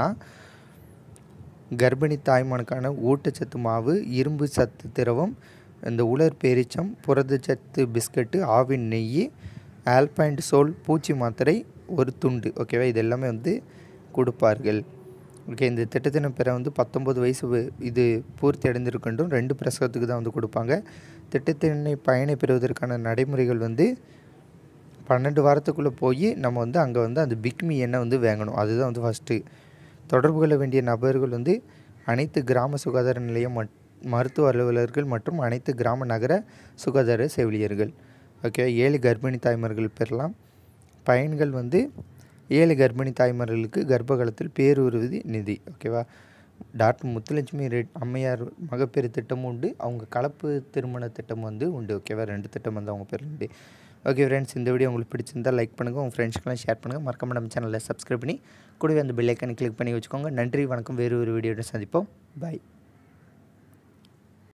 கர்ப்பிணி தாய்மானுக்கான ஊட்டச்சத்து மாவு இரும்பு சத்து திரவம் இந்த உலர் பேரிச்சம் புரதச்சத்து பிஸ்கட்டு ஆவின் நெய் ஆல்பைண்ட் சோல் பூச்சி மாத்திரை ஒரு துண்டு ஓகேவா இது எல்லாமே வந்து கொடுப்பார்கள் ஓகே இந்த திட்டத்தின் பெற வந்து பத்தொம்பது வயசு வ- இது பூர்த்தி அடைந்திருக்கின்றும் ரெண்டு பிரசவத்துக்கு தான் வந்து கொடுப்பாங்க திட்டத்தினை பயனை பெறுவதற்கான நடைமுறைகள் வந்து பன்னெண்டு வாரத்துக்குள்ளே போய் நம்ம வந்து அங்கே வந்து அந்த பிக்மி எண்ணெய் வந்து வாங்கணும் அதுதான் வந்து ஃபஸ்ட்டு தொடர்பு கொள்ள வேண்டிய நபர்கள் வந்து அனைத்து கிராம சுகாதார நிலையம் மட் மருத்துவ அலுவலர்கள் மற்றும் அனைத்து கிராம நகர சுகாதார செவிலியர்கள் ஓகே ஏழு கர்ப்பிணி தாய்மார்கள் பெறலாம் பயன்கள் வந்து ஏழு கர்ப்பிணி தாய்மார்களுக்கு கர்ப்ப காலத்தில் பேருறுதி நிதி ஓகேவா டாக்டர் முத்துலட்சுமி ரெட் அம்மையார் மகப்பேறு திட்டமும் உண்டு அவங்க கலப்பு திருமண திட்டம் வந்து உண்டு ஓகேவா ரெண்டு திட்டம் வந்து அவங்க பேர் உண்டு ஓகே ஃப்ரெண்ட்ஸ் இந்த வீடியோ உங்களுக்கு பிடிச்சிருந்தா லைக் பண்ணுங்கள் உங்கள் ஃப்ரெண்ட்ஸ்க்கெல்லாம் ஷேர் பண்ணுங்கள் மறக்காம நம்ம சேனலை சப்ஸ்கிரைப் பண்ணி கூடவே அந்த பெல் ஐக்கனை கிளிக் பண்ணி வச்சுக்கோங்க நன்றி வணக்கம் வேறு ஒரு வீடியோட சந்திப்போம் பாய்